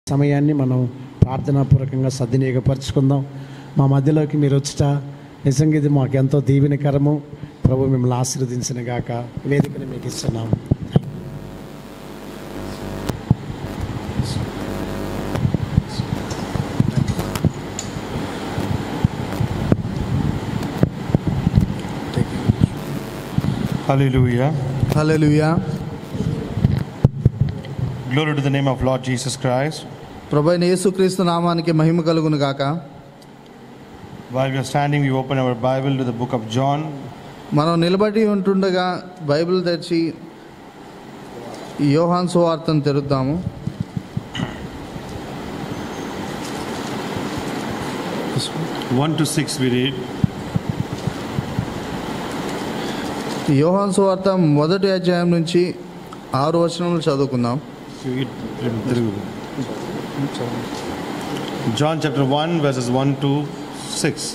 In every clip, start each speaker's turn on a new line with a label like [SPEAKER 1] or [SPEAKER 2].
[SPEAKER 1] సమయాన్ని మనం ప్రార్థనాపూర్వకంగా సద్వినియోగపరుచుకుందాం మా మధ్యలోకి మీరు వచ్చుట నిజంగా ఇది మాకు ఎంతో దీవెనకరము ప్రభు మిమ్మల్ని ఆశీర్వదించిన గాక వేదికను మీకు ఇస్తున్నాం
[SPEAKER 2] Hallelujah.
[SPEAKER 3] Hallelujah
[SPEAKER 2] Glory to the name of Lord Jesus Christ.
[SPEAKER 3] ప్రభు అయిన యేసుక్రీస్తు నామానికి మహిమ కలుగును గాక
[SPEAKER 2] While we are standing, we open our Bible to the book of John.
[SPEAKER 3] మనం నిలబడి ఉంటుండగా బైబిల్ తెచ్చి యోహాన్ సువార్తను తెరుద్దాము
[SPEAKER 2] One to six, we read.
[SPEAKER 3] యోహాన్ సువార్త మొదటి అధ్యాయం నుంచి ఆరు వచనములు చదువుకుందాం
[SPEAKER 2] John chapter 1, verses 1 to 6.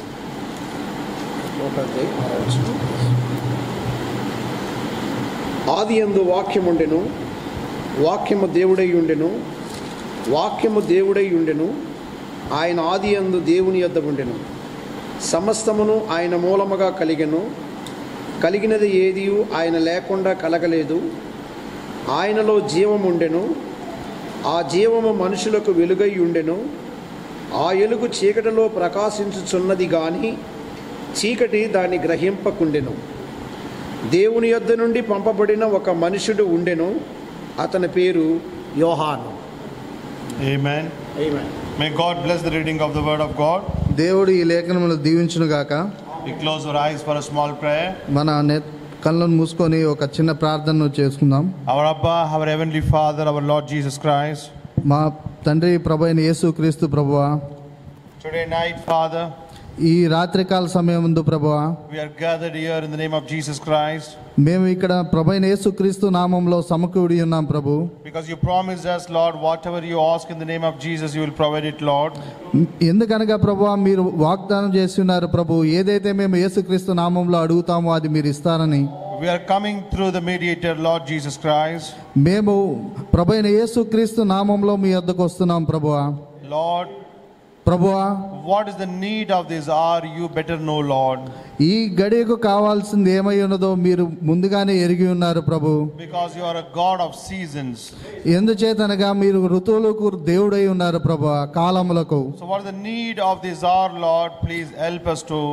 [SPEAKER 4] ఆది యందు వాక్యముండెను వాక్యము దేవుడై ఉండెను వాక్యము దేవుడై ఉండెను ఆయన ఆది యందు దేవుని యొద్ద ఉండెను సమస్తమును ఆయన మూలముగా కలిగెను కలిగినది ఏది ఆయన లేకుండా కలగలేదు ఆయనలో జీవము ఉండెను ఆ జీవము మనుషులకు వెలుగై ఉండెను ఆ ఎలుగు చీకటిలో ప్రకాశించుచున్నది గాని చీకటి దాన్ని గ్రహింపకుండెను దేవుని యొద్ద నుండి పంపబడిన ఒక మనుషుడు ఉండెను అతని పేరు యోహాను
[SPEAKER 2] Amen. May God bless the reading of the word of God.
[SPEAKER 3] దేవుడు ఈ లేఖనములు దీవించును గాక
[SPEAKER 2] We close our eyes for a small prayer.
[SPEAKER 3] మన నె కళ్ళను మూసుకొని ఒక చిన్న ప్రార్థన చేసుకుందాం
[SPEAKER 2] Our Abba, our Heavenly Father, our Lord Jesus Christ.
[SPEAKER 3] మా తండ్రి ప్రభు అయిన యేసుక్రీస్తు ప్రభువా
[SPEAKER 2] Today night, Father,
[SPEAKER 3] ఈ రాత్రికాల సమయం ముందు ప్రభువా
[SPEAKER 2] we are gathered here in the name of Jesus Christ
[SPEAKER 3] మేము ఇక్కడ ప్రభు అయిన యేసుక్రీస్తు నామంలో సమకూడి ఉన్నాం ప్రభు
[SPEAKER 2] because you promised us, Lord, whatever you ask in the name of Jesus, you will provide it, Lord.
[SPEAKER 3] ఎందుకనగా ప్రభు మీరు వాగ్దానం చేసి ఉన్నారు ప్రభు ఏదైతే మేము యేసుక్రీస్తు నామంలో అడుగుతామో అది మీరు ఇస్తారని
[SPEAKER 2] We are coming through the mediator, Lord Jesus Christ.
[SPEAKER 3] మేము ప్రభు అయిన యేసుక్రీస్తు నామంలో మీ వద్దకు వస్తున్నాం ప్రభువా
[SPEAKER 2] Lord,
[SPEAKER 3] ప్రభువా
[SPEAKER 2] what is the need of this hour? You better know, Lord.
[SPEAKER 3] ఈ గడియకు కావాల్సింది ఏమై ఉన్నదో మీరు ముందుగానే ఎరిగి ఉన్నారు ప్రభు
[SPEAKER 2] Because you are a God of seasons.
[SPEAKER 3] ఎందుచేతనగా మీరు ఋతువులకు దేవుడై ఉన్నారు ప్రభు కాలములకు
[SPEAKER 2] So, what is the need of this hour, Lord? Please help us to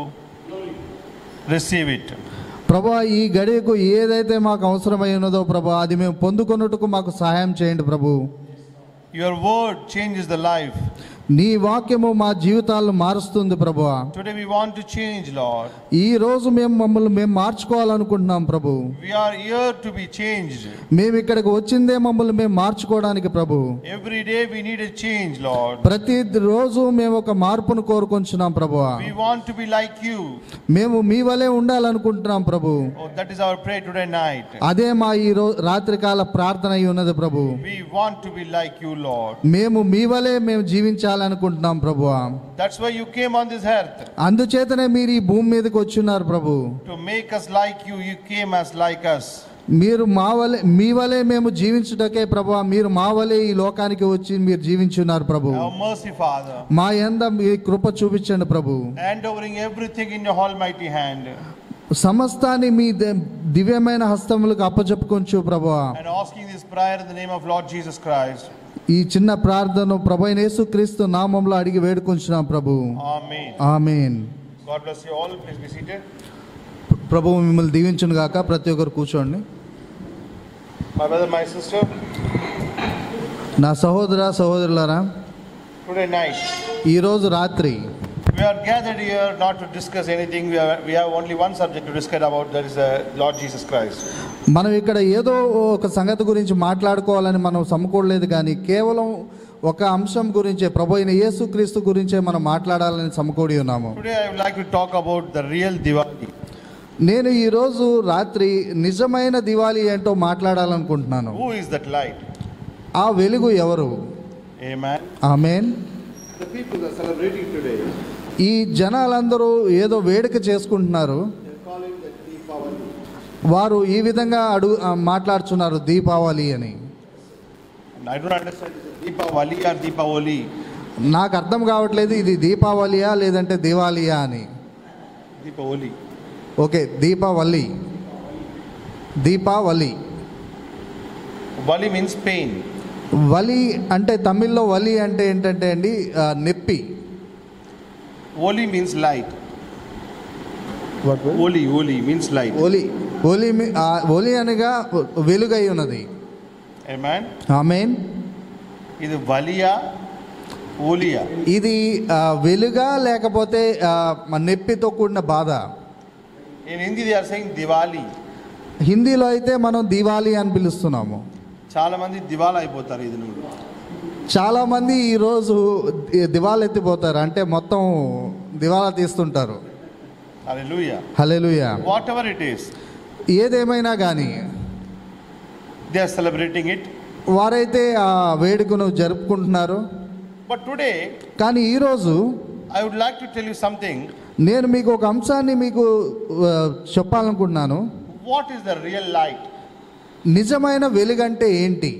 [SPEAKER 2] receive it.
[SPEAKER 3] ప్రభు ఈ గడియకు ఏదైతే మాకు అవసరమై ఉన్నదో ప్రభు అది మేము పొందుకొనుటకు మాకు సహాయం చేయండి ప్రభు
[SPEAKER 2] Your word changes the life.
[SPEAKER 3] నీ వాక్యము మా జీవితాలను మారుస్తుంది ప్రభు
[SPEAKER 2] Today we want to change, Lord.
[SPEAKER 3] ఈ రోజు మేము మమ్మల్ని మేము మార్చుకోవాలనుకుంటున్నాం ప్రభు
[SPEAKER 2] We are here to be changed.
[SPEAKER 3] మేము ఇక్కడికి వచ్చిందే మమ్మల్ని మేము మార్చుకోవడానికి ప్రభు
[SPEAKER 2] Every day we need a change, Lord.
[SPEAKER 3] ప్రతి రోజు మేము ఒక మార్పును కోరుకుంటున్నాం ప్రభు
[SPEAKER 2] We want to be like you.
[SPEAKER 3] మేము మీ వలె ఉండాలనుకుంటున్నాం ప్రభు
[SPEAKER 2] Oh, that is our prayer today night.
[SPEAKER 3] అదే మా ఈ రోజు రాత్రికాల ప్రార్థన అయి ఉన్నది ప్రభు
[SPEAKER 2] We want to be like you, Lord.
[SPEAKER 3] మేము మీ వలె మేము జీవించాలనుకుంటున్నాం ప్రభు
[SPEAKER 2] That's why you came on this earth.
[SPEAKER 3] అందుచేతనే మీరు ఈ భూమి మీదకి వచ్చిన్నారు ప్రభు
[SPEAKER 2] To make us like you, you came as like us.
[SPEAKER 3] మీరు మా వలె మీ వలె మేము జీవించుటకే ప్రభు మీరు మా వలె ఈ లోకానికి వచ్చి మీరు జీవించున్నారు ప్రభు
[SPEAKER 2] Have mercy, Father.
[SPEAKER 3] మా ఎంద మీ కృప చూపించండి ప్రభు
[SPEAKER 2] Hand overing everything in your almighty hand.
[SPEAKER 3] సమస్తాన్ని మీ ద- దివ్యమైన హస్తములకు అప్పచెప్పుకొంచు ప్రభు
[SPEAKER 2] And asking this prayer in the name of Lord Jesus Christ.
[SPEAKER 3] ఈ చిన్న ప్రార్థన ప్రభు అయిన యేసుక్రీస్తు నామంలో అడిగి వేడుకొంచున్నాం ప్రభు
[SPEAKER 2] Amen.
[SPEAKER 3] Amen
[SPEAKER 2] God bless you all. Please be seated.
[SPEAKER 3] ప్రభు మిమ్మల్ని దీవించును గాక ప్రతి ఒక్కరు కూర్చోండి
[SPEAKER 2] My brother, my sister,
[SPEAKER 3] నా సహోదర సహోదరులారా
[SPEAKER 2] today night,
[SPEAKER 3] ఈరోజు రాత్రి
[SPEAKER 2] we are gathered here not to discuss anything. We, are, we have only one subject to discuss about, that is the Lord Jesus Christ.
[SPEAKER 3] మనం ఇక్కడ ఏదో ఒక సంగతి గురించి మాట్లాడుకోవాలని మనం సమకూడలేదు కానీ కేవలం ఒక అంశం గురించే ప్రభు అయిన యేసుక్రీస్తు గురించే మనం మాట్లాడాలని సమకూడి ఉన్నాము
[SPEAKER 2] Today, I would like to talk about the real Diwali.
[SPEAKER 3] నేను ఈరోజు రాత్రి నిజమైన దివాళీ ఏంటో మాట్లాడాలనుకుంటున్నాను
[SPEAKER 2] Who is that light?
[SPEAKER 3] ఆ వెలుగు ఎవరు
[SPEAKER 2] Amen.
[SPEAKER 3] Amen
[SPEAKER 4] The people are celebrating today.
[SPEAKER 3] ఈ జనాలందరూ ఏదో వేడుక చేసుకుంటున్నారు
[SPEAKER 4] They're calling that Deepavali.
[SPEAKER 3] వారు ఈ విధంగా అడుగు ఆ, మాట్లాడుతున్నారు దీపావళి అని
[SPEAKER 2] I don't understand. Is it Deepavali or Deepavali?
[SPEAKER 3] నాకు అర్థం కావట్లేదు ఇది దీపావళియా లేదంటే దివాళియా అని
[SPEAKER 2] Deepavali.
[SPEAKER 3] Okay Deepavali Deepavali
[SPEAKER 2] Vali means pain.
[SPEAKER 3] వలి అంటే తమిళ్లో వలి అంటే ఏంటంటే అండి ఆ, నొప్పి
[SPEAKER 2] Oli means light. Oli, Oli means light.
[SPEAKER 3] ఒలి ఒలి మీ- ఆ, ఒలి అనగా వెలుగై ఉన్నది
[SPEAKER 2] Amen.
[SPEAKER 3] ఆమెన్
[SPEAKER 2] ఇది వలియా ఓలియా
[SPEAKER 3] ఇది ఆ, వెలుగా లేకపోతే ఆ, మ- నొప్పితో కూడిన బాధ
[SPEAKER 2] in Hindi they are saying Diwali
[SPEAKER 3] హిందీలో అయితే మనం దివాళీ అని పిలుస్తున్నాము
[SPEAKER 2] చాలా మంది దివాలా అయిపోతారు ఇది నుండి
[SPEAKER 3] చాలామంది ఈరోజు ది- దివాళా ఎత్తిపోతారు అంటే మొత్తం దివాలా తీస్తుంటారు
[SPEAKER 2] hallelujah
[SPEAKER 3] hallelujah
[SPEAKER 2] whatever it is
[SPEAKER 3] ఏదేమైనా కానీ
[SPEAKER 2] దే ఆర్ సెలబ్రేటింగ్ ఇట్
[SPEAKER 3] వారైతే ఆ వేడుకను జరుపుకుంటున్నారు
[SPEAKER 2] బట్ టుడే
[SPEAKER 3] కానీ ఈరోజు
[SPEAKER 2] I would like to tell you something
[SPEAKER 3] నేను మీకు ఒక అంశాన్ని మీకు ఆ, చెప్పాలనుకుంటున్నాను
[SPEAKER 2] what is the real light
[SPEAKER 3] నిజమైన వెలుగంటే ఏంటి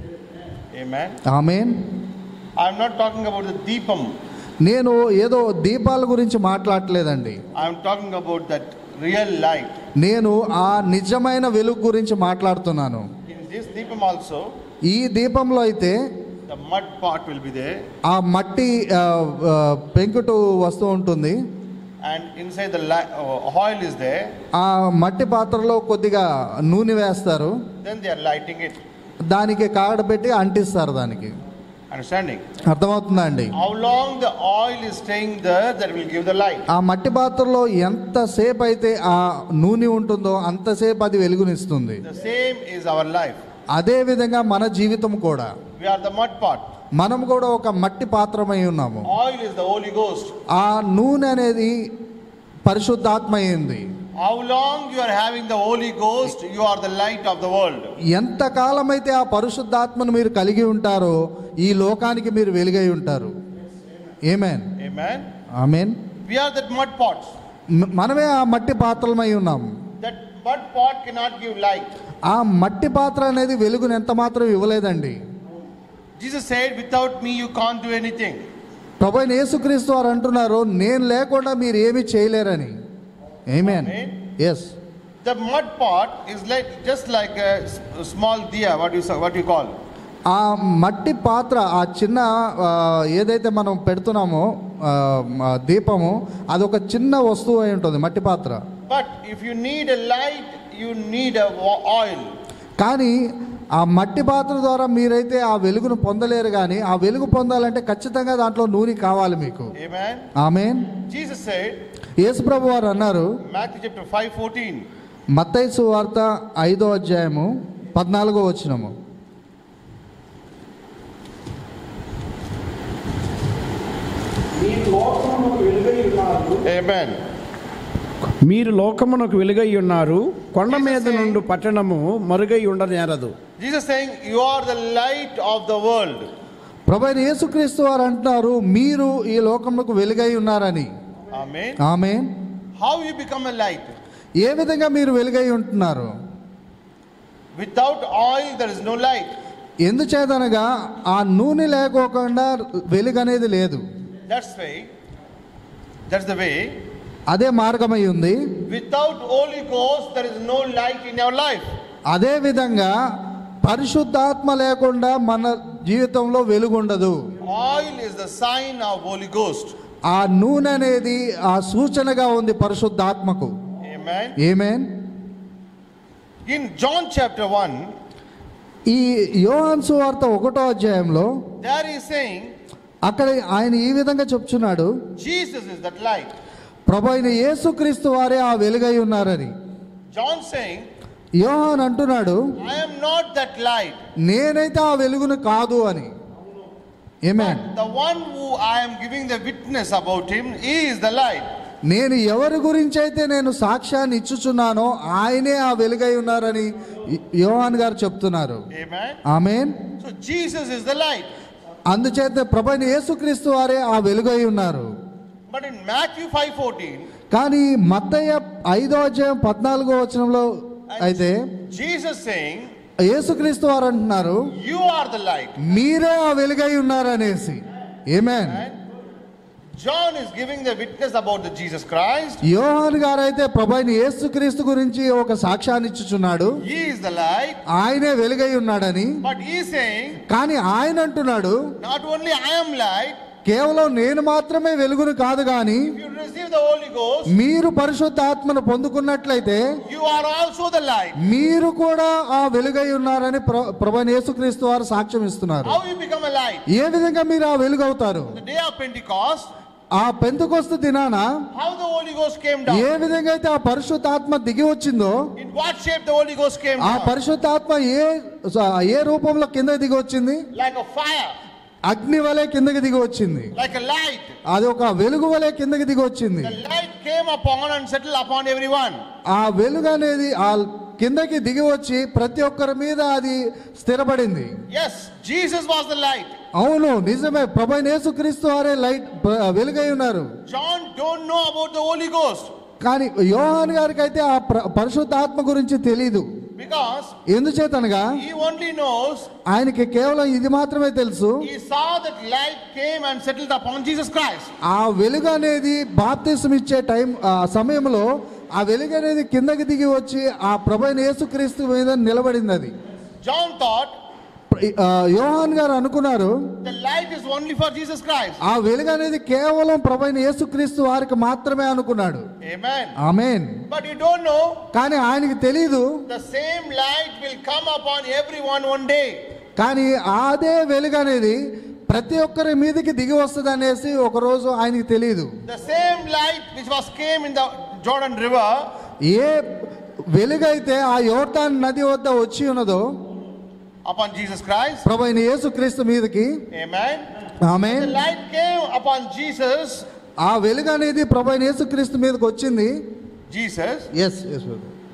[SPEAKER 2] a man
[SPEAKER 3] amen
[SPEAKER 2] I'm not talking about the దీపం
[SPEAKER 3] నేను ఏదో దీపాల గురించి మాట్లాడలేదండి
[SPEAKER 2] I'm talking about that real light
[SPEAKER 3] నేను ఆ నిజమైన వెలుగు గురించి మాట్లాడుతున్నాను
[SPEAKER 2] ఇన్ దిస్ దీపం ఆల్సో
[SPEAKER 3] ఈ దీపంలో అయితే
[SPEAKER 2] the mud part will be there
[SPEAKER 3] ఆ మట్టి ఆ, ఆ, పెంకుటు వస్తూ ఉంటుంది
[SPEAKER 2] and inside the oil is there
[SPEAKER 3] ఆ మట్టి పాత్రలో కొద్దిగా నూనె వేస్తారు
[SPEAKER 2] then they are lighting it
[SPEAKER 3] దానికి కాగడ పెట్టి అంటిస్తారు దానికి
[SPEAKER 2] అండర్స్టాండింగ్
[SPEAKER 3] అర్థమవుతుందా అండి
[SPEAKER 2] how long the oil is staying there that will give the light
[SPEAKER 3] ఆ మట్టి పాత్రలో ఎంతసేపు అయితే ఆ నూనె ఉంటుందో అంతసేపు అది వెలుగునిస్తుంది
[SPEAKER 2] the same is our life
[SPEAKER 3] అదే విధంగా మన జీవితం కూడా
[SPEAKER 2] we are the mud part
[SPEAKER 3] మనం కూడా ఒక మట్టి పాత్రమై ఉన్నాము
[SPEAKER 2] oil is the Holy Ghost
[SPEAKER 3] ఆ నూనె అనేది పరిశుద్ధాత్మ అయింది
[SPEAKER 2] how long you are having the Holy Ghost you are the light of the world
[SPEAKER 3] ఎంత కాలమైతే ఆ పరిశుద్ధాత్మను మీరు కలిగి ఉంటారో ఈ లోకానికి మీరు వెలుగై ఉంటారు amen
[SPEAKER 2] Amen.
[SPEAKER 3] Amen
[SPEAKER 2] We are that mud pots.
[SPEAKER 3] మనమే ఆ మట్టి పాత్రలమై ఉన్నాము
[SPEAKER 2] That mud pot cannot give light.
[SPEAKER 3] ఆ మట్టి పాత్ర అనేది వెలుగును ఎంత మాత్రం ఇవ్వలేదండి
[SPEAKER 2] Jesus said, Without me, you can't do anything.
[SPEAKER 3] ప్రభు అయిన యేసుక్రీస్తు వారు అంటున్నారు నేను లేకుండా మీరు ఏమీ చేయలేరని amen
[SPEAKER 2] Amen.
[SPEAKER 3] Yes
[SPEAKER 2] The mud pot is like just like a s- a small diya, what you sa- what you call.
[SPEAKER 3] ఆ మట్టి పాత్ర ఆ చిన్న ఆ, ఏదైతే మనం పెడుతున్నామో ఆ, ఆ దీపము అదొక చిన్న వస్తువు అయి ఉంటుంది మట్టి పాత్ర
[SPEAKER 2] But if you need a light, you need a wa- oil.
[SPEAKER 3] కానీ ఆ మట్టి పాత్ర ద్వారా మీరైతే ఆ వెలుగును పొందలేరు కానీ ఆ వెలుగు పొందాలంటే ఖచ్చితంగా దాంట్లో నూనె కావాలి మీకు
[SPEAKER 2] Amen.
[SPEAKER 3] ఆమెన్
[SPEAKER 2] Jesus said,
[SPEAKER 3] యేసుప్రభు వారు అన్నారు
[SPEAKER 2] Matthew chapter 5 14,
[SPEAKER 3] మత్తైసు వార్త ఐదో అధ్యాయము పద్నాలుగో వచ్చినము
[SPEAKER 4] మీరు లోకమునకు వెలుగై ఉన్నారు
[SPEAKER 2] Amen.
[SPEAKER 1] మీరు లోకమునకు వెలుగై ఉన్నారు కొండ మీద నుండి పట్టణము మరుగై ఉండనేరదు
[SPEAKER 2] Jesus saying, You are the light of the world.
[SPEAKER 3] ప్రభు అయిన యేసుక్రీస్తు వారు అంటున్నారు మీరు ఈ లోకమునకు వెలుగై ఉన్నారని
[SPEAKER 2] Amen.
[SPEAKER 3] ఆమె
[SPEAKER 2] How you become a light?
[SPEAKER 3] ఏ విధంగా మీరు వెలుగై ఉంటున్నారు
[SPEAKER 2] Without oil, there is no light.
[SPEAKER 3] ఎందుచేతనగా ఆ నూనె లేకోకుండా వెలుగు అనేది లేదు
[SPEAKER 2] That's why, that's the way.
[SPEAKER 3] అదే మార్గమై ఉంది
[SPEAKER 2] Without Holy Ghost, there is no light in your life.
[SPEAKER 3] అదే విధంగా పరిశుద్ధాత్మ లేకుండా మన జీవితంలో వెలుగు ఉండదు
[SPEAKER 2] Oil is the sign of Holy Ghost.
[SPEAKER 3] ఆ నూనె అనేది ఆ సూచనగా ఉంది పరిశుద్ధాత్మకు
[SPEAKER 2] Amen.
[SPEAKER 3] Amen
[SPEAKER 2] In John chapter 1,
[SPEAKER 3] ఈ యోహాన్ సువార్త ఒకటో అధ్యాయంలో
[SPEAKER 2] there he is saying,
[SPEAKER 3] అక్కడ ఆయన ఈ విధంగా చెప్తున్నాడు
[SPEAKER 2] Jesus is that light.
[SPEAKER 3] ప్రభు అయిన యేసుక్రీస్తు వారే ఆ వెలుగై ఉన్నారని
[SPEAKER 2] John saying,
[SPEAKER 3] యోహాన్ అంటున్నాడు
[SPEAKER 2] I am not that light.
[SPEAKER 3] నేనైతే ఆ వెలుగును కాదు అని amen
[SPEAKER 2] The one who I am giving the witness about him, he is the light.
[SPEAKER 3] నేను ఎవరి గురించి అయితే నేను సాక్ష్యాన్ని ఇచ్చుచున్నానో ఆయనే ఆ వెలుగై ఉన్నారని యోహాన్ గారు చెప్తున్నారు
[SPEAKER 2] Amen.
[SPEAKER 3] Amen
[SPEAKER 2] So Jesus is the light.
[SPEAKER 3] అందుచేత ప్రభైన యేసుక్రీస్తు వారే ఆ వెలుగై ఉన్నారు
[SPEAKER 2] But in Matthew 5:14,
[SPEAKER 3] కానీ మత్తయ్య ఐదో అధ్యాయం పద్నాలుగో వచనంలో అయితే
[SPEAKER 2] Jesus saying,
[SPEAKER 3] యేసుక్రీస్తు వారు అంటున్నారు
[SPEAKER 2] You are the light.
[SPEAKER 3] మీరే ఆ వెలుగై ఉన్నారనేసి amen
[SPEAKER 2] And John is giving the witness about the Jesus Christ.
[SPEAKER 3] యోహాన్ గారైతే ప్రభైన యేసుక్రీస్తు గురించి ఒక సాక్ష్యాన్ని ఇచ్చుచున్నాడు
[SPEAKER 2] He is the light.
[SPEAKER 3] ఆయనే వెలుగై ఉన్నాడని
[SPEAKER 2] But he is saying,
[SPEAKER 3] కానీ ఆయన అంటున్నాడు
[SPEAKER 2] not only I am light,
[SPEAKER 3] కేవలం నేను మాత్రమే వెలుగును కాదు గాని
[SPEAKER 2] if you receive the Holy Ghost,
[SPEAKER 3] మీరు పరిశుద్ధాత్మను పొందుకున్నట్లయితే
[SPEAKER 2] you are also the light.
[SPEAKER 3] మీరు కూడా ఆ వెలుగై ఉన్నారని ప్ర- ప్రభైన యేసుక్రీస్తు వారు సాక్ష్యం ఇస్తున్నారు
[SPEAKER 2] How you become a light?
[SPEAKER 3] ఏ విధంగా మీరు ఆ వెలుగవుతారు
[SPEAKER 2] The day of Pentecost,
[SPEAKER 3] ఆ పెంతుకొస్తు దినాన
[SPEAKER 2] how the Holy Ghost came down.
[SPEAKER 3] ఏ విధంగా అయితే ఆ పరిశుద్ధాత్మ దిగి వచ్చిందో
[SPEAKER 2] In what shape the Holy Ghost came
[SPEAKER 3] ఆ
[SPEAKER 2] down?
[SPEAKER 3] పరిశుద్ధాత్మ ఏ ఏ రూపంలో కింద దిగి వచ్చింది
[SPEAKER 2] Like a fire,
[SPEAKER 3] అగ్ని వలె కిందకి దిగి వచ్చింది
[SPEAKER 2] like a light.
[SPEAKER 3] అది ఒక వెలుగు వలె కిందకి దిగి వచ్చింది
[SPEAKER 2] The light came upon and settled upon everyone.
[SPEAKER 3] ఆ వెలుగు అనేది ఆ కిందకి దిగి వచ్చి ప్రతి ఒక్కరి మీద అది స్థిరపడింది
[SPEAKER 2] Yes, Jesus was the light.
[SPEAKER 3] అవును నిజమే ప్రభు యేసుక్రీస్తు వారే లైట్ ప్ర- వెలుగై ఉన్నారు
[SPEAKER 2] John don't know about the Holy Ghost
[SPEAKER 3] కానీ యోహాన్ గారికి అయితే ఆ ప్ర- పరిశుద్ధాత్మ గురించి తెలీదు
[SPEAKER 2] because
[SPEAKER 3] ఎందుచేతనగా
[SPEAKER 2] he only knows
[SPEAKER 3] ఆయనకి కేవలం ఇది మాత్రమే తెలుసు
[SPEAKER 2] he saw that light came and settled upon Jesus Christ.
[SPEAKER 3] ఆ వెలుగు అనేది బాప్తిసం ఇచ్చే టైం ఆ సమయంలో ఆ వెలుగు అనేది కిందకి దిగి వచ్చి ఆ ప్రభైన యేసుక్రీస్తు మీద నిలబడింది అది
[SPEAKER 2] John thought
[SPEAKER 3] ఆ, యోహాన్ గారు అనుకున్నారు
[SPEAKER 2] the light is only for Jesus Christ.
[SPEAKER 3] ఆ వెలుగు అనేది కేవలం ప్రభైన యేసుక్రీస్తు వారికి మాత్రమే అనుకున్నాడు
[SPEAKER 2] Amen.
[SPEAKER 3] Amen
[SPEAKER 2] But you don't know
[SPEAKER 3] కానీ ఆయనకి తెలీదు
[SPEAKER 2] the same light will come upon everyone one day.
[SPEAKER 3] కానీ అదే వెలుగు అనేది ప్రతి ఒక్కరి మీదకి దిగి వస్తుంది అనేసి ఒకరోజు ఆయనకి తెలియదు
[SPEAKER 2] The same light which was came in the Jordan River
[SPEAKER 3] ఏ వెలుగైతే ఆ యోర్దాన్ నది వద్ద వచ్చి ఉన్నదో
[SPEAKER 2] upon Jesus Christ.
[SPEAKER 3] ప్రభైన యేసుక్రీస్తు మీదకి
[SPEAKER 2] Amen.
[SPEAKER 3] ఆమె
[SPEAKER 2] The light came upon Jesus.
[SPEAKER 3] ఆ వెలుగు అనేది ప్రభైన యేసుక్రీస్తు మీదకి వచ్చింది
[SPEAKER 2] Jesus.
[SPEAKER 3] Yes yes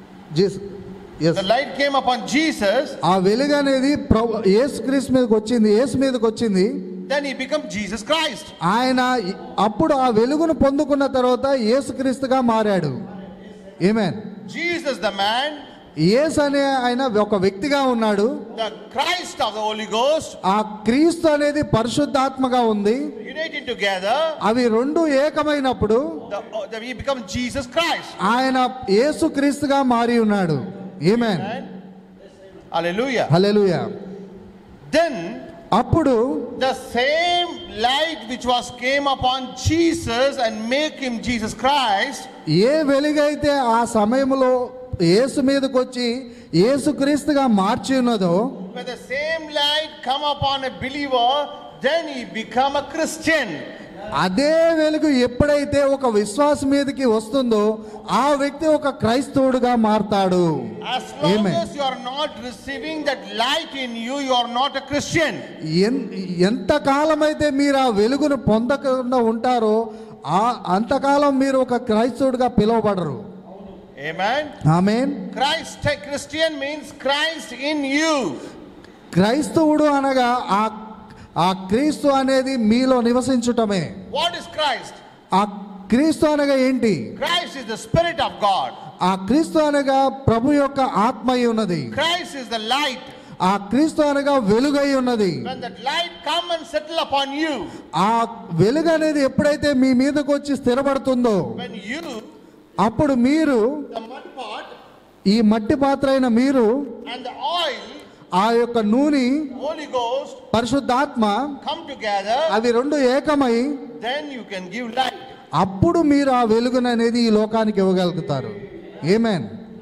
[SPEAKER 3] yes
[SPEAKER 2] The light came upon Jesus.
[SPEAKER 3] ఆ వెలుగు అనేది ప్రభు యేసుక్రీస్తు మీదకి వచ్చింది యేసు మీదకి వచ్చింది
[SPEAKER 2] Then he became Jesus Christ.
[SPEAKER 3] ఆయన అప్పుడు ఆ వెలుగును పొందుకున్న తర్వాత యేసుక్రీస్తుగా మారాడు ఏమేన్
[SPEAKER 2] Jesus, the man,
[SPEAKER 3] యేసు అనే ఆయన ఒక వ్యక్తిగా ఉన్నాడు
[SPEAKER 2] the Christ of the Holy Ghost,
[SPEAKER 3] ఆ క్రీస్తు అనేది పరిశుద్ధాత్మగా ఉంది
[SPEAKER 2] united together,
[SPEAKER 3] అవి రెండు ఏకమైనప్పుడు
[SPEAKER 2] the, the, he become Jesus Christ.
[SPEAKER 3] ఆయన యేసు క్రీస్తుగా మారి ఉన్నాడు ఏమేన్
[SPEAKER 2] Amen. Hallelujah.
[SPEAKER 3] హల్లెలూయా
[SPEAKER 2] Then
[SPEAKER 3] అప్పుడు
[SPEAKER 2] the same light which was came upon Jesus and make him Jesus Christ
[SPEAKER 3] ఏ వెలుగైతే ఆ సమయంలో యేసు మీదకి వచ్చి యేసు క్రీస్తుగా మార్చి ఉన్నదో
[SPEAKER 2] when the same light come upon a believer then he become a Christian
[SPEAKER 3] అదే వెలుగు ఎప్పుడైతే ఒక విశ్వాసం మీదకి వస్తుందో ఆ వ్యక్తి ఒక క్రైస్తవుడుగా మారతాడు
[SPEAKER 2] as long
[SPEAKER 3] Amen.
[SPEAKER 2] as you are not receiving that light in you you are not a Christian
[SPEAKER 3] ఎన్- ఎంతకాలం అయితే మీరు ఆ వెలుగును పొందకుండా ఉంటారో ఆ అంతకాలం మీరు ఒక క్రైస్తవుడిగా పిలువబడరు
[SPEAKER 2] amen
[SPEAKER 3] amen
[SPEAKER 2] Christ Christian means Christ in you
[SPEAKER 3] క్రైస్తవుడు అనగా ఆ ఆ క్రీస్తు అనేది మీలో నివసించుటమే
[SPEAKER 2] what is Christ
[SPEAKER 3] ఆ క్రీస్తు అనగా ఏంటి
[SPEAKER 2] Christ is the spirit of God
[SPEAKER 3] ఆ క్రీస్తు అనగా ప్రభు యొక్క ఆత్మ అయి ఉన్నది
[SPEAKER 2] Christ is the light
[SPEAKER 3] ఆ క్రీస్తు అనగా వెలుగై ఉన్నది
[SPEAKER 2] when that light come and settle upon you
[SPEAKER 3] ఆ వెలుగు అనేది ఎప్పుడైతే మీ మీదకి వచ్చి స్థిరపడుతుందో
[SPEAKER 2] when you
[SPEAKER 3] అప్పుడు మీరు
[SPEAKER 2] the mud pot
[SPEAKER 3] ఈ మట్టి పాత్ర అయిన మీరు
[SPEAKER 2] and the oil
[SPEAKER 3] ఆ యొక్క నూనె
[SPEAKER 2] Holy Ghost
[SPEAKER 3] పరిశుద్ధాత్మ
[SPEAKER 2] come together
[SPEAKER 3] అవి రెండు ఏకమై
[SPEAKER 2] then you can give light
[SPEAKER 3] అప్పుడు మీరు ఆ వెలుగును అనేది ఈ లోకానికి ఇవ్వగలుగుతారు amen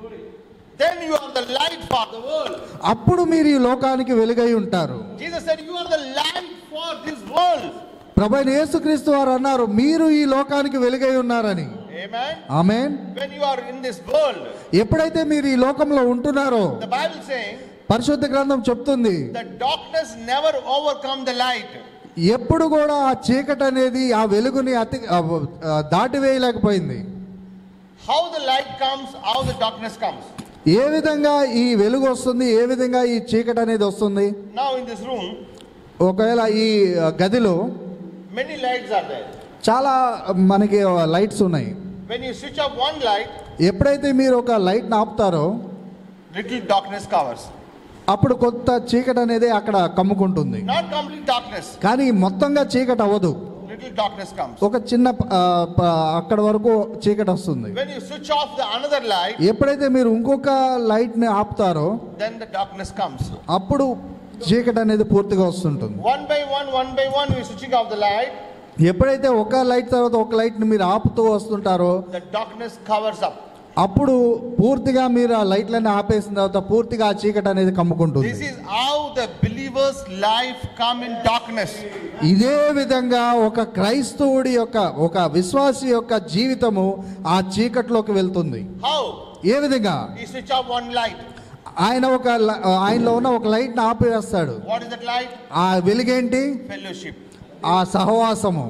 [SPEAKER 2] then you are the light for the world
[SPEAKER 3] అప్పుడు మీరు ఈ లోకానికి వెలుగై ఉంటారు
[SPEAKER 2] Jesus said you are the light for this world
[SPEAKER 3] ప్రభైన యేసుక్రీస్తు వారు అన్నారు మీరు ఈ లోకానికి వెలుగై ఉన్నారని
[SPEAKER 2] amen
[SPEAKER 3] amen
[SPEAKER 2] when you are in this world
[SPEAKER 3] ఎప్పుడైతే మీరు ఈ లోకంలో ఉంటున్నారో
[SPEAKER 2] the Bible saying
[SPEAKER 3] పరిశుద్ధ గ్రంథం చెప్తుంది
[SPEAKER 2] the darkness never overcome the light
[SPEAKER 3] ఎప్పుడు కూడా ఆ చీకటి అనేది ఆ వెలుగుని అతి ఆ, ఆ, దాటివేయలేకపోయింది
[SPEAKER 2] how the light comes how the darkness comes
[SPEAKER 3] ఏ విధంగా ఈ వెలుగు వస్తుంది ఏ విధంగా ఈ చీకటి అనేది వస్తుంది
[SPEAKER 2] now in this room
[SPEAKER 3] ఒకవేళ ఈ ఆ, గదిలో
[SPEAKER 2] many lights are there
[SPEAKER 3] చాలా మనకి లైట్స్ ఉన్నాయి
[SPEAKER 2] when you switch off one light
[SPEAKER 3] ఎప్పుడైతే మీరు ఒక లైట్ ఆపుతారో
[SPEAKER 2] little darkness covers
[SPEAKER 3] అప్పుడు కొత్త చీకటి అనేది అక్కడ కమ్ముకుంటుంది
[SPEAKER 2] Not complete darkness.
[SPEAKER 3] కానీ మొత్తంగా చీకటి అవ్వదు
[SPEAKER 2] Little darkness comes.
[SPEAKER 3] ఒక చిన్న ఆ, ప- అక్కడ వరకు చీకటి వస్తుంది
[SPEAKER 2] When you switch off the another light,
[SPEAKER 3] ఎప్పుడైతే మీరు ఇంకొక లైట్ ని ఆపుతారో
[SPEAKER 2] then the darkness comes.
[SPEAKER 3] అప్పుడు చీకటి అనేది పూర్తిగా వస్తుంటుంది
[SPEAKER 2] One by one, one by one, we switching off the light,
[SPEAKER 3] ఎప్పుడైతే ఒక లైట్ తర్వాత ఒక లైట్ ని మీరు ఆపుతూ వస్తుంటారో
[SPEAKER 2] the darkness covers up.
[SPEAKER 3] అప్పుడు పూర్తిగా మీరు ఆ లైట్లన్నీ ఆపేసిన తర్వాత పూర్తిగా ఆ చీకటి అనేది కమ్ముకుంటుంది
[SPEAKER 2] This is how the believer's life come in darkness.
[SPEAKER 3] ఇదే విధంగా ఒక క్రైస్తవుడి యొక్క ఒక విశ్వాసి యొక్క జీవితము ఆ చీకట్లోకి వెళ్తుంది
[SPEAKER 2] How?
[SPEAKER 3] ఏ విధంగా
[SPEAKER 2] He switch off one light.
[SPEAKER 3] ఆయన ఒక ల- ఆయనలో ఉన్న ఒక లైట్ ని ఆపివేస్తాడు
[SPEAKER 2] What is that light?
[SPEAKER 3] ఆ వెలుగేంటి
[SPEAKER 2] Fellowship.
[SPEAKER 3] ఆ సహవాసము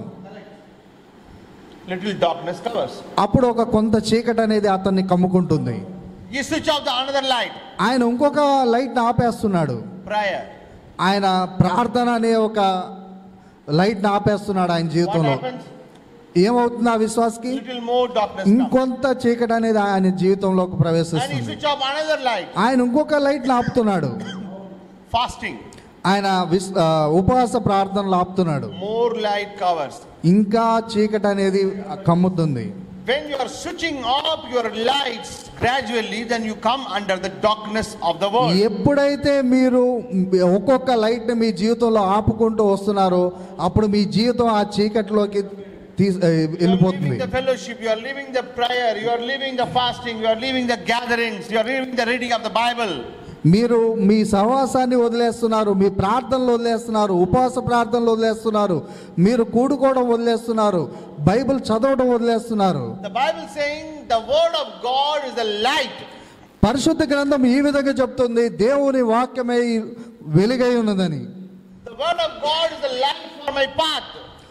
[SPEAKER 2] Little darkness covers.
[SPEAKER 3] అప్పుడు ఒక కొంత చీకటి అనేది అతన్ని కమ్ముకుంటుంది
[SPEAKER 2] You switch off the another light.
[SPEAKER 3] ఆయన ఇంకొక లైట్ ని ఆపేస్తున్నాడు
[SPEAKER 2] Prayer.
[SPEAKER 3] ఆయన ప్రార్థన అనే ఒక లైట్ ని ఆపేస్తున్నాడు ఆయన
[SPEAKER 2] What
[SPEAKER 3] జీవితంలో
[SPEAKER 2] happens?
[SPEAKER 3] ఏమవుతుంది ఆ విశ్వాసకి
[SPEAKER 2] Little more darkness comes.
[SPEAKER 3] ఇంకొంత చీకటి అనేది ఆయన జీవితంలోకి
[SPEAKER 2] And he
[SPEAKER 3] ప్రవేశిస్తుంది
[SPEAKER 2] switch off another light.
[SPEAKER 3] ఆయన ఇంకొక లైట్ ని ఆపుతున్నాడు
[SPEAKER 2] Fasting.
[SPEAKER 3] ఆయన విస్ ఆ, ఉపవాస ప్రార్థనలు ఆపుతున్నాడు
[SPEAKER 2] More light covers.
[SPEAKER 3] ఇంకా చీకటి అనేది కమ్ముతుంది
[SPEAKER 2] When you are switching off your lights gradually, then you come under the darkness of the world.
[SPEAKER 3] ఎప్పుడైతే మీరు ఒక్కొక్క లైట్ ని మీ జీవితంలో ఆపుకుంటూ వస్తున్నారో అప్పుడు మీ జీవితం ఆ చీకటిలోకి తీ- ఆ,
[SPEAKER 2] You are
[SPEAKER 3] వెళ్ళిపోతుంది
[SPEAKER 2] leaving the fellowship, you are leaving the prayer, you are leaving the fasting, you are leaving the gatherings, you are leaving the reading of the Bible.
[SPEAKER 3] మీరు మీ సహవాసాన్ని వదిలేస్తున్నారు మీ ప్రార్థనలు వదిలేస్తున్నారు ఉపవాస ప్రార్థనలు వదిలేస్తున్నారు మీరు కూడుకోవడం వదిలేస్తున్నారు బైబిల్ చదవడం వదిలేస్తున్నారు
[SPEAKER 2] The Bible saying the word of God is the light.
[SPEAKER 3] పరిశుద్ధ గ్రంథం ఈ విధంగా చెప్తుంది దేవుని వాక్యమై వెలుగై ఉన్నదని
[SPEAKER 2] The word of God is the light for my path.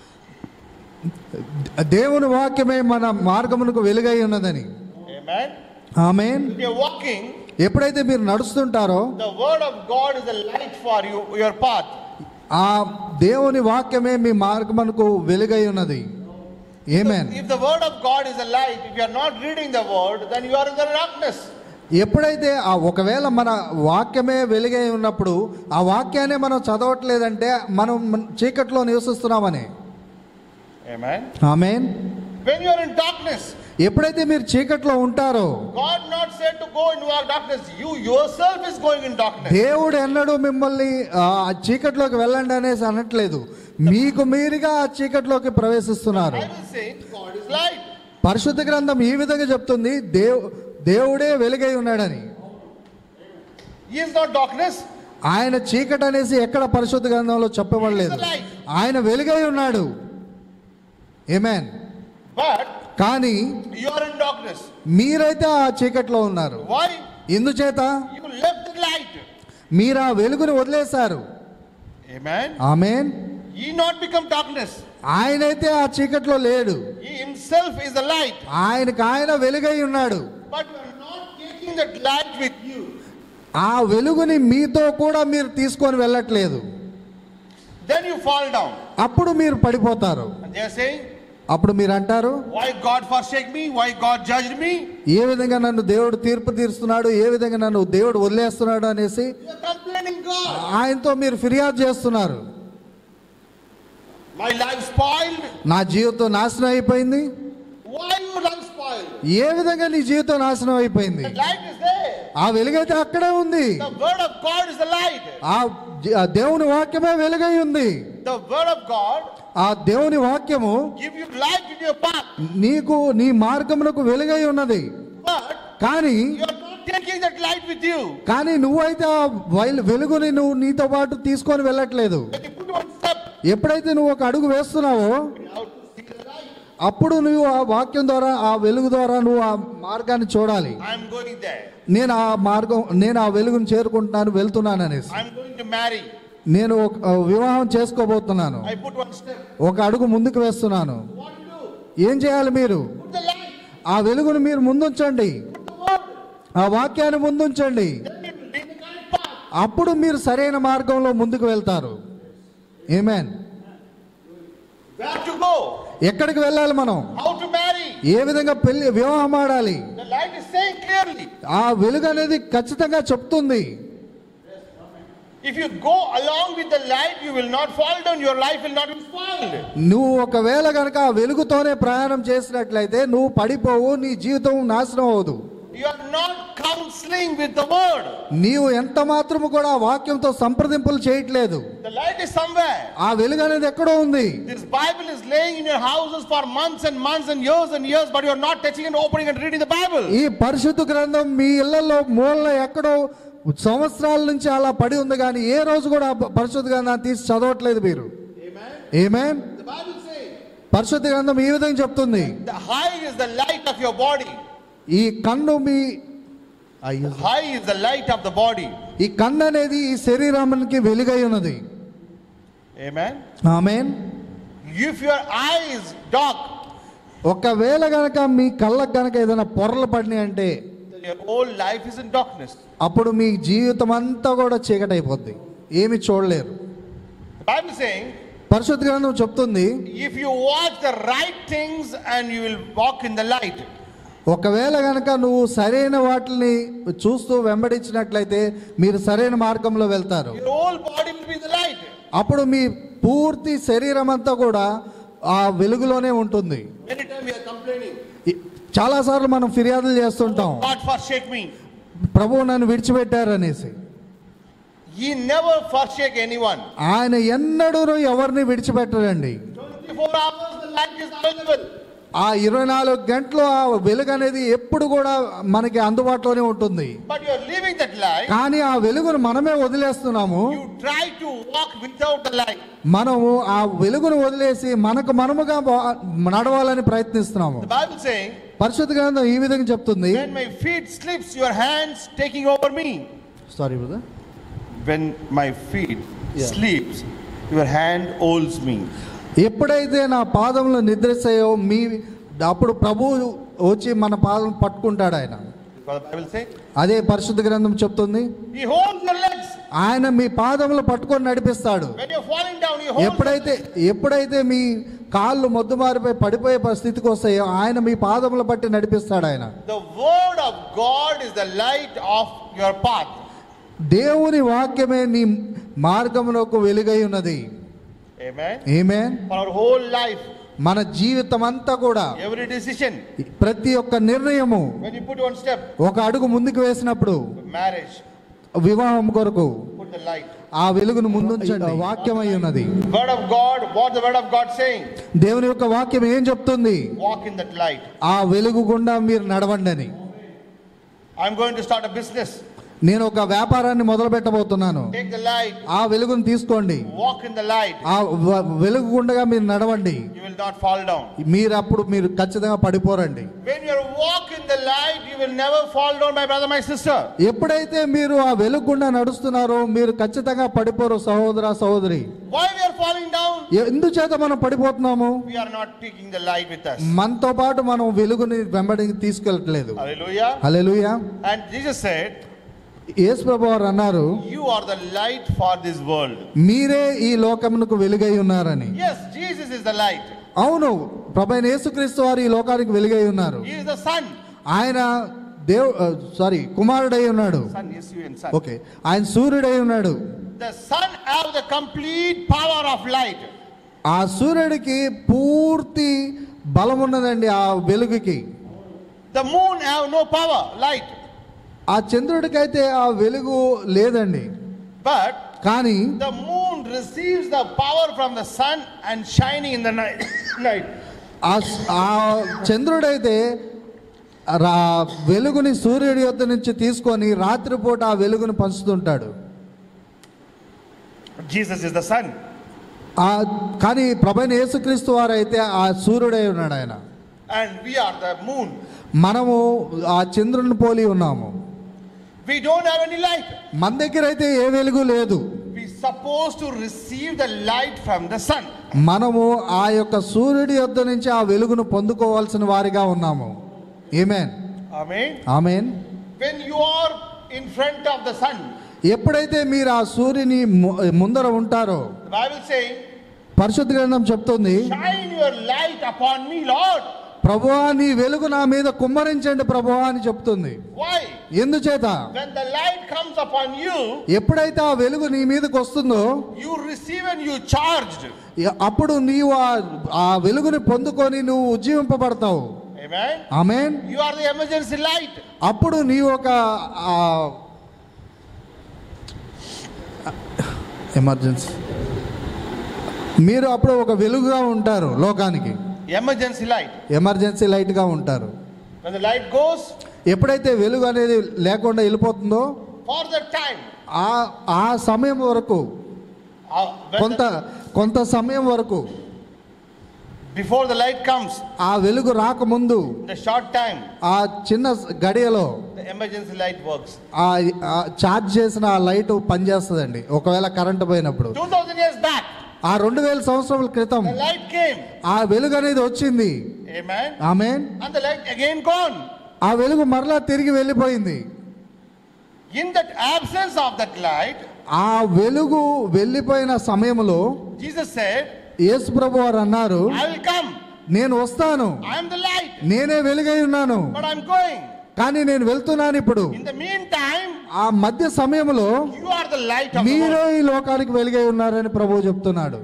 [SPEAKER 3] దేవుని వాక్యమే మన మార్గమునకు వెలుగై ఉన్నదని
[SPEAKER 2] Amen.
[SPEAKER 3] Amen
[SPEAKER 2] If you are walking,
[SPEAKER 3] ఎప్పుడైతే మీరు నడుస్తుంటారో
[SPEAKER 2] the word of God is the light for you, your path.
[SPEAKER 3] ఆ దేవుని వాక్యమే మీ మార్గమునకు వెలుగై ఉన్నది amen
[SPEAKER 2] If the word of God is the light, if you are not reading the word, then you are in the darkness.
[SPEAKER 3] ఎప్పుడైతే ఆ ఒకవేళ మన వాక్యమే వెలుగై ఉన్నప్పుడు ఆ వాక్యాన్ని మనం చదవట్లేదంటే మనం మన- చీకట్లో నివసిస్తున్నామని
[SPEAKER 2] Amen.
[SPEAKER 3] Amen
[SPEAKER 2] When you are in darkness,
[SPEAKER 3] ఎప్పుడైతే మీరు చీకట్లో ఉంటారో
[SPEAKER 2] God not said to go into our darkness. You yourself is going in darkness.
[SPEAKER 3] దేవుడు ఎన్నడూ మిమ్మల్ని ఆ చీకట్లోకి వెళ్ళండి అనేసి అనట్లేదు మీకు మీరుగా ఆ చీకట్లోకి ప్రవేశిస్తున్నారు
[SPEAKER 2] Bible saying God is light.
[SPEAKER 3] పరిశుద్ధ గ్రంథం ఈ విధంగా చెప్తుంది దేవు దేవుడే వెలుగై ఉన్నాడని
[SPEAKER 2] He is not darkness.
[SPEAKER 3] ఆయన చీకటి అనేసి ఎక్కడ పరిశుద్ధ గ్రంథంలో చెప్పబడలేదు ఆయన వెలుగై ఉన్నాడు ఏమేన్
[SPEAKER 2] But
[SPEAKER 3] కానీ
[SPEAKER 2] you are in darkness.
[SPEAKER 3] మీరైతే ఆ చీకట్లో ఉన్నారు
[SPEAKER 2] Why?
[SPEAKER 3] ఎందుచేత
[SPEAKER 2] You left the light.
[SPEAKER 3] మీరు ఆ వెలుగుని వదిలేశారు
[SPEAKER 2] Amen.
[SPEAKER 3] Amen
[SPEAKER 2] Ye not become darkness.
[SPEAKER 3] ఆయనైతే ఆ చీకట్లో లేడు
[SPEAKER 2] He himself is the light.
[SPEAKER 3] ఆయనకు ఆయన వెలుగై ఉన్నాడు
[SPEAKER 2] But you are not taking that light with you.
[SPEAKER 3] ఆ వెలుగుని మీతో కూడా మీరు తీసుకొని వెళ్ళట్లేదు
[SPEAKER 2] Then you fall down.
[SPEAKER 3] అప్పుడు మీరు పడిపోతారు
[SPEAKER 2] And they are saying,
[SPEAKER 3] అప్పుడు మీరు అంటారు
[SPEAKER 2] Why God forsake me? Why God judged me?
[SPEAKER 3] ఏ విధంగా నన్ను దేవుడు తీర్పు తీరుస్తున్నాడు ఏ విధంగా నన్ను దేవుడు వదిలేస్తున్నాడు అనేసి
[SPEAKER 2] You are complaining God.
[SPEAKER 3] ఆయనతో మీరు ఫిర్యాదు చేస్తున్నారు
[SPEAKER 2] My life spoiled.
[SPEAKER 3] నా జీవితం నాశనం అయిపోయింది
[SPEAKER 2] Why your life spoiled?
[SPEAKER 3] ఏ విధంగా నీ జీవితం నాశనం అయిపోయింది
[SPEAKER 2] The light is there.
[SPEAKER 3] ఆ వెలుగైతే అక్కడే ఉంది
[SPEAKER 2] The word of God is the light.
[SPEAKER 3] ఆ జ- ఆ దేవుని వాక్యమే వెలుగై ఉంది
[SPEAKER 2] The word of God
[SPEAKER 3] ఆ దేవుని వాక్యము
[SPEAKER 2] give you light in your path.
[SPEAKER 3] నీకు నీ మార్గమునకు వెలుగై ఉన్నది
[SPEAKER 2] But
[SPEAKER 3] కానీ
[SPEAKER 2] you are not taking that light with you.
[SPEAKER 3] కానీ నువ్వైతే ఆ వైల్- వెలుగుని నువ్వు నీతో పాటు తీసుకొని వెళ్ళట్లేదు
[SPEAKER 2] When you put one step,
[SPEAKER 3] ఎప్పుడైతే నువ్వు ఒక అడుగు వేస్తున్నావో
[SPEAKER 2] you have to see the light.
[SPEAKER 3] అప్పుడు నువ్వు ఆ వాక్యం ద్వారా ఆ వెలుగు ద్వారా నువ్వు ఆ మార్గాన్ని చూడాలి
[SPEAKER 2] I am going there.
[SPEAKER 3] నేను ఆ మార్గం నేను ఆ వెలుగును చేరుకుంటున్నాను వెళ్తున్నాను అనేసి
[SPEAKER 2] I am going to marry.
[SPEAKER 3] నేను ఒక ఆ, వివాహం చేసుకోబోతున్నాను
[SPEAKER 2] I put one step.
[SPEAKER 3] ఒక అడుగు ముందుకు వేస్తున్నాను
[SPEAKER 2] What to do?
[SPEAKER 3] ఏం చేయాలి మీరు
[SPEAKER 2] Put the light.
[SPEAKER 3] ఆ వెలుగును మీరు ముందుంచండి
[SPEAKER 2] Put the word.
[SPEAKER 3] ఆ వాక్యాన్ని ముందుంచండి
[SPEAKER 2] Then it will be the correct path.
[SPEAKER 3] అప్పుడు మీరు సరైన మార్గంలో ముందుకు వెళ్తారు ఏమేన్
[SPEAKER 2] Where to go?
[SPEAKER 3] ఎక్కడికి వెళ్ళాలి మనం
[SPEAKER 2] How to marry?
[SPEAKER 3] ఏ విధంగా పెళ్లి వివాహం ఆడాలి
[SPEAKER 2] The light is saying clearly.
[SPEAKER 3] ఆ వెలుగు అనేది ఖచ్చితంగా చెప్తుంది
[SPEAKER 2] If you go along with the light, you will not fall down. Your life will not be spoiled.
[SPEAKER 3] నువ్వు ఒకవేళ కనుక ఆ వెలుగుతోనే ప్రయాణం చేసినట్లయితే నువ్వు పడిపోవు నీ జీవితం నాశనం అవ్వదు
[SPEAKER 2] You are not counseling with the word.
[SPEAKER 3] నీవు ఎంత మాత్రము కూడా ఆ వాక్యంతో సంప్రదింపులు చేయట్లేదు
[SPEAKER 2] The light is somewhere.
[SPEAKER 3] ఆ వెలుగు అనేది ఎక్కడో ఉంది
[SPEAKER 2] This Bible is laying in your houses for months and months and years and years, but you are not touching and opening and reading the Bible.
[SPEAKER 3] ఈ పరిశుద్ధ గ్రంథం మీ ఇళ్లలో మూల ఎక్కడో సంవత్సరాల నుంచి అలా పడి ఉంది కానీ ఏ రోజు కూడా ఆ పరిశుద్ధ గ్రంథాన్ని తీసి చదవట్లేదు మీరు ఏమేన్
[SPEAKER 2] The Bible says
[SPEAKER 3] పరిశుద్ధ గ్రంథం ఈ విధంగా చెప్తుంది
[SPEAKER 2] the eye is the light of your body.
[SPEAKER 3] ఈ కన్ను మీ అయ్యో.
[SPEAKER 2] Eye is the light of the body.
[SPEAKER 3] ఈ కన్ను అనేది ఈ శరీరానికి వెలుగై ఉన్నది
[SPEAKER 2] Amen.
[SPEAKER 3] Amen
[SPEAKER 2] If your eye is dark,
[SPEAKER 3] ఒకవేళ గనక మీ కళ్ళకు గనక ఏదైనా పొరలు పడినాయి అంటే
[SPEAKER 2] then your whole life is in darkness.
[SPEAKER 3] అప్పుడు మీ జీవితం అంతా కూడా చీకటైపోద్ది ఏమి చూడలేరు
[SPEAKER 2] The Bible is saying,
[SPEAKER 3] పరిశుద్ధ గ్రంథం చెప్తుంది
[SPEAKER 2] if you watch the right things and you will walk in the light.
[SPEAKER 3] ఒకవేళ గనక నువ్వు సరైన వాటిని చూస్తూ వెంబడించినట్లయితే మీరు సరైన మార్గంలో వెళ్తారు
[SPEAKER 2] Your whole body will be in the light.
[SPEAKER 3] అప్పుడు మీ పూర్తి శరీరం అంతా కూడా ఆ వెలుగులోనే ఉంటుంది
[SPEAKER 2] Many times we are complaining,
[SPEAKER 3] ఈ- చాలాసార్లు మనం ఫిర్యాదులు చేస్తుంటాం
[SPEAKER 2] God forsake me.
[SPEAKER 3] ప్రభువు నన్ను విడిచిపెట్టారు అనేసి
[SPEAKER 2] He never forsake anyone.
[SPEAKER 3] ఆయన ఎన్నడూ ఎవరిని విడిచిపెట్టరండి
[SPEAKER 2] 24 hours the light is available.
[SPEAKER 3] ఆ ఇరవై నాలుగు గంటలు ఆ వెలుగు అనేది ఎప్పుడు కూడా మనకి అందుబాటులోనే ఉంటుంది
[SPEAKER 2] But you are leaving that light.
[SPEAKER 3] కానీ ఆ వెలుగును మనమే వదిలేస్తున్నాము
[SPEAKER 2] You try to walk without the light.
[SPEAKER 3] మనము ఆ వెలుగును వదిలేసి మనకు మనముగా వా- నడవాలని ప్రయత్నిస్తున్నాము
[SPEAKER 2] The Bible saying,
[SPEAKER 3] పరిశుద్ధ గ్రంథం ఈ విధంగా చెప్తుంది
[SPEAKER 2] when my feet slips, your hands taking over me.
[SPEAKER 3] Sorry brother
[SPEAKER 2] When my feet
[SPEAKER 3] Yeah.
[SPEAKER 2] sleeps, your hand holds me.
[SPEAKER 3] ఎప్పుడైతే నా పాదంలో నిద్రిస్తాయో మీ అప్పుడు ప్రభు వచ్చి మన పాదం పట్టుకుంటాడు ఆయన
[SPEAKER 2] What the Bible say?
[SPEAKER 3] అదే పరిశుద్ధ గ్రంథం చెప్తుంది
[SPEAKER 2] He holds your legs.
[SPEAKER 3] ఆయన మీ పాదములు పట్టుకొని నడిపిస్తాడు
[SPEAKER 2] When you're falling down, he holds
[SPEAKER 3] ఎప్పుడైతే ఎప్పుడైతే మీ కాళ్ళు మొద్దుమారిపోయి పడిపోయే స్థితికి వస్తాయో ఆయన మీ పాదములు బట్టి నడిపిస్తాడు ఆయన
[SPEAKER 2] The word of God is the light of your path.
[SPEAKER 3] దేవుని వాక్యమే నీ మార్గమునకు వెలుగై ఉన్నది
[SPEAKER 2] Amen.
[SPEAKER 3] ఏమే
[SPEAKER 2] For our whole life,
[SPEAKER 3] మన జీవితం అంతా కూడా
[SPEAKER 2] every decision,
[SPEAKER 3] ప్రతి ఒక్క నిర్ణయము
[SPEAKER 2] when you put one step,
[SPEAKER 3] ఒక అడుగు ముందుకు వేసినప్పుడు
[SPEAKER 2] marriage,
[SPEAKER 3] వివాహం కొరకు
[SPEAKER 2] put the light.
[SPEAKER 3] ఆ వెలుగును ముందుంచండి వాక్యమై ఉన్నది
[SPEAKER 2] Word of God, what the word of God saying?
[SPEAKER 3] దేవుని యొక్క వాక్యం ఏం చెప్తుంది
[SPEAKER 2] Walk in that light.
[SPEAKER 3] ఆ వెలుగు గుండా మీరు నడవండి అని
[SPEAKER 2] I'm going to start a business.
[SPEAKER 3] నేను ఒక వ్యాపారాన్ని మొదలు పెట్టబోతున్నాను
[SPEAKER 2] Take the light,
[SPEAKER 3] ఆ వెలుగును తీసుకోండి
[SPEAKER 2] walk in the light.
[SPEAKER 3] ఆ వ- వెలుగు గుండగా మీరు నడవండి
[SPEAKER 2] You will not fall down.
[SPEAKER 3] మీరు అప్పుడు మీరు ఖచ్చితంగా పడిపోరండి
[SPEAKER 2] When you walk in the light, you will never fall down, my brother, my sister.
[SPEAKER 3] ఎప్పుడైతే మీరు ఆ వెలుగు గుండా నడుస్తున్నారో మీరు ఖచ్చితంగా పడిపోరు సహోదర సహోదరి
[SPEAKER 2] Why we are falling down?
[SPEAKER 3] ఎ- ఎందుచేత మనం పడిపోతున్నాము
[SPEAKER 2] We are not taking the light with us.
[SPEAKER 3] మనతో పాటు మనం వెలుగుని వెంబడి తీసుకెళ్ళట్లేదు
[SPEAKER 2] Hallelujah.
[SPEAKER 3] Hallelujah
[SPEAKER 2] And Jesus said,
[SPEAKER 3] యేసు ప్రభు వారు అన్నారు
[SPEAKER 2] You are the light for this world.
[SPEAKER 3] మీరే ఈ లోకమునకు వెలుగై ఉన్నారని
[SPEAKER 2] Yes, Jesus is the light.
[SPEAKER 3] అవును ప్రభైన యేసుక్రీస్తు వారు ఈ లోకానికి వెలుగై ఉన్నారు
[SPEAKER 2] He is the sun.
[SPEAKER 3] ఆయన దేవ్ సారీ కుమారుడై ఉన్నాడు
[SPEAKER 2] Sun, yes, you and sun.
[SPEAKER 3] Okay ఆయన సూర్యుడై ఉన్నాడు
[SPEAKER 2] The sun have the complete power of light.
[SPEAKER 3] ఆ సూర్యుడికి పూర్తి బలం ఉన్నదండి ఆ వెలుగుకి
[SPEAKER 2] The moon have no power, light.
[SPEAKER 3] ఆ చంద్రుడికైతే ఆ వెలుగు లేదండి
[SPEAKER 2] But
[SPEAKER 3] కానీ
[SPEAKER 2] the moon receives the power from the sun and shining in the night. night.
[SPEAKER 3] ఆ స్- ఆ చంద్రుడైతే రా వెలుగుని సూర్యుడి యొద్ద నుంచి తీసుకొని రాత్రిపూట ఆ వెలుగుని పంచుతుంటాడు
[SPEAKER 2] Jesus is the sun.
[SPEAKER 3] ఆ కానీ ప్రభైన యేసుక్రీస్తు వారు అయితే ఆ సూర్యుడై ఉన్నాడు ఆయన
[SPEAKER 2] And we are the moon.
[SPEAKER 3] మనము ఆ చంద్రుని పోలి ఉన్నాము
[SPEAKER 2] We don't have any light.
[SPEAKER 3] మన దగ్గర అయితే ఏ వెలుగు లేదు
[SPEAKER 2] We supposed to receive the light from the sun.
[SPEAKER 3] మనము ఆ యొక్క సూర్యుడి యొద్ద నుంచి ఆ వెలుగును పొందుకోవాల్సిన వారిగా ఉన్నాము amen
[SPEAKER 2] Amen.
[SPEAKER 3] Amen
[SPEAKER 2] When you are in front of the sun,
[SPEAKER 3] ఎప్పుడైతే మీరు ఆ సూర్యుని ము- ముందర ఉంటారో
[SPEAKER 2] the Bible saying,
[SPEAKER 3] పరిశుద్ధ గ్రంథం చెప్తుంది
[SPEAKER 2] Shine your light upon me, Lord.
[SPEAKER 3] ప్రభువా నీ వెలుగు నా మీద కుమ్మరించండి ప్రభువా అని చెప్తుంది
[SPEAKER 2] Why?
[SPEAKER 3] ఎందుచేత
[SPEAKER 2] when the light comes upon you,
[SPEAKER 3] ఎప్పుడైతే ఆ వెలుగు నీ మీదకి వస్తుందో
[SPEAKER 2] you receive and you charged.
[SPEAKER 3] ఎ- అప్పుడు నీవు ఆ- ఆ వెలుగుని పొందుకొని నువ్వు ఉజ్జీవింపబడతావు
[SPEAKER 2] Amen.
[SPEAKER 3] Amen
[SPEAKER 2] You are the emergency light.
[SPEAKER 3] అప్పుడు నీ ఒక ఆ, ఎమర్జెన్సీ మీరు అప్పుడు ఒక వెలుగుగా ఉంటారు లోకానికి
[SPEAKER 2] Emergency light.
[SPEAKER 3] ఎమర్జెన్సీ లైట్గా ఉంటారు
[SPEAKER 2] When the light goes,
[SPEAKER 3] ఎప్పుడైతే వెలుగు అనేది లేకుండా వెళ్ళిపోతుందో
[SPEAKER 2] for that time,
[SPEAKER 3] ఆ ఆ సమయం వరకు
[SPEAKER 2] uh, when
[SPEAKER 3] కొంత కొంత సమయం వరకు
[SPEAKER 2] the- before the light comes,
[SPEAKER 3] ఆ వెలుగు రాకముందు
[SPEAKER 2] the short time,
[SPEAKER 3] ఆ చిన్న గడియలో
[SPEAKER 2] the emergency light works.
[SPEAKER 3] ఆ ఆ ఛార్జ్ చేసిన ఆ లైట్ పనిచేస్తుందండి ఒకవేళ కరెంట్ పోయినప్పుడు
[SPEAKER 2] 2000 years back,
[SPEAKER 3] ఆ రెండు వేల సంవత్సరాల క్రితం
[SPEAKER 2] the light came.
[SPEAKER 3] ఆ వెలుగు అనేది వచ్చింది
[SPEAKER 2] Amen.
[SPEAKER 3] ఆమె
[SPEAKER 2] And the light again gone.
[SPEAKER 3] ఆ వెలుగు మరలా తిరిగి వెళ్ళిపోయింది
[SPEAKER 2] In that absence of that light,
[SPEAKER 3] ఆ వెలుగు వెళ్ళిపోయిన సమయంలో
[SPEAKER 2] Jesus said,
[SPEAKER 3] యేసు ప్రభు వారు అన్నారు
[SPEAKER 2] I will come.
[SPEAKER 3] నేను వస్తాను
[SPEAKER 2] I am the light,
[SPEAKER 3] నేనే వెలుగై ఉన్నాను
[SPEAKER 2] but I'm going.
[SPEAKER 3] కానీ నేను వెళ్తున్నాను ఇప్పుడు
[SPEAKER 2] In the meantime,
[SPEAKER 3] ఆ మధ్య సమయంలో
[SPEAKER 2] you are the light of the
[SPEAKER 3] మీరే
[SPEAKER 2] world.
[SPEAKER 3] ఈ లోకానికి వెలుగై ఉన్నారని ప్రభువు చెప్తున్నాడు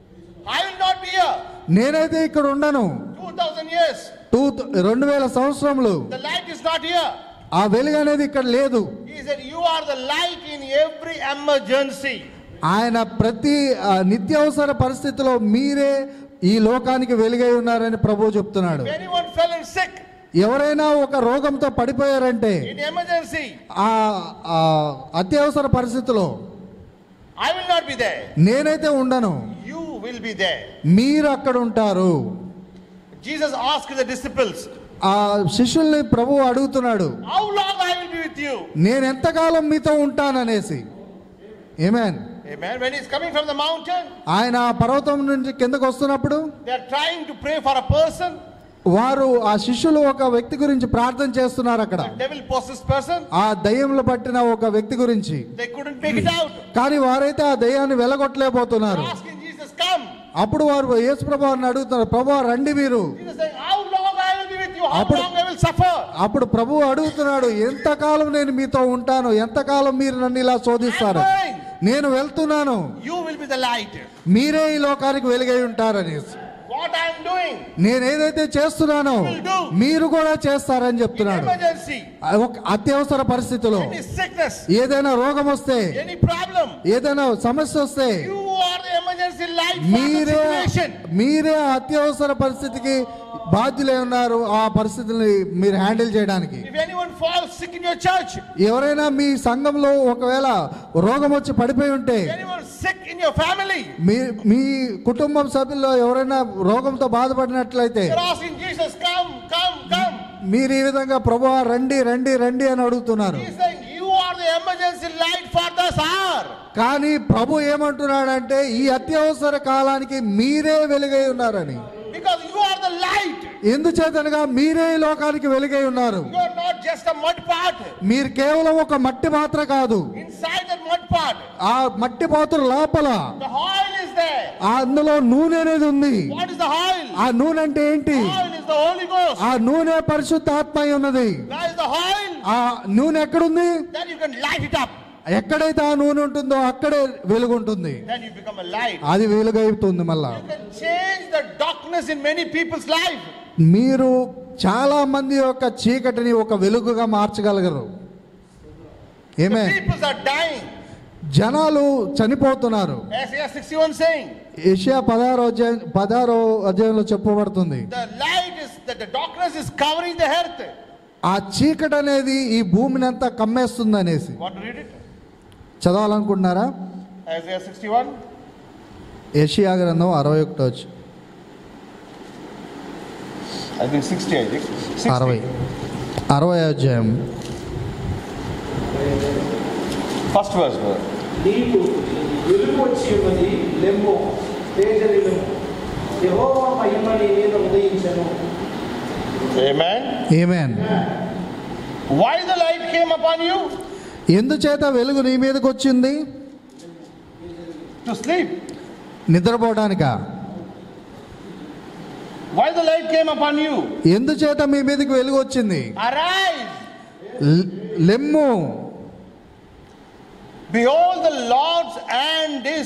[SPEAKER 2] I will not be here.
[SPEAKER 3] నేనైతే ఇక్కడ ఉండను
[SPEAKER 2] 2000 years.
[SPEAKER 3] టూ రెండు వేల సంవత్సరములు
[SPEAKER 2] The light is not here.
[SPEAKER 3] ఆ వెలుగు అనేది ఇక్కడ లేదు
[SPEAKER 2] He said, You are the light in every emergency.
[SPEAKER 3] ఆయన ప్రతి ఆ, నిత్యావసర పరిస్థితిలో మీరే ఈ లోకానికి వెలుగై ఉన్నారని ప్రభువు చెప్తున్నాడు
[SPEAKER 2] If anyone fell in sick
[SPEAKER 3] ఎవరైనా ఒక రోగంతో పడిపోయారంటే
[SPEAKER 2] in emergency,
[SPEAKER 3] ఆ ఆ అత్యవసర పరిస్థితిలో
[SPEAKER 2] I will not be there.
[SPEAKER 3] నేనైతే ఉండను
[SPEAKER 2] You will be there.
[SPEAKER 3] మీరు అక్కడ ఉంటారు
[SPEAKER 2] Jesus asked the disciples,
[SPEAKER 3] ఆ శిష్యుల్ని ప్రభువు అడుగుతున్నాడు
[SPEAKER 2] How long I will be with you?
[SPEAKER 3] నేను ఎంతకాలం మీతో ఉంటాననేసి amen
[SPEAKER 2] Amen. When he's coming from the mountain,
[SPEAKER 3] ఆయన ఆ పర్వతం నుంచి కిందకు వస్తున్నప్పుడు
[SPEAKER 2] they are trying to pray for a person,
[SPEAKER 3] వారు ఆ శిష్యులు ఒక వ్యక్తి గురించి ప్రార్థన చేస్తున్నారు అక్కడ
[SPEAKER 2] a devil possessed person.
[SPEAKER 3] ఆ దయ్యంలో పట్టిన ఒక వ్యక్తి గురించి
[SPEAKER 2] They couldn't make it out.
[SPEAKER 3] కానీ వారైతే ఆ దయ్యాన్ని వెలగొట్టలేకపోతున్నారు
[SPEAKER 2] They're asking Jesus, Come.
[SPEAKER 3] అప్పుడు వారు యేసు ప్రభు వారిని అడుగుతున్నారు ప్రభు రండి మీరు
[SPEAKER 2] Jesus saying, How long I will be with you? How
[SPEAKER 3] అప్పుడు-
[SPEAKER 2] long I will suffer?
[SPEAKER 3] అప్పుడు ప్రభు అడుగుతున్నాడు ఎంతకాలం నేను మీతో ఉంటాను ఎంతకాలం మీరు నన్ను ఇలా శోధిస్తారు
[SPEAKER 2] I'm going.
[SPEAKER 3] నేను వెళ్తున్నాను
[SPEAKER 2] You will be the light.
[SPEAKER 3] మీరే ఈ లోకానికి వెలుగై ఉంటారని
[SPEAKER 2] What I am doing
[SPEAKER 3] నేను ఏదైతే చేస్తున్నానో మీరు కూడా చేస్తారని
[SPEAKER 2] in
[SPEAKER 3] చెప్తున్నాడు
[SPEAKER 2] emergency,
[SPEAKER 3] ఒక అత్యవసర పరిస్థితిలో
[SPEAKER 2] any sickness,
[SPEAKER 3] ఏదైనా రోగం వస్తే
[SPEAKER 2] any problem,
[SPEAKER 3] ఏదైనా సమస్య వస్తే
[SPEAKER 2] you are the emergency light for the
[SPEAKER 3] మీరే
[SPEAKER 2] situation.
[SPEAKER 3] మీరే ఆ అత్యవసర పరిస్థితికి బాధ్యులై ఉన్నారు ఆ పరిస్థితిని మీరు హ్యాండిల్ చేయడానికి
[SPEAKER 2] If anyone falls sick in your church,
[SPEAKER 3] ఎవరైనా మీ సంఘంలో ఒకవేళ రోగం వచ్చి పడిపోయి ఉంటే
[SPEAKER 2] if anyone sick in your family,
[SPEAKER 3] మీ మీ కుటుంబం సభ్యుల్లో ఎవరైనా రోగంతో బాధపడినట్లయితే
[SPEAKER 2] you're asking Jesus, Come, come, come.
[SPEAKER 3] మీరు ఈ విధంగా ప్రభు రండి రండి రండి అని అడుగుతున్నారు
[SPEAKER 2] He's saying, You are the emergency light for this hour.
[SPEAKER 3] కానీ ప్రభు ఏమంటున్నాడంటే ఈ అత్యవసర కాలానికి మీరే వెలుగై ఉన్నారని
[SPEAKER 2] Because you are the light.
[SPEAKER 3] ఎందుచేతనగా మీరే ఈ లోకానికి వెలుగై ఉన్నారు
[SPEAKER 2] You are not just a mud pot.
[SPEAKER 3] మీరు కేవలం ఒక మట్టి పాత్ర కాదు
[SPEAKER 2] Inside that mud pot,
[SPEAKER 3] ఆ మట్టి పాత్ర లోపల
[SPEAKER 2] the oil is there.
[SPEAKER 3] ఆ అందులో నూనె అనేది ఉంది
[SPEAKER 2] What is the oil?
[SPEAKER 3] ఆ నూనె అంటే ఏంటి
[SPEAKER 2] Oil is the Holy Ghost.
[SPEAKER 3] ఆ నూనె పరిశుద్ధాత్మ అయి ఉన్నది
[SPEAKER 2] Where is the oil?
[SPEAKER 3] ఆ నూనె ఎక్కడుంది
[SPEAKER 2] Then you can light it up.
[SPEAKER 3] ఎక్కడైతే ఆ నూనె ఉంటుందో అక్కడే వెలుగు ఉంటుంది
[SPEAKER 2] Then you become a light.
[SPEAKER 3] అది వెలుగైతుంది మళ్ళా
[SPEAKER 2] You can change the darkness in many people's life.
[SPEAKER 3] మీరు చాలా మంది యొక్క చీకటిని ఒక వెలుగుగా మార్చగలగరు ఏమే
[SPEAKER 2] The peoples are dying.
[SPEAKER 3] జనాలు చనిపోతున్నారు
[SPEAKER 2] Isaiah 61 saying,
[SPEAKER 3] ఏషియా పదహారో అధ్యాయం పదహారో అధ్యాయంలో చెప్పబడుతుంది
[SPEAKER 2] the light is that the darkness is covering the earth.
[SPEAKER 3] ఆ చీకటి అనేది ఈ భూమిని అంతా కమ్మేస్తుంది అనేసి
[SPEAKER 2] Want to read it?
[SPEAKER 3] చదవాలనుకుంటున్నారా
[SPEAKER 2] Isaiah 61.
[SPEAKER 3] ఏషియా గ్రంథం అరవై ఒకటో వచ్చి
[SPEAKER 2] I think 60, I think. 60.
[SPEAKER 3] అరవై అరవై అధ్యాయం
[SPEAKER 2] First verse. brother.
[SPEAKER 4] నీకు వెలుగు వచ్చి ఉన్నది లెమ్ము తేజరిల్లుము యెహోవా మహిమ నీ మీద ఉదయించను
[SPEAKER 2] Amen.
[SPEAKER 3] Amen
[SPEAKER 2] Why the light came upon you?
[SPEAKER 3] ఎందుచేత వెలుగు నీ మీదకి వచ్చింది
[SPEAKER 2] To sleep.
[SPEAKER 3] నిద్రపోవడానిక
[SPEAKER 2] Why the light came upon you?
[SPEAKER 3] ఎందుచేత మీ మీదకి వెలుగు వచ్చింది
[SPEAKER 2] Arise.
[SPEAKER 3] లే- లెమ్ము
[SPEAKER 2] Behold, the Lord's hand is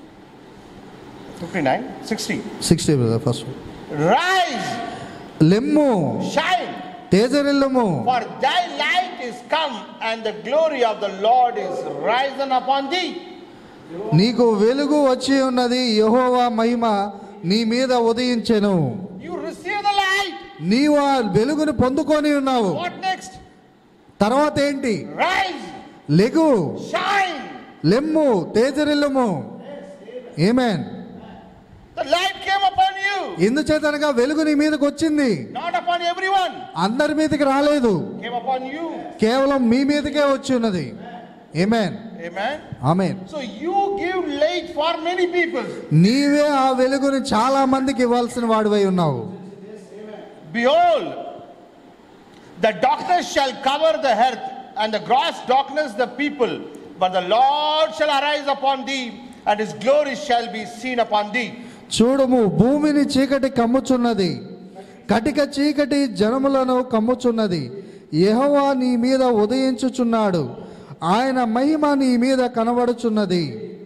[SPEAKER 2] 59, 60.
[SPEAKER 3] Sixty first
[SPEAKER 2] Rise,
[SPEAKER 3] లెమ్ము
[SPEAKER 2] shine,
[SPEAKER 3] తేజరిల్లుము
[SPEAKER 2] for thy light is come, and the glory of the Lord is risen upon thee.
[SPEAKER 3] నీకు వెలుగు వచ్చి ఉన్నది యెహోవా మహిమ నీ మీద ఉదయించెను
[SPEAKER 2] You receive the light.
[SPEAKER 3] నీవు ఆ వెలుగును పొందుకొని ఉన్నావు
[SPEAKER 2] What next?
[SPEAKER 3] తర్వాత ఏంటి
[SPEAKER 2] Rise,
[SPEAKER 3] లెగు
[SPEAKER 2] shine.
[SPEAKER 3] లెమ్ము తేజరిల్లుము amen
[SPEAKER 2] The light came upon you,
[SPEAKER 3] ఎందుచేతనగా వెలుగు నీ మీదకి వచ్చింది
[SPEAKER 2] not upon everyone.
[SPEAKER 3] అందరి మీదకి రాలేదు
[SPEAKER 2] Came upon you.
[SPEAKER 3] కేవలం మీ మీదకే వచ్చి ఉన్నది amen
[SPEAKER 2] Amen.
[SPEAKER 3] Amen
[SPEAKER 2] So you give light for many people.
[SPEAKER 3] నీవే ఆ వెలుగుని చాలా మందికి ఇవ్వాల్సిన వాడివై ఉన్నావు
[SPEAKER 2] Behold, the darkness shall cover the earth, and the gross darkness the people. But the Lord shall arise upon thee, and his glory shall be seen upon thee.
[SPEAKER 3] చూడుము భూమిని చీకటి కమ్ముచున్నది కటిక చీకటి జనములను కమ్ముచున్నది యెహోవా నీ మీద ఉదయించుచున్నాడు ఆయన మహిమ నీ మీద కనబడుచున్నది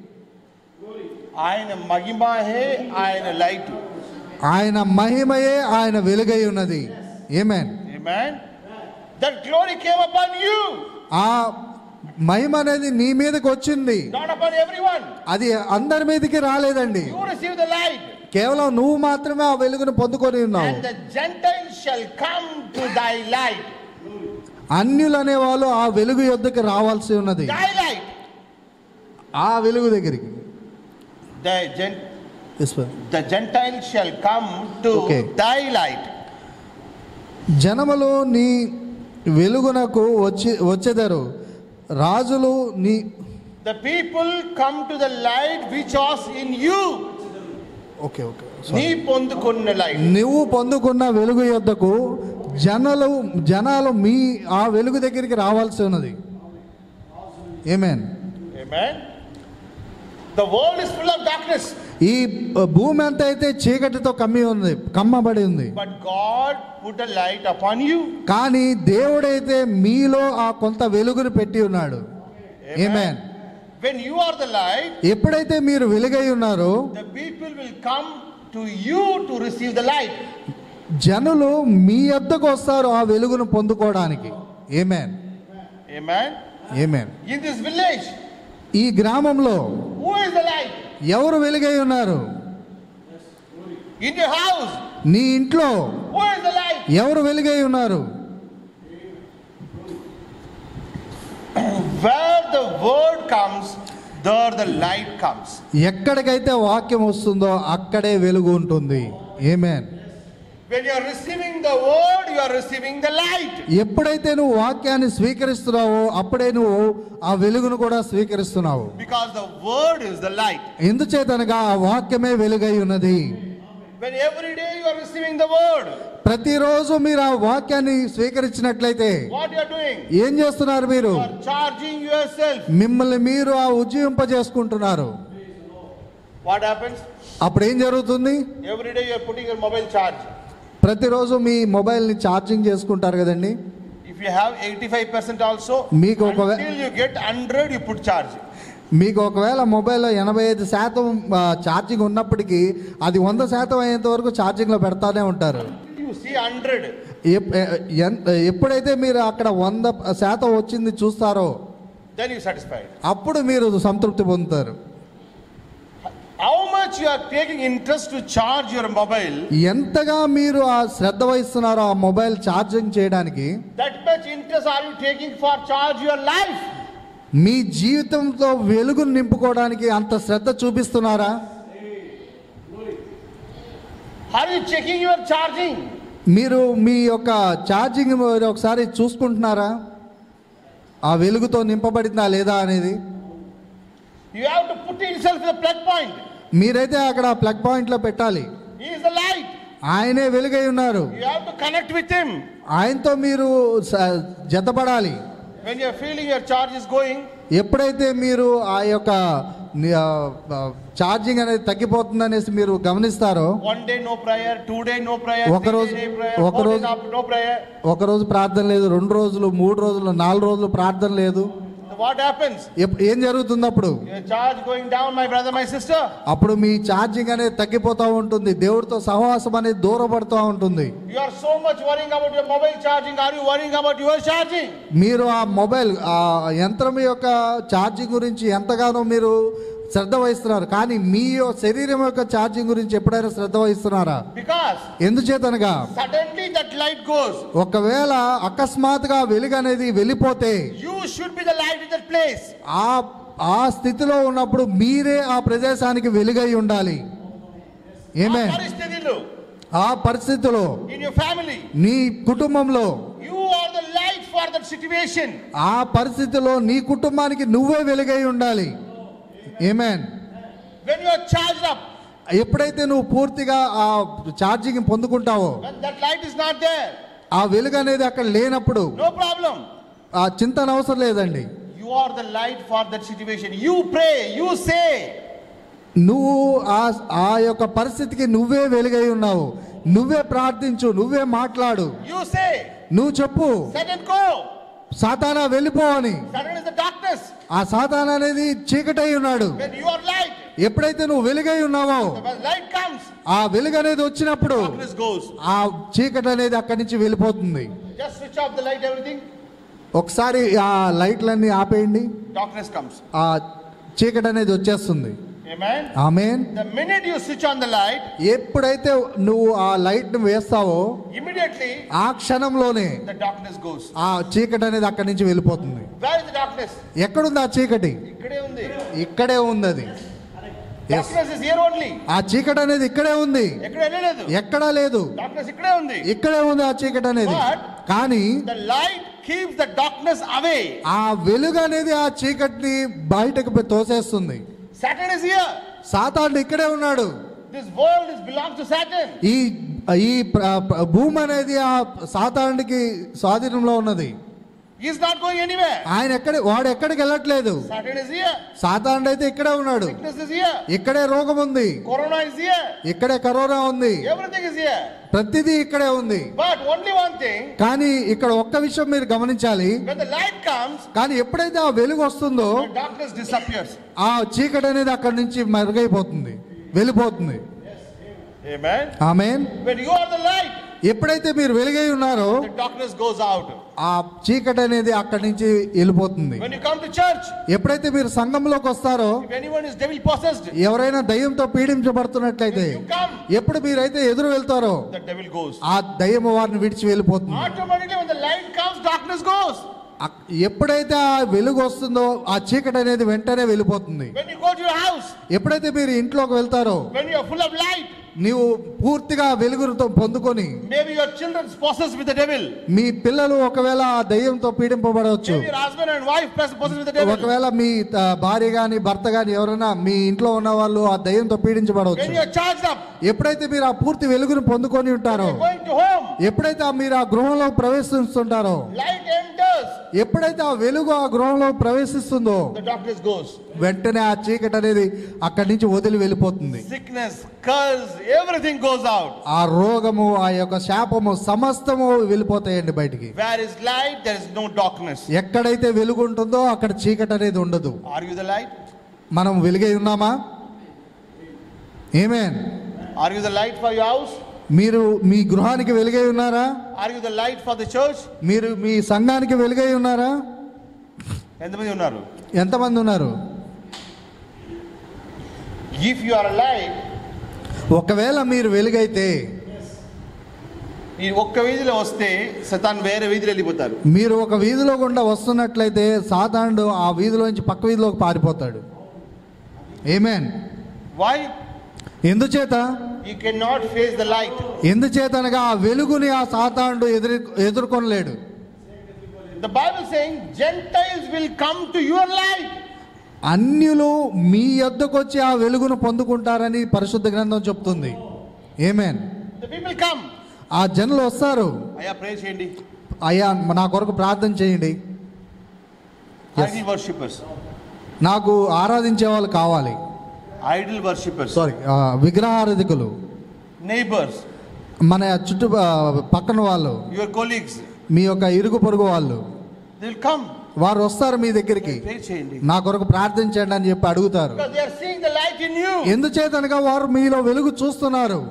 [SPEAKER 2] ఆయన మహిమ హే ఆయన లైట్
[SPEAKER 3] ఆయన మహిమయే ఆయన వెలుగై ఉన్నది amen
[SPEAKER 2] Amen. That glory came upon you,
[SPEAKER 3] ఆ మహిమ అనేది నీ మీదకి వచ్చింది
[SPEAKER 2] not upon everyone.
[SPEAKER 3] అది అందరి మీదకి రాలేదండి
[SPEAKER 2] You receive the light,
[SPEAKER 3] కేవలం నువ్వు మాత్రమే ఆ వెలుగును పొందుకొని ఉన్నావు
[SPEAKER 2] and the Gentiles shall come to thy light.
[SPEAKER 3] అన్యులు అనేవాళ్ళు ఆ వెలుగు యొద్దకు రావాల్సి ఉన్నది
[SPEAKER 2] Thy light.
[SPEAKER 3] ఆ వెలుగు దగ్గరికి
[SPEAKER 2] The, gen-
[SPEAKER 3] Yes, sir.
[SPEAKER 2] the Gentiles shall come to
[SPEAKER 3] Okay.
[SPEAKER 2] thy light.
[SPEAKER 3] జనములు నీ వెలుగునకు వచ్చి వచ్చెదరు రాజులు నీ
[SPEAKER 2] The people come to the light which was in you.
[SPEAKER 3] Okay okay
[SPEAKER 2] నీ పొందుకున్న లైట్
[SPEAKER 3] నువ్వు పొందుకున్న వెలుగు యొద్దకు జనలు జనాలు మీ ఆ వెలుగు దగ్గరికి రావాల్సి ఉన్నది amen
[SPEAKER 2] Amen. The world is full of darkness,
[SPEAKER 3] ఈ భూమి అంతా అయితే చీకటితో కమ్మి ఉంది కమ్మబడి ఉంది
[SPEAKER 2] but God put a light upon you.
[SPEAKER 3] కానీ దేవుడైతే మీలో ఆ కొంత వెలుగును పెట్టి ఉన్నాడు amen
[SPEAKER 2] When you are the light,
[SPEAKER 3] ఎప్పుడైతే మీరు వెలుగై ఉన్నారో
[SPEAKER 2] the people will come to you to receive the light.
[SPEAKER 3] జనులు మీ వద్దకు వస్తారు ఆ వెలుగును పొందుకోవడానికి amen
[SPEAKER 2] Amen.
[SPEAKER 3] Amen
[SPEAKER 2] In this village,
[SPEAKER 3] ఈ గ్రామంలో
[SPEAKER 2] who is the light?
[SPEAKER 3] ఎవరు వెలుగై ఉన్నారు
[SPEAKER 2] In your house,
[SPEAKER 3] నీ ఇంట్లో
[SPEAKER 2] who is the light?
[SPEAKER 3] ఎవరు వెలుగై ఉన్నారు
[SPEAKER 2] Where the word comes, there the light comes.
[SPEAKER 3] ఎక్కడికైతే వాక్యం వస్తుందో అక్కడే వెలుగు ఉంటుంది amen
[SPEAKER 2] When you are receiving the word, you are receiving the light.
[SPEAKER 3] ఎప్పుడైతే నువ్వు వాక్యాన్ని స్వీకరిస్తున్నావో అప్పుడే నువ్వు ఆ వెలుగును కూడా స్వీకరిస్తున్నావు
[SPEAKER 2] Because the word is the light.
[SPEAKER 3] ఎందుచేతనగా ఆ వాక్యమే వెలుగై ఉన్నది
[SPEAKER 2] When every day you are receiving the word,
[SPEAKER 3] ప్రతిరోజు మీరు ఆ వాక్యాన్ని స్వీకరించినట్లయితే
[SPEAKER 2] what you are doing?
[SPEAKER 3] ఏం చేస్తున్నారు మీరు
[SPEAKER 2] You are charging yourself.
[SPEAKER 3] మిమ్మల్ని మీరు ఆ ఉజ్జీవింపజేసుకుంటున్నారు
[SPEAKER 2] What happens?
[SPEAKER 3] అప్పుడు ఏం జరుగుతుంది
[SPEAKER 2] Every day you are putting your mobile charge.
[SPEAKER 3] ప్రతిరోజు మీ మొబైల్ని ఛార్జింగ్ చేసుకుంటారు కదండి
[SPEAKER 2] If you have 85% also,
[SPEAKER 3] మీకు ఒకవే-
[SPEAKER 2] until you get 100, you put charge.
[SPEAKER 3] మీకు ఒకవేళ మొబైల్లో ఎనభై ఐదు శాతం ఆ, ఛార్జింగ్ ఉన్నప్పటికీ అది వంద శాతం అయ్యేంత వరకు ఛార్జింగ్లో పెడతానే ఉంటారు
[SPEAKER 2] You see 100.
[SPEAKER 3] ఎప్- ఎ- ఎన్- ఎప్పుడైతే మీరు అక్కడ వంద శాతం వచ్చింది చూస్తారో
[SPEAKER 2] Then you satisfied.
[SPEAKER 3] అప్పుడు మీరు సంతృప్తి పొందుతారు
[SPEAKER 2] How much you are taking interest to charge your mobile,
[SPEAKER 3] ఎంతగా మీరు ఆ శ్రద్ధ వహిస్తున్నారో ఆ మొబైల్ ఛార్జింగ్ చేయడానికి
[SPEAKER 2] that much interest are you taking for charge your life?
[SPEAKER 3] మీ జీవితంతో వెలుగును నింపుకోవడానికి అంత శ్రద్ధ చూపిస్తున్నారా
[SPEAKER 2] Are you checking your charging?
[SPEAKER 3] మీరు మీ యొక్క ఛార్జింగ్ మీరు ఒకసారి చూసుకుంటున్నారా ఆ వెలుగుతో నింపబడిందా లేదా అనేది
[SPEAKER 2] You have to put yourself in the plug point.
[SPEAKER 3] మీరైతే అక్కడ ప్లగ్ పాయింట్లో పెట్టాలి
[SPEAKER 2] He is the light.
[SPEAKER 3] ఆయనే వెలుగై ఉన్నారు
[SPEAKER 2] You have to connect with him.
[SPEAKER 3] ఆయనతో మీరు స- జతపడాలి
[SPEAKER 2] When you are feeling your charge is going,
[SPEAKER 3] ఎప్పుడైతే మీరు ఆ యొక్క ని- ఆ, ఆ, ఛార్జింగ్ అనేది తగ్గిపోతుంది అనేసి మీరు గమనిస్తారో
[SPEAKER 2] one day no prayer, two day no prayer,
[SPEAKER 3] ఒక
[SPEAKER 2] three
[SPEAKER 3] రోజు-
[SPEAKER 2] day prayer,
[SPEAKER 3] ఒక
[SPEAKER 2] four days
[SPEAKER 3] రోజు-
[SPEAKER 2] after no prayer.
[SPEAKER 3] ఒక రోజు ప్రార్థన లేదు రెండు రోజులు మూడు రోజులు నాలుగు రోజులు ప్రార్థన లేదు
[SPEAKER 2] So what happens?
[SPEAKER 3] ఎప్- ఏం జరుగుతుంది అప్పుడు
[SPEAKER 2] Your charge going down, my brother, my sister.
[SPEAKER 3] అప్పుడు మీ ఛార్జింగ్ అనేది తగ్గిపోతూ ఉంటుంది దేవుడితో సహవాసం అనేది దూరపడుతూ ఉంటుంది
[SPEAKER 2] You are so much worrying about your mobile charging. Are you worrying about your charging?
[SPEAKER 3] మీరు ఆ మొబైల్ ఆ యంత్రం యొక్క ఛార్జింగ్ గురించి ఎంతగానో మీరు శ్రద్ధ వహిస్తున్నారు కానీ మీ యొ- శరీరం యొక్క ఛార్జింగ్ గురించి ఎప్పుడైనా శ్రద్ధ వహిస్తున్నారా
[SPEAKER 2] Because
[SPEAKER 3] ఎందుచేతనగా
[SPEAKER 2] suddenly that light goes.
[SPEAKER 3] ఒకవేళ అకస్మాత్తుగా వెలుగు అనేది వెళ్ళిపోతే
[SPEAKER 2] You should be the light in that place.
[SPEAKER 3] ఆ ఆ స్థితిలో ఉన్నప్పుడు మీరే ఆ ప్రదేశానికి వెలుగై ఉండాలి ఏమే
[SPEAKER 2] ఆ పరిస్థితిలో,
[SPEAKER 3] ఆ పరిస్థితిలో
[SPEAKER 2] in your family,
[SPEAKER 3] నీ కుటుంబంలో
[SPEAKER 2] you are the light for that situation.
[SPEAKER 3] ఆ పరిస్థితిలో నీ కుటుంబానికి నువ్వే వెలుగై ఉండాలి amen
[SPEAKER 2] When you are charged up,
[SPEAKER 3] ఎప్పుడైతే నువ్వు పూర్తిగా ఆ ఛార్జింగ్ పొందుకుంటావో
[SPEAKER 2] when that light is not there,
[SPEAKER 3] ఆ వెలుగు అనేది అక్కడ లేనప్పుడు
[SPEAKER 2] no problem.
[SPEAKER 3] ఆ చింతన అవసరం లేదండి
[SPEAKER 2] You are the light for that situation. You pray, you say.
[SPEAKER 3] నువ్వు ఆ ఆ యొక్క పరిస్థితికి నువ్వే వెలుగై ఉన్నావు నువ్వే ప్రార్థించు నువ్వే మాట్లాడు
[SPEAKER 2] You say,
[SPEAKER 3] నువ్వు చెప్పు
[SPEAKER 2] Satan go.
[SPEAKER 3] సాతానా వెళ్ళిపో అని
[SPEAKER 2] Satan is the darkness.
[SPEAKER 3] ఆ సాతాన్ అనేది చీకటై ఉన్నాడు
[SPEAKER 2] When you are light,
[SPEAKER 3] ఎప్పుడైతే నువ్వు వెలుగై ఉన్నావో
[SPEAKER 2] when light comes,
[SPEAKER 3] ఆ వెలుగు అనేది వచ్చినప్పుడు
[SPEAKER 2] darkness goes.
[SPEAKER 3] ఆ చీకటి అనేది అక్కడి నుంచి వెళ్ళిపోతుంది
[SPEAKER 2] Just switch off the light, everything,
[SPEAKER 3] ఒకసారి ఆ లైట్లన్నీ ఆపేయండి
[SPEAKER 2] darkness comes.
[SPEAKER 3] ఆ చీకటి అనేది వచ్చేస్తుంది
[SPEAKER 2] Amen.
[SPEAKER 3] Amen
[SPEAKER 2] The minute you switch on the light,
[SPEAKER 3] ఎప్పుడైతే నువ్వు ఆ లైట్ ను వేస్తావో
[SPEAKER 2] immediately
[SPEAKER 3] ఆ క్షణంలోనే
[SPEAKER 2] the darkness goes.
[SPEAKER 3] ఆ చీకటి అనేది అక్కడి నుంచి వెళ్ళిపోతుంది
[SPEAKER 2] Where is the darkness?
[SPEAKER 3] ఎక్కడుంది ఆ చీకటి
[SPEAKER 2] ఇక్కడే ఉంది.
[SPEAKER 3] ఇక్కడే ఉంది అది Yes.
[SPEAKER 2] Darkness is here only.
[SPEAKER 3] ఆ చీకటి అనేది ఇక్కడే ఉంది
[SPEAKER 2] ఎక్కడ వెళ్ళలేదు.
[SPEAKER 3] ఎక్కడా లేదు
[SPEAKER 2] Darkness ఇక్కడే ఉంది.
[SPEAKER 3] ఇక్కడే ఉంది ఆ చీకటి అనేది
[SPEAKER 2] But-
[SPEAKER 3] కానీ
[SPEAKER 2] The light keeps the darkness away.
[SPEAKER 3] ఆ వెలుగు అనేది ఆ చీకటిని బయటకు పె- తోసేస్తుంది
[SPEAKER 2] Satan is here.
[SPEAKER 3] సాతాను ఇక్కడే ఉన్నాడు
[SPEAKER 2] This world is belongs to Satan.
[SPEAKER 3] ఈ ఈ ప్ర- ప్ర- భూమి అనేది ఆ సాతానుడికి స్వాధీనంలో ఉన్నది
[SPEAKER 2] He is not going anywhere.
[SPEAKER 3] ఆయన ఎక్కడ వాడు ఎక్కడికి వెళ్ళట్లేదు
[SPEAKER 2] Satan is here.
[SPEAKER 3] సాతానుడు అయితే ఇక్కడే ఉన్నాడు
[SPEAKER 2] Sickness is here.
[SPEAKER 3] ఇక్కడే రోగం ఉంది
[SPEAKER 2] Corona is here.
[SPEAKER 3] ఇక్కడే కరోనా ఉంది
[SPEAKER 2] Everything is here.
[SPEAKER 3] ప్రతిదీ ఇక్కడే ఉంది
[SPEAKER 2] But only one thing,
[SPEAKER 3] కానీ ఇక్కడ ఒక్క విషయం మీరు గమనించాలి
[SPEAKER 2] when the light comes,
[SPEAKER 3] కానీ ఎప్పుడైతే ఆ వెలుగు వస్తుందో
[SPEAKER 2] the darkness disappears.
[SPEAKER 3] ఆ చీకటి అనేది అక్కడి నుంచి మరుగైపోతుంది వెళ్ళిపోతుంది
[SPEAKER 2] Amen.
[SPEAKER 3] Amen
[SPEAKER 2] When you are the light,
[SPEAKER 3] ఎప్పుడైతే మీరు వెలుగై ఉన్నారో
[SPEAKER 2] the darkness goes out.
[SPEAKER 3] ఆ చీకటి అనేది అక్కడి నుంచి వెళ్ళిపోతుంది
[SPEAKER 2] When you come to church,
[SPEAKER 3] ఎప్పుడైతే మీరు సంఘంలోకి వస్తారో
[SPEAKER 2] if anyone is devil possessed,
[SPEAKER 3] ఎవరైనా దయ్యంతో పీడించబడుతున్నట్లయితే
[SPEAKER 2] you come,
[SPEAKER 3] ఎప్పుడు మీరైతే ఎదురు వెళ్తారో
[SPEAKER 2] the devil goes.
[SPEAKER 3] ఆ దయ్యం వారిని విడిచి వెళ్ళిపోతుంది
[SPEAKER 2] Automatically, when the light comes, darkness goes.
[SPEAKER 3] అక్- ఎప్పుడైతే ఆ వెలుగు వస్తుందో ఆ చీకటి అనేది వెంటనే వెళ్ళిపోతుంది
[SPEAKER 2] When you go to your house,
[SPEAKER 3] ఎప్పుడైతే మీరు ఇంట్లోకి వెళ్తారో
[SPEAKER 2] when you are full of light,
[SPEAKER 3] నీవు పూర్తిగా వెలుగుతో పొందుకొని
[SPEAKER 2] maybe your children possessed with the devil.
[SPEAKER 3] మీ పిల్లలు ఒకవేళ ఆ దయ్యంతో పీడింపబడవచ్చు
[SPEAKER 2] Maybe your husband and wife possessed with the devil.
[SPEAKER 3] ఒకవేళ మీ ఆ, భార్య గాని భర్త గాని ఎవరైనా మీ ఇంట్లో ఉన్న వాళ్ళు ఆ దయ్యంతో పీడించబడవచ్చు
[SPEAKER 2] When you are charged up,
[SPEAKER 3] ఎప్పుడైతే మీరు ఆ పూర్తి వెలుగును పొందుకొని ఉంటారో
[SPEAKER 2] you're going to home,
[SPEAKER 3] ఎప్పుడైతే ఆ మీరు ఆ గృహంలో ప్రవేశిస్తుంటారో
[SPEAKER 2] light enters,
[SPEAKER 3] ఎప్పుడైతే ఆ వెలుగు ఆ గృహంలో ప్రవేశిస్తుందో
[SPEAKER 2] the darkness goes.
[SPEAKER 3] వెంటనే ఆ చీకటి అనేది అక్కడి నుంచి వదిలి వెళ్ళిపోతుంది
[SPEAKER 2] Sickness, curse, everything goes out.
[SPEAKER 3] ఆ రోగము ఆ యొక్క శాపము సమస్తము వెళ్ళిపోతాయండి బయటికి
[SPEAKER 2] Where is light, there is no darkness.
[SPEAKER 3] ఎక్కడైతే వెలుగు ఉంటుందో అక్కడ చీకటి అనేది ఉండదు
[SPEAKER 2] Are you the light?
[SPEAKER 3] మనం వెలుగై ఉన్నామా amen
[SPEAKER 2] Are you the light for your house?
[SPEAKER 3] మీరు మీ గృహానికి వెలుగై ఉన్నారా
[SPEAKER 2] Are you the light for the church?
[SPEAKER 3] మీరు మీ సంఘానికి వెలుగై ఉన్నారా
[SPEAKER 2] ఎంతమంది ఉన్నారు
[SPEAKER 3] ఎంతమంది ఉన్నారు
[SPEAKER 2] If you are a light,
[SPEAKER 3] ఒకవేళ మీరు వెలుగైతే
[SPEAKER 2] ఈ ఒక్క వీధిలో వస్తే సతాన్ వేరే వీధిలో వెళ్ళిపోతారు
[SPEAKER 3] మీరు ఒక వీధిలో గుండా వస్తున్నట్లయితే సాతానుడు ఆ వీధిలోంచి పక్క వీధిలోకి పారిపోతాడు ఏమేన్
[SPEAKER 2] వై
[SPEAKER 3] ఎందుచేత
[SPEAKER 2] you can not face the light
[SPEAKER 3] ఎందుచేతనగా ఆ వెలుగుని ఆ సాతానుడు ఎదురు ఎదుర్కొనలేడు
[SPEAKER 2] the Bible saying Gentiles will come to your light
[SPEAKER 3] అన్యులు మీ యొద్దకు వచ్చి ఆ వెలుగును పొందుకుంటారని పరిశుద్ధ గ్రంథం చెప్తుంది ఏమేన్
[SPEAKER 2] ద పీపుల్ కమ్
[SPEAKER 3] ఆ జనులు వస్తారు
[SPEAKER 2] అయ్యా ప్రే చేయండి
[SPEAKER 3] అయ్యా నా కొరకు ప్రార్థన చేయండి Yes.
[SPEAKER 2] ఐడి వర్షిపర్స్
[SPEAKER 3] నాకు ఆరాధించే వాళ్ళు కావాలి
[SPEAKER 2] idol worshippers,
[SPEAKER 3] సారీ ఆ, విగ్రహారాధికులు
[SPEAKER 2] neighbors,
[SPEAKER 3] మన చుట్టూ ఆ, పక్కన వాళ్ళు
[SPEAKER 2] your colleagues.
[SPEAKER 3] మీ యొక్క ఇరుగు పొరుగు వాళ్ళు
[SPEAKER 2] They'll come.
[SPEAKER 3] వారు వస్తారు మీ దగ్గరికి
[SPEAKER 2] Pray చేయండి.
[SPEAKER 3] నా కొరకు ప్రార్థించండి అని చెప్పి అడుగుతారు
[SPEAKER 2] Because they are seeing the light in you.
[SPEAKER 3] ఎందుచేతనగా వారు మీలో వెలుగు చూస్తున్నారు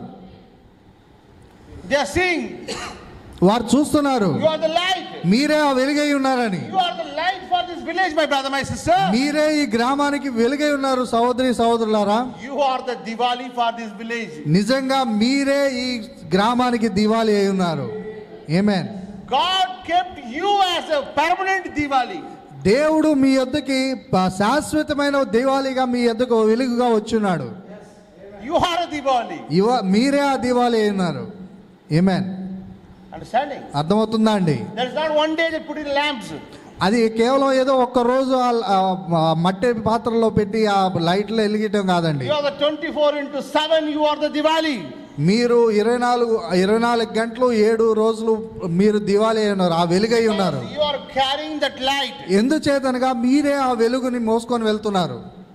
[SPEAKER 2] They are seeing
[SPEAKER 3] వారు చూస్తున్నారు
[SPEAKER 2] you are the light.
[SPEAKER 3] మీరే ఆ వెలుగై ఉన్నారని
[SPEAKER 2] You are the light for this village, my brother, my sister.
[SPEAKER 3] మీరే ఈ గ్రామానికి వెలుగై ఉన్నారు సహోదరి సహోదరులారా
[SPEAKER 2] You are the Diwali for this village.
[SPEAKER 3] నిజంగా మీరే ఈ గ్రామానికి దివాలి అయి ఉన్నారు amen
[SPEAKER 2] God kept you as a permanent Diwali.
[SPEAKER 3] దేవుడు మీ యొద్దకి ప- శాశ్వతమైన దివాళిగా మీ యొద్దకు వెలుగుగా వచ్చున్నాడు
[SPEAKER 2] You are a Diwali.
[SPEAKER 3] ఇవ మీరే ఆ దివాలి అయి ఉన్నారు ఏమేన్
[SPEAKER 2] Understanding?
[SPEAKER 3] అర్థమవుతుందా అండి
[SPEAKER 2] There is not one day they put in lamps.
[SPEAKER 3] అది కేవలం ఏదో ఒక్క రోజు ఆ- ఆ మట్టి పాత్రలో పెట్టి ఆ లైట్లు వెలిగటం కాదండి
[SPEAKER 2] You are the 24 into 7, you are the Diwali.
[SPEAKER 3] మీరు ఇరవై నాలుగు ఇరవై నాలుగు గంటలు ఏడు రోజులు మీరు దివాళీ అయి ఉన్నారు ఆ వెలుగై ఉన్నారు
[SPEAKER 2] You are carrying that light.
[SPEAKER 3] ఎందుచేతనగా మీరే ఆ వెలుగుని మోసుకొని వెళ్తున్నారు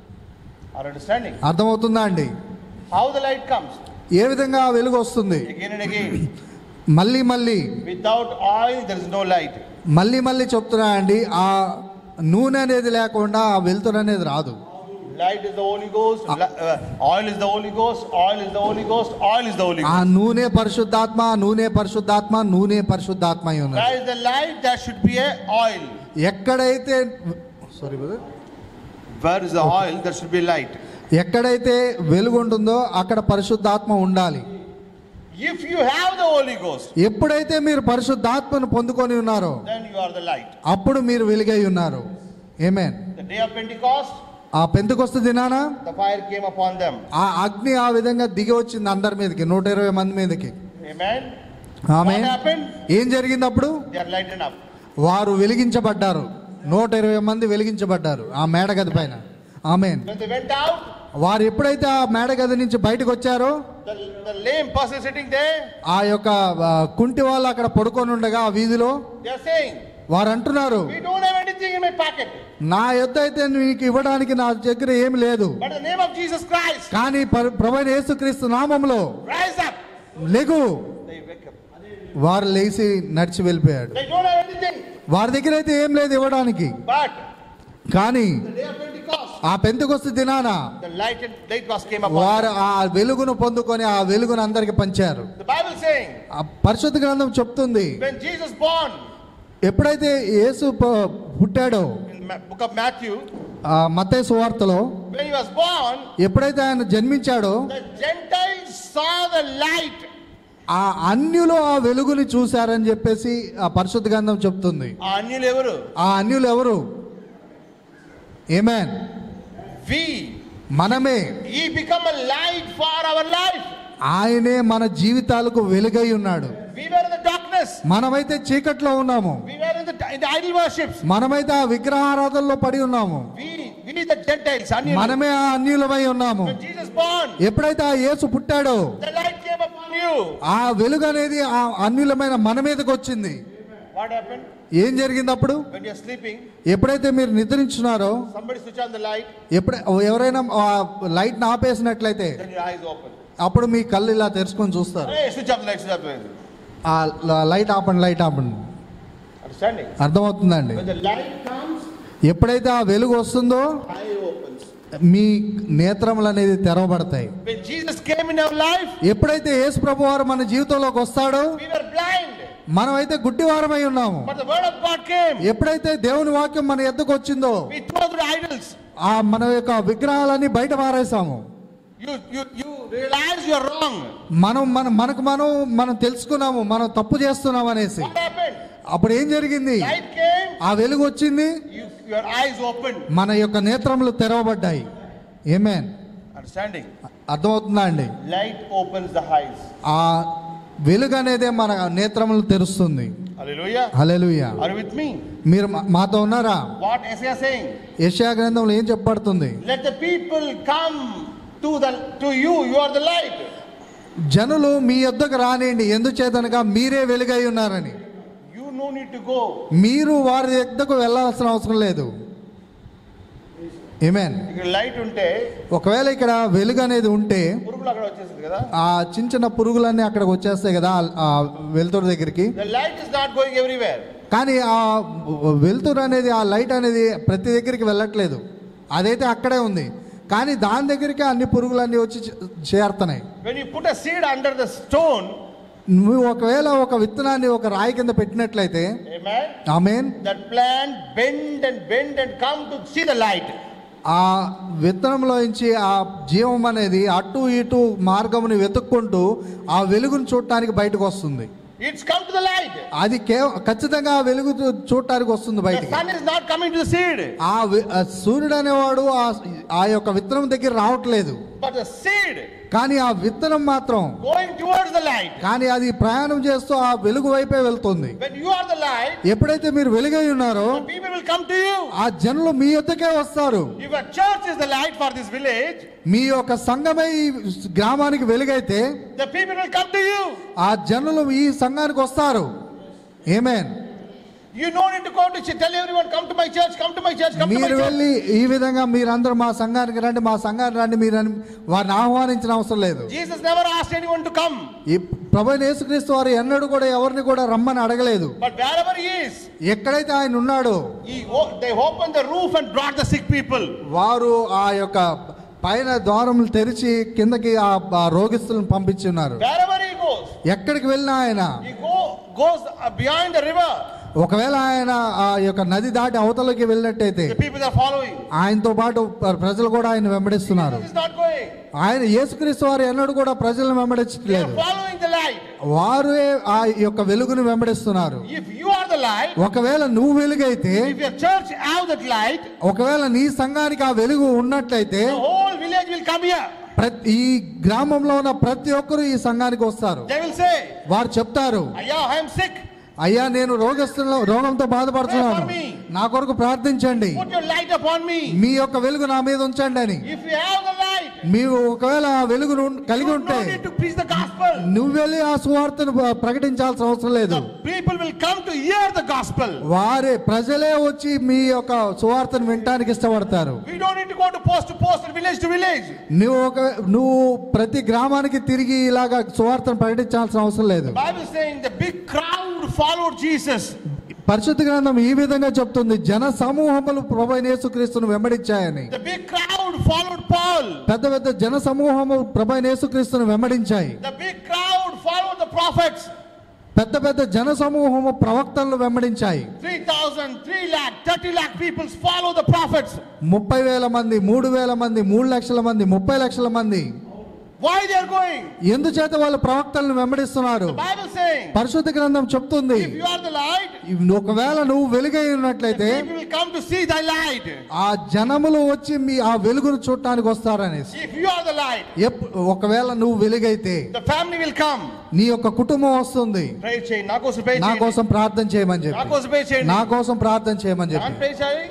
[SPEAKER 2] Are understanding?
[SPEAKER 3] అర్థమవుతుందా అండి
[SPEAKER 2] How the light comes?
[SPEAKER 3] ఏ విధంగా ఆ వెలుగు వస్తుంది
[SPEAKER 2] Again and again.
[SPEAKER 3] మళ్ళీ మళ్ళీ
[SPEAKER 2] Without oil, there is no light.
[SPEAKER 3] మళ్ళీ మళ్ళీ చెప్తున్నా అండి ఆ నూనె అనేది లేకుండా ఆ వెలుతురు అనేది రాదు
[SPEAKER 2] Light is the Holy Ghost. li- uh, oil is the Holy Ghost. Oil is the Holy Ghost. Oil is the Holy
[SPEAKER 3] ఆ
[SPEAKER 2] Ghost.
[SPEAKER 3] నూనె పరిశుద్ధాత్మ నూనె పరిశుద్ధాత్మ నూనె పరిశుద్ధాత్మ అయి ఉన్నారు
[SPEAKER 2] Where is the light? There should be a oil.
[SPEAKER 3] ఎక్కడైతే sorry brother
[SPEAKER 2] Where is the oil? There should be light.
[SPEAKER 3] ఎక్కడైతే వెలుగు ఉంటుందో అక్కడ పరిశుద్ధాత్మ ఉండాలి
[SPEAKER 2] If you have the Holy Ghost,
[SPEAKER 3] ఎప్పుడైతే మీరు పరిశుద్ధాత్మను పొందుకొని ఉన్నారో
[SPEAKER 2] then you are the light.
[SPEAKER 3] అప్పుడు మీరు వెలుగై ఉన్నారు amen
[SPEAKER 2] The day of Pentecost,
[SPEAKER 3] ఆ పెంతుకొస్తు దినాన
[SPEAKER 2] the fire came upon them.
[SPEAKER 3] ఆ అగ్ని ఆ విధంగా దిగి వచ్చింది అందరి మీదకి నూట ఇరవై మంది మీదకి
[SPEAKER 2] Amen.
[SPEAKER 3] ఆమె
[SPEAKER 2] What happened?
[SPEAKER 3] ఏం జరిగింది అప్పుడు
[SPEAKER 2] They are lightened up.
[SPEAKER 3] వారు వెలిగించబడ్డారు నూట ఇరవై మంది వెలిగించబడ్డారు ఆ మేడగది పైన amen
[SPEAKER 2] When they went out,
[SPEAKER 3] వారు ఎప్పుడైతే ఆ మేడగది నుంచి బయటకు వచ్చారో
[SPEAKER 2] the, the lame person sitting there,
[SPEAKER 3] ఆ యొక్క ఆ, కుంటి వాళ్ళు అక్కడ పడుకొని ఉండగా ఆ వీధిలో
[SPEAKER 2] they are saying,
[SPEAKER 3] వారు అంటున్నారు
[SPEAKER 2] We don't have anything in my pocket.
[SPEAKER 3] నా యొద్ద అయితే నీకు ఇవ్వడానికి నా దగ్గర ఏమి లేదు
[SPEAKER 2] But in the name of Jesus Christ,
[SPEAKER 3] కానీ ప్రభు యేసుక్రీస్తు నామంలో
[SPEAKER 2] rise up.
[SPEAKER 3] లెగు
[SPEAKER 2] They wake up.
[SPEAKER 3] వారు లేచి నడిచి వెళ్ళిపోయాడు
[SPEAKER 2] They don't have anything.
[SPEAKER 3] వారి దగ్గర అయితే ఏం లేదు ఇవ్వడానికి
[SPEAKER 2] But
[SPEAKER 3] కానీ
[SPEAKER 2] the day of Pentecost,
[SPEAKER 3] ఆ పెంతుకొస్తు దినాన
[SPEAKER 2] the light and light was came upon
[SPEAKER 3] వారు
[SPEAKER 2] them.
[SPEAKER 3] ఆ వెలుగును పొందుకొని ఆ వెలుగును అందరికి పంచారు
[SPEAKER 2] The Bible saying,
[SPEAKER 3] ఆ పరిశుద్ధ గ్రంథం చెప్తుంది
[SPEAKER 2] when Jesus born
[SPEAKER 3] ఎప్పుడైతే యేసు ప- పుట్టాడో
[SPEAKER 2] in Ma- book of Matthew,
[SPEAKER 3] ఆ మత్తయి సువార్తలో
[SPEAKER 2] when he was born,
[SPEAKER 3] ఎప్పుడైతే ఆయన జన్మించాడో
[SPEAKER 2] the Gentiles saw the light.
[SPEAKER 3] ఆ అన్యులు ఆ వెలుగుని చూశారని చెప్పేసి ఆ పరిశుద్ధ గ్రంథం చెప్తుంది
[SPEAKER 2] ఆ అన్యులు ఎవరు
[SPEAKER 3] ఆ అన్యులు ఎవరు ఏమేన్
[SPEAKER 2] We,
[SPEAKER 3] మనమే
[SPEAKER 2] he become a light for our life.
[SPEAKER 3] ఆయనే మన జీవితాలకు వెలుగై ఉన్నాడు
[SPEAKER 2] We were in the darkness.
[SPEAKER 3] మనమైతే చీకట్లో ఉన్నాము
[SPEAKER 2] We were in the, in the idol worships.
[SPEAKER 3] మనమైతే ఆ విగ్రహారాధనలో పడి ఉన్నాము
[SPEAKER 2] We, we the Gentiles, అన్యులు.
[SPEAKER 3] మనమే ఆ అన్యులమై ఉన్నాము
[SPEAKER 2] When Jesus born,
[SPEAKER 3] ఎప్పుడైతే ఆ యేసు పుట్టాడో
[SPEAKER 2] the light came upon you.
[SPEAKER 3] ఆ వెలుగు అనేది ఆ అన్యులమైన మన మీదకి వచ్చింది
[SPEAKER 2] What happened?
[SPEAKER 3] ఏం జరిగింది అప్పుడు
[SPEAKER 2] When you're sleeping,
[SPEAKER 3] ఎప్పుడైతే మీరు నిద్రించున్నారో
[SPEAKER 2] somebody switch on the light,
[SPEAKER 3] ఎప్పుడ ఎవరైనా ఆ లైట్ ఆపేసినట్లయితే
[SPEAKER 2] then your eyes open.
[SPEAKER 3] అప్పుడు మీ కళ్ళు ఇలా తెరుచుకొని చూస్తారు
[SPEAKER 2] Hey, switch off the light, switch off the light.
[SPEAKER 3] ఆ ల- లైట్ ఆపండి లైట్ ఆపండి
[SPEAKER 2] Understanding?
[SPEAKER 3] అర్థమవుతుందండి
[SPEAKER 2] When the light comes,
[SPEAKER 3] ఎప్పుడైతే ఆ వెలుగు వస్తుందో
[SPEAKER 2] eye opens.
[SPEAKER 3] మీ నేత్రములు అనేది తెరవబడతాయి
[SPEAKER 2] When Jesus came in our life,
[SPEAKER 3] ఎప్పుడైతే యేసు ప్రభు వారు మన జీవితంలోకి వస్తాడో
[SPEAKER 2] we were blind.
[SPEAKER 3] మనమైతే గుడ్డివారమై ఉన్నాము
[SPEAKER 2] But the word of God came.
[SPEAKER 3] ఎప్పుడైతే దేవుని వాక్యం మన ఎద్దకు వచ్చిందో
[SPEAKER 2] We threw the idols.
[SPEAKER 3] ఆ మన యొక్క విగ్రహాలన్నీ బయట పారేసాము
[SPEAKER 2] You, you, you realize you're wrong.
[SPEAKER 3] మనం మన మనకు మనం మనం తెలుసుకున్నాము మనం తప్పు చేస్తున్నాం అనేసి
[SPEAKER 2] What happened?
[SPEAKER 3] అప్పుడు ఏం జరిగింది
[SPEAKER 2] Light came,
[SPEAKER 3] ఆ వెలుగు వచ్చింది
[SPEAKER 2] you, your eyes opened.
[SPEAKER 3] మన యొక్క నేత్రములు తెరవబడ్డాయి ఏమేన్
[SPEAKER 2] Understanding?
[SPEAKER 3] అర్థమవుతుందా అండి
[SPEAKER 2] Light opens the eyes.
[SPEAKER 3] ఆ వెలుగు అనేదే మన నేత్రములు తెరుస్తుంది
[SPEAKER 2] Hallelujah.
[SPEAKER 3] Hallelujah
[SPEAKER 2] Are you with me?
[SPEAKER 3] మీరు మా- మాతో ఉన్నారా
[SPEAKER 2] What Isaiah saying?
[SPEAKER 3] యెషయా గ్రంథంలో ఏం చెప్పబడుతుంది
[SPEAKER 2] Let the people come to the to you. You are the light.
[SPEAKER 3] జనులు మీ యొద్దకు రానియండి ఎందుచేతనగా మీరే వెలుగై ఉన్నారని
[SPEAKER 2] You no need to go.
[SPEAKER 3] మీరు వారి యొద్దకు వెళ్ళాల్సిన అవసరం లేదు ఏమేన్
[SPEAKER 2] ఇక్కడ లైట్ ఉంటే
[SPEAKER 3] ఒకవేళ ఇక్కడ వెలుగు అనేది ఉంటే
[SPEAKER 2] పురుగులు అక్కడ వచ్చేసింది కదా
[SPEAKER 3] ఆ చిన్న చిన్న పురుగులన్నీ అక్కడికి వచ్చేస్తాయి కదా ఆ- ఆ వెలుతురు దగ్గరికి
[SPEAKER 2] the light is not going everywhere
[SPEAKER 3] కానీ ఆ వెలుతురు అనేది ఆ లైట్ అనేది ప్రతి దగ్గరికి వెళ్ళట్లేదు అదైతే అక్కడే ఉంది కానీ దాని దగ్గరికి అన్ని పురుగులన్నీ వచ్చి చే- చేరుతున్నాయి
[SPEAKER 2] when you put a seed under the stone
[SPEAKER 3] నువ్వు ఒకవేళ ఒక విత్తనాన్ని ఒక రాయి కింద పెట్టినట్లయితే
[SPEAKER 2] amen
[SPEAKER 3] amen
[SPEAKER 2] that plant bend and bend and come to see the light
[SPEAKER 3] ఆ విత్తనంలో నుంచి ఆ జీవం అనేది అటు ఇటు మార్గముని వెతుక్కుంటూ ఆ వెలుగును చూడటానికి బయటకు వస్తుంది
[SPEAKER 2] it's come to the light
[SPEAKER 3] అది కేవ ఖచ్చితంగా ఆ వెలుగు చూ- చూడటానికి వస్తుంది
[SPEAKER 2] the
[SPEAKER 3] బయటికి
[SPEAKER 2] sun is not coming to the seed
[SPEAKER 3] ఆ వి- ఆ సూర్యుడు అనేవాడు ఆ ఆ యొక్క విత్తనం దగ్గర రావట్లేదు
[SPEAKER 2] but the seed
[SPEAKER 3] కానీ ఆ విత్తనం మాత్రం
[SPEAKER 2] going towards the light
[SPEAKER 3] కానీ అది ప్రయాణం చేస్తూ ఆ వెలుగు వైపే వెళ్తుంది
[SPEAKER 2] when you are the light
[SPEAKER 3] ఎప్పుడైతే మీరు వెలుగై ఉన్నారో
[SPEAKER 2] the people will come to you
[SPEAKER 3] ఆ జనులు మీ యొద్దకే వస్తారు
[SPEAKER 2] if a church is the light for this village
[SPEAKER 3] మీ యొక్క సంఘమే ఈ గ్రామానికి వెలుగైతే
[SPEAKER 2] the people will come to you
[SPEAKER 3] ఆ జనులు ఈ సంఘానికి వస్తారు amen
[SPEAKER 2] you don't need to go to ch- tell everyone come to my church come to my church come to my
[SPEAKER 3] మీరు
[SPEAKER 2] church
[SPEAKER 3] వెళ్ళి ఈ విధంగా మీరందరూ మా సంఘానికి రండి మా సంఘానికి రండి మీరు అని వారిని ఆహ్వానించిన అవసరం లేదు
[SPEAKER 2] jesus never asked anyone to come
[SPEAKER 3] ఈ ప్రభు యేసుక్రీస్తు వారు ఎన్నడూ కూడా ఎవరిని కూడా రమ్మని అడగలేదు
[SPEAKER 2] but wherever he is
[SPEAKER 3] ఎక్కడైతే ఆయన ఉన్నాడో
[SPEAKER 2] he o- they opened the roof and brought the sick people
[SPEAKER 3] వారు ఆ యొక్క పైన ద్వారములు తెరిచి కిందకి ఆ ఆ రోగిస్తులను పంపించి ఉన్నారు
[SPEAKER 2] wherever he goes
[SPEAKER 3] ఎక్కడికి వెళ్ళినా ఆయన
[SPEAKER 2] he go goes uh, behind the river
[SPEAKER 3] ఒకవేళ ఆయన ఆ యొక్క నది దాటి అవతలకి వెళ్ళినట్టయితే
[SPEAKER 2] the people are following
[SPEAKER 3] ఆయనతో పాటు ప్ర- ప్రజలు కూడా ఆయన వెంబడిస్తున్నారు
[SPEAKER 2] jesus is not going
[SPEAKER 3] ఆయన యేసుక్రీస్తు వారు ఎన్నడూ కూడా ప్రజలను
[SPEAKER 2] they are
[SPEAKER 3] వెంబడించట్లేదు
[SPEAKER 2] following the light
[SPEAKER 3] వారే ఆ యొక్క వెలుగును వెంబడిస్తున్నారు
[SPEAKER 2] if you are the light
[SPEAKER 3] ఒకవేళ నువ్వు వెలుగైతే
[SPEAKER 2] if your church have that light
[SPEAKER 3] ఒకవేళ నీ సంఘానికి ఆ వెలుగు ఉన్నట్లయితే
[SPEAKER 2] the whole village will come here
[SPEAKER 3] ప్రతి ఈ గ్రామంలో ఉన్న ప్రతి ఒక్కరు ఈ సంఘానికి వస్తారు
[SPEAKER 2] they will say
[SPEAKER 3] వారు చెప్తారు
[SPEAKER 2] ayah i am sick
[SPEAKER 3] అయ్యా నేను రోగస్తుల రోగంతో బాధపడుతున్నాను
[SPEAKER 2] Pray for me.
[SPEAKER 3] నా కొరకు ప్రార్థించండి
[SPEAKER 2] put your light upon me
[SPEAKER 3] మీ యొక్క వెలుగు నా మీద ఉంచండి అని
[SPEAKER 2] if you have the light
[SPEAKER 3] మీరు ఒకవేళ ఆ వెలుగును ఉన్- కలిగి
[SPEAKER 2] you
[SPEAKER 3] ఉంటే
[SPEAKER 2] don't need to preach the gospel
[SPEAKER 3] నువ్వు వెళ్ళి ఆ సువార్తను ప్ర- ప్రకటించాల్సిన అవసరం లేదు
[SPEAKER 2] the people will come to hear the gospel
[SPEAKER 3] వారే ప్రజలే వచ్చి మీ యొక్క సువార్తను వినటానికి ఇష్టపడతారు
[SPEAKER 2] we don't need to go to post to post and village to village
[SPEAKER 3] నువ్వు ఒక నువ్వు ప్రతి గ్రామానికి తిరిగి ఇలాగా సువార్తను ప్రకటించాల్సిన అవసరం లేదు
[SPEAKER 2] bible is saying the big crowd followed jesus
[SPEAKER 3] పరిశుద్ధ గ్రంథం ఈ విధంగా చెప్తుంది జన సమూహములు ప్రభు అయిన యేసుక్రీస్తును వెంబడించాయని
[SPEAKER 2] the big crowd followed paul
[SPEAKER 3] పెద్ద పెద్ద జన సమూహము ప్రభు అయిన యేసుక్రీస్తును వెంబడించాయి
[SPEAKER 2] the big crowd followed the prophets
[SPEAKER 3] పెద్ద పెద్ద జన సమూహము ప్రవక్తలను వెంబడించాయి
[SPEAKER 2] 3000 3 lakh 30 lakh people follow the prophets
[SPEAKER 3] ముప్పై వేల మంది మూడు వేల మంది మూడు లక్షల మంది ముప్పై లక్షల మంది
[SPEAKER 2] why they are going
[SPEAKER 3] ఎందుచేత వాళ్ళు ప్రవక్తలను వెంబడిస్తున్నారు
[SPEAKER 2] the bible saying
[SPEAKER 3] పరిశుద్ధ గ్రంథం చెప్తుంది
[SPEAKER 2] if you are the light
[SPEAKER 3] ఒకవేళ నువ్వు వెలుగై ఉన్నట్లయితే
[SPEAKER 2] people will come to see thy light
[SPEAKER 3] ఆ జనములు వచ్చి మీ ఆ వెలుగును చూడటానికి వస్తారనేసి
[SPEAKER 2] if you are the light
[SPEAKER 3] ఎప్- ఒకవేళ నువ్వు వెలుగైతే
[SPEAKER 2] the family will come
[SPEAKER 3] నీ యొక్క కుటుంబం వస్తుంది
[SPEAKER 2] pray చేయండి నా కోసం pray
[SPEAKER 3] నా
[SPEAKER 2] చేయండి
[SPEAKER 3] కోసం ప్రార్థన చేయమని
[SPEAKER 2] నా
[SPEAKER 3] చెప్పి
[SPEAKER 2] కోసం pray చేయండి
[SPEAKER 3] నా కోసం ప్రార్థన చేయమని
[SPEAKER 2] నాన్న
[SPEAKER 3] చెప్పి
[SPEAKER 2] pray చేయాలి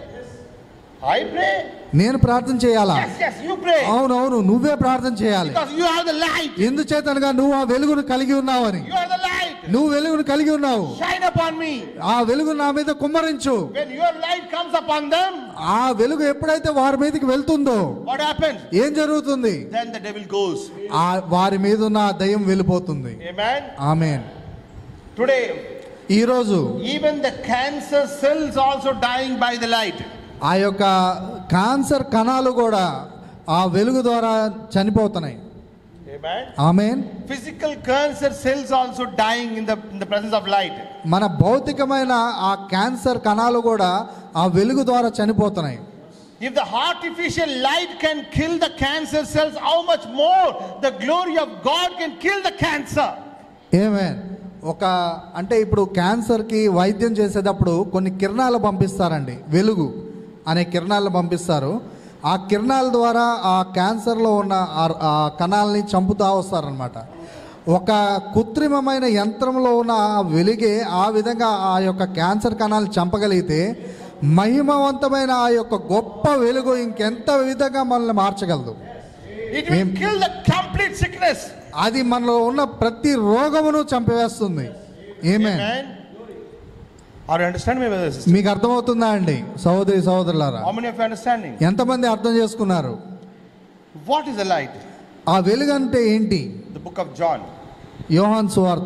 [SPEAKER 2] I pray
[SPEAKER 3] నేను ప్రార్థన చేయాలా
[SPEAKER 2] yes yes you pray
[SPEAKER 3] అవునవును నువ్వే ప్రార్థన చేయాలి
[SPEAKER 2] because you have the light
[SPEAKER 3] ఎందుచేతనగా నువ్వు ఆ వెలుగును కలిగి ఉన్నావని
[SPEAKER 2] you are the light
[SPEAKER 3] నువ్వు వెలుగును కలిగి ఉన్నావు
[SPEAKER 2] shine upon me
[SPEAKER 3] ఆ వెలుగు నా మీద కుమ్మరించు
[SPEAKER 2] when your light comes upon them
[SPEAKER 3] ఆ వెలుగు ఎప్పుడైతే వారి మీదకి వెళ్తుందో
[SPEAKER 2] what happens
[SPEAKER 3] ఏం జరుగుతుంది
[SPEAKER 2] then the devil goes
[SPEAKER 3] ఆ వారి మీద ఉన్న ఆ దయ్యం వెళ్ళిపోతుంది
[SPEAKER 2] amen
[SPEAKER 3] ఆమెన్
[SPEAKER 2] today
[SPEAKER 3] ఈరోజు
[SPEAKER 2] even the cancer cells also dying by the light
[SPEAKER 3] ఆ యొక్క కాన్సర్ కణాలు కూడా ఆ వెలుగు ద్వారా చనిపోతున్నాయి
[SPEAKER 2] amen
[SPEAKER 3] amen
[SPEAKER 2] physical cancer cells also dying in the in the presence of light
[SPEAKER 3] మన భౌతికమైన ఆ క్యాన్సర్ కణాలు కూడా ఆ వెలుగు ద్వారా చనిపోతున్నాయి
[SPEAKER 2] if the artificial light can kill the cancer cells how much more the glory of god can kill the cancer
[SPEAKER 3] amen ఒక అంటే ఇప్పుడు క్యాన్సర్కి వైద్యం చేసేటప్పుడు కొన్ని కిరణాలు పంపిస్తారండి వెలుగు అనే కిరణాలు పంపిస్తారు ఆ కిరణాల ద్వారా ఆ క్యాన్సర్లో ఉన్న ఆ- ఆ కణాలని చంపుతూ వస్తారనమాట ఒక కృత్రిమమైన యంత్రంలో ఉన్న ఆ వెలుగే ఆ విధంగా ఆ యొక్క క్యాన్సర్ కణాలు చంపగలిగితే మహిమవంతమైన ఆ యొక్క గొప్ప వెలుగు ఇంకెంత విధంగా మనల్ని మార్చగలదు
[SPEAKER 2] it will
[SPEAKER 3] Am-
[SPEAKER 2] kill the complete sickness
[SPEAKER 3] అది మనలో ఉన్న ప్రతి రోగమును చంపివేస్తుంది ఏమే
[SPEAKER 2] amen Are you understanding me, brothers and sisters?
[SPEAKER 3] మీకు అర్థమవుతుందా అండి సహోదరి సహోదరులారా
[SPEAKER 2] How many of you are understanding?
[SPEAKER 3] ఎంతమంది అర్థం చేసుకున్నారు
[SPEAKER 2] What is the light?
[SPEAKER 3] ఆ వెలుగు అంటే ఏంటి
[SPEAKER 2] The book of John.
[SPEAKER 3] యోహాన్ సువార్త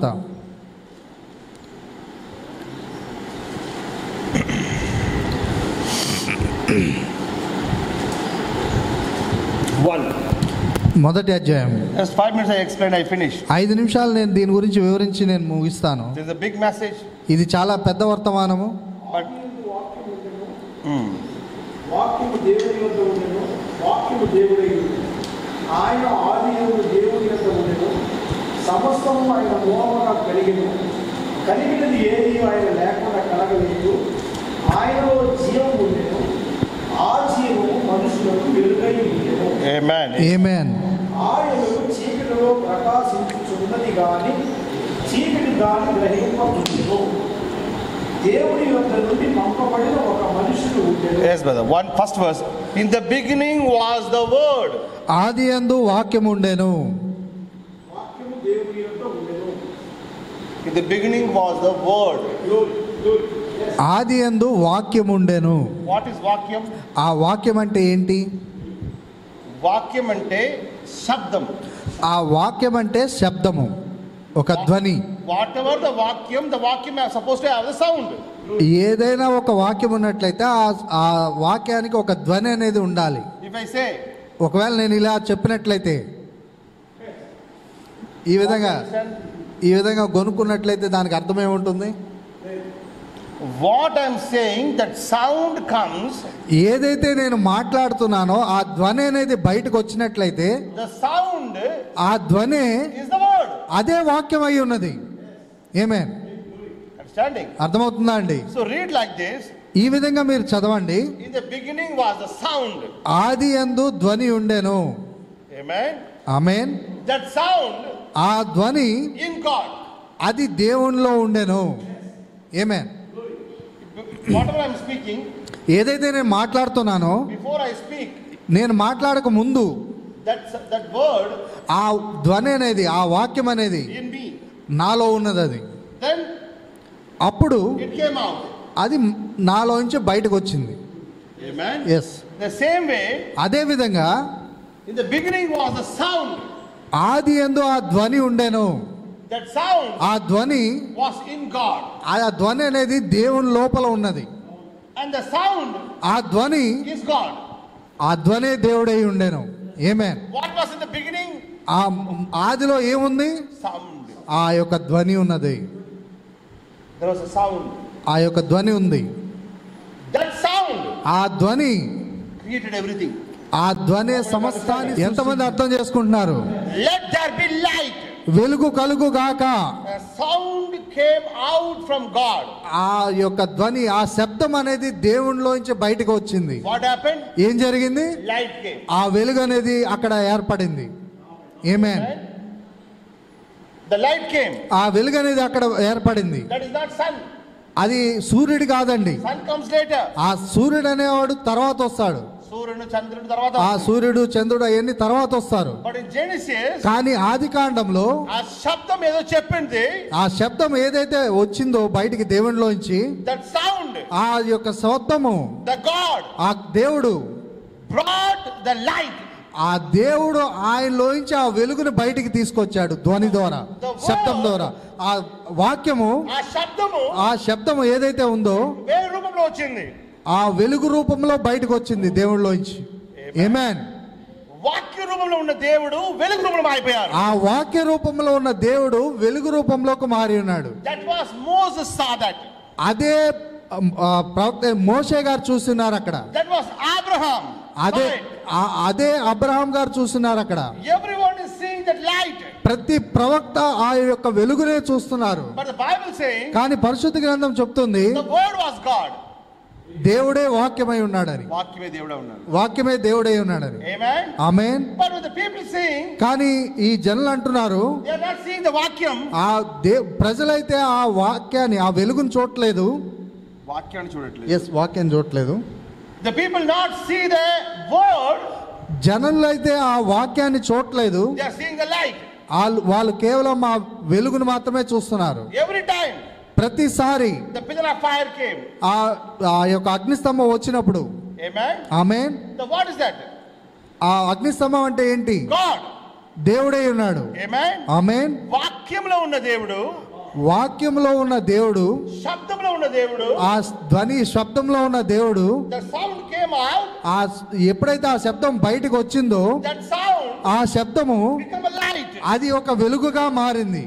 [SPEAKER 2] One.
[SPEAKER 3] మొదటి అధ్యాయం
[SPEAKER 2] Just five minutes I explained, I finished.
[SPEAKER 3] ఐదు నిమిషాలు నేను దీని గురించి వివరించి నేను ముగిస్తాను
[SPEAKER 2] There's a big message,
[SPEAKER 3] ఇది చాలా పెద్ద వర్తమానము
[SPEAKER 2] but
[SPEAKER 4] వాక్యము దేవుని యొద్ద ఉండెను వాక్యము దేవుడై ఉండెను. ఆయన ఆది యందు దేవుని యొక్క ఉండెను సమస్తము ఆయన మూలముగా కలిగెను కలిగినది ఏది ఆయన లేకుండా కలగలేదు ఆయనలో జీవం ఉండెను ఆ జీవము మనుషులకు వెలుగై ఉండెను
[SPEAKER 2] Amen.
[SPEAKER 3] ఏమేన్
[SPEAKER 4] ఆయనను చీకటిలో ప్రకాశించుచున్నది గాని చీకటి దాని గ్రహింపబడును దేవుని యొద్ద నుండి పంపబడిన ఒక మనుషుడు ఉండెను
[SPEAKER 2] Yes, brother. One first verse. In the beginning was the word.
[SPEAKER 3] ఆది యందు వాక్యం ఉండెను
[SPEAKER 4] వాక్యము దేవుని యొక్క ఉండెను
[SPEAKER 2] In the beginning was the word.
[SPEAKER 3] ఆది యందు వాక్యం ఉండెను
[SPEAKER 2] What is Vakyam?
[SPEAKER 3] ఆ వాక్యం అంటే ఏంటి
[SPEAKER 2] Vakyam ante Shabdam.
[SPEAKER 3] ఆ వాక్యం అంటే శబ్దము ఒక ధ్వని
[SPEAKER 2] Whatever the Vakyam, the Vakyam is supposed to have the sound.
[SPEAKER 3] ఏదైనా ఒక వాక్యం ఉన్నట్లయితే ఆ ఆ వాక్యానికి ఒక ధ్వని అనేది ఉండాలి
[SPEAKER 2] If I say,
[SPEAKER 3] ఒకవేళ నేను ఇలా చెప్పినట్లయితే ఈ విధంగా ఈ విధంగా గొనుక్కున్నట్లయితే దానికి అర్థం ఏముంటుంది
[SPEAKER 2] what I'm saying, that sound comes,
[SPEAKER 3] ఏదైతే నేను మాట్లాడుతున్నానో ఆ ధ్వని అనేది బయటకు వచ్చినట్లయితే
[SPEAKER 2] the sound
[SPEAKER 3] ఆ ధ్వని
[SPEAKER 2] is the word.
[SPEAKER 3] అదే వాక్యం అయి ఉన్నది ఏమే
[SPEAKER 2] Understanding?
[SPEAKER 3] అర్థమవుతుందా అండి
[SPEAKER 2] So read like this.
[SPEAKER 3] ఈ విధంగా మీరు చదవండి
[SPEAKER 2] In the beginning was the sound.
[SPEAKER 3] ఆది యందు ధ్వని ఉండెను
[SPEAKER 2] Amen.
[SPEAKER 3] ఆమెన్
[SPEAKER 2] That sound
[SPEAKER 3] ఆ ధ్వని
[SPEAKER 2] in God.
[SPEAKER 3] అది దేవునిలో ఉండెను ఏమే
[SPEAKER 2] Whatever I'm speaking,
[SPEAKER 3] ఏదైతే నేను మాట్లాడుతున్నానో
[SPEAKER 2] before I speak,
[SPEAKER 3] నేను మాట్లాడక ముందు
[SPEAKER 2] that, that word
[SPEAKER 3] ఆ ధ్వని అనేది ఆ వాక్యం అనేది
[SPEAKER 2] in me.
[SPEAKER 3] నాలో ఉన్నది అది
[SPEAKER 2] Then
[SPEAKER 3] అప్పుడు
[SPEAKER 2] it came out.
[SPEAKER 3] అది నాలోంచి బయటకు వచ్చింది
[SPEAKER 2] Amen.
[SPEAKER 3] Yes
[SPEAKER 2] The same way,
[SPEAKER 3] అదే విధంగా
[SPEAKER 2] in the beginning was the sound.
[SPEAKER 3] ఆది ఎందు ఆ ధ్వని ఉండెను
[SPEAKER 2] That sound
[SPEAKER 3] ఆ ధ్వని
[SPEAKER 2] was in God.
[SPEAKER 3] ఆ ధ్వని అనేది దేవుని లోపల ఉన్నది
[SPEAKER 2] And the sound
[SPEAKER 3] ఆ ధ్వని
[SPEAKER 2] is God.
[SPEAKER 3] ఆ ధ్వనే దేవుడై ఉండెను ఏమే
[SPEAKER 2] What was in the beginning?
[SPEAKER 3] ఆ ఆదిలో ఏముంది
[SPEAKER 2] Sound.
[SPEAKER 3] ఆ యొక్క ధ్వని ఉన్నది
[SPEAKER 2] There was a sound.
[SPEAKER 3] ఆ యొక్క ధ్వని ఉంది
[SPEAKER 2] That sound
[SPEAKER 3] ఆ ధ్వని
[SPEAKER 2] created everything.
[SPEAKER 3] ఆ ధ్వని సమస్తాన్ని ఎంతమంది అర్థం చేసుకుంటున్నారు
[SPEAKER 2] Let there be light.
[SPEAKER 3] వెలుగు కలుగు గాక
[SPEAKER 2] A sound came out from God.
[SPEAKER 3] ఆ యొక్క ధ్వని ఆ శబ్దం అనేది దేవునిలోంచి బయటకు వచ్చింది
[SPEAKER 2] What happened?
[SPEAKER 3] ఏం జరిగింది
[SPEAKER 2] Light came.
[SPEAKER 3] ఆ వెలుగు అనేది అక్కడ ఏర్పడింది ఏమే
[SPEAKER 2] The light came.
[SPEAKER 3] ఆ వెలుగు అనేది అక్కడ ఏర్పడింది
[SPEAKER 2] That is not sun.
[SPEAKER 3] అది సూర్యుడు కాదండి
[SPEAKER 2] Sun comes later.
[SPEAKER 3] ఆ సూర్యుడు అనేవాడు తర్వాత వస్తాడు
[SPEAKER 2] సూర్యుడు చంద్రుడు తర్వాత
[SPEAKER 3] ఆ సూర్యుడు చంద్రుడు అవన్నీ తర్వాత వస్తారు
[SPEAKER 2] బట్ ఇన్ జెనిసిస్
[SPEAKER 3] కానీ ఆది కాండంలో
[SPEAKER 2] ఆ శబ్దం ఏదో చెప్పింది
[SPEAKER 3] ఆ శబ్దం ఏదైతే వచ్చిందో బయటికి దేవునిలోంచి
[SPEAKER 2] దట్ సౌండ్
[SPEAKER 3] ఆ యొక్క శబ్దము
[SPEAKER 2] ద గాడ్
[SPEAKER 3] ఆ దేవుడు
[SPEAKER 2] బ్రాట్ ద లైట్
[SPEAKER 3] ఆ దేవుడు ఆయనలోంచి ఆ వెలుగుని బయటికి తీసుకొచ్చాడు ధ్వని ద్వారా శబ్దం ద్వారా ఆ వాక్యము
[SPEAKER 2] ఆ శబ్దము
[SPEAKER 3] ఆ శబ్దం ఏదైతే ఉందో
[SPEAKER 2] వేరే రూపంలో వచ్చింది
[SPEAKER 3] ఆ వెలుగు రూపంలో బయటకు వచ్చింది దేవుళ్ళలోంచి ఏమేన్
[SPEAKER 2] వాక్య రూపంలో ఉన్న దేవుడు వెలుగు రూపంలో అయిపోయారు
[SPEAKER 3] ఆ వాక్య రూపంలో ఉన్న దేవుడు వెలుగు రూపంలోకి మారి ఉన్నాడు
[SPEAKER 2] that was Moses saw that
[SPEAKER 3] అదే ఆ, ప్రవక్త మోషే గారు చూస్తున్నారు అక్కడ
[SPEAKER 2] దట్ వాస్ అబ్రహాం
[SPEAKER 3] అదే ఆ- అదే అబ్రహాం గారు చూస్తున్నారు అక్కడ
[SPEAKER 2] everyone is seeing that light
[SPEAKER 3] ప్రతి ప్రవక్త ఆ యొక్క వెలుగునే చూస్తున్నారు
[SPEAKER 2] బట్ ద బైబిల్ సేయింగ్
[SPEAKER 3] కానీ పరిశుద్ధ గ్రంథం చెప్తుంది
[SPEAKER 2] ద వర్డ్ వాస్ గాడ్
[SPEAKER 3] దేవుడే వాక్యమై ఉన్నాడని
[SPEAKER 2] వాక్యమే దేవుడే ఉన్నాడు
[SPEAKER 3] వాక్యమే దేవుడై ఉన్నాడని
[SPEAKER 2] amen
[SPEAKER 3] amen
[SPEAKER 2] but with the people saying
[SPEAKER 3] కానీ ఈ జనులు అంటున్నారు
[SPEAKER 2] they are not seeing the వాక్యం
[SPEAKER 3] ఆ దే ప్రజలైతే ఆ వాక్యాన్ని ఆ వెలుగును చూడట్లేదు
[SPEAKER 2] వాక్యాన్ని చూడట్లేదు
[SPEAKER 3] ఎస్ వాక్యాన్ని చూడట్లేదు
[SPEAKER 2] the people not see the word
[SPEAKER 3] జనులు అయితే ఆ వాక్యాన్ని చూడట్లేదు
[SPEAKER 2] they are seeing the light
[SPEAKER 3] వాళ్ళు వాళ్ళు కేవలం ఆ వెలుగును మాత్రమే చూస్తున్నారు
[SPEAKER 2] ఎవ్రీ టైం
[SPEAKER 3] ప్రతిసారి
[SPEAKER 2] the pillar of fire came.
[SPEAKER 3] ఆ ఆ యొక్క అగ్నిస్తంభం వచ్చినప్పుడు
[SPEAKER 2] Amen.
[SPEAKER 3] ఆమె
[SPEAKER 2] The what is that?
[SPEAKER 3] ఆ అగ్నిస్తంభం అంటే ఏంటి
[SPEAKER 2] God.
[SPEAKER 3] దేవుడే ఉన్నాడు
[SPEAKER 2] Amen.
[SPEAKER 3] ఆమె
[SPEAKER 2] వాక్యంలో ఉన్న దేవుడు
[SPEAKER 3] వాక్యంలో ఉన్న దేవుడు
[SPEAKER 2] శబ్దంలో ఉన్న దేవుడు
[SPEAKER 3] ఆ ధ్వని శబ్దంలో ఉన్న దేవుడు
[SPEAKER 2] the sound came out
[SPEAKER 3] ఆ ఎప్పుడైతే ఆ శబ్దం బయటకు వచ్చిందో
[SPEAKER 2] that sound
[SPEAKER 3] ఆ శబ్దము
[SPEAKER 2] become a light
[SPEAKER 3] అది ఒక వెలుగుగా మారింది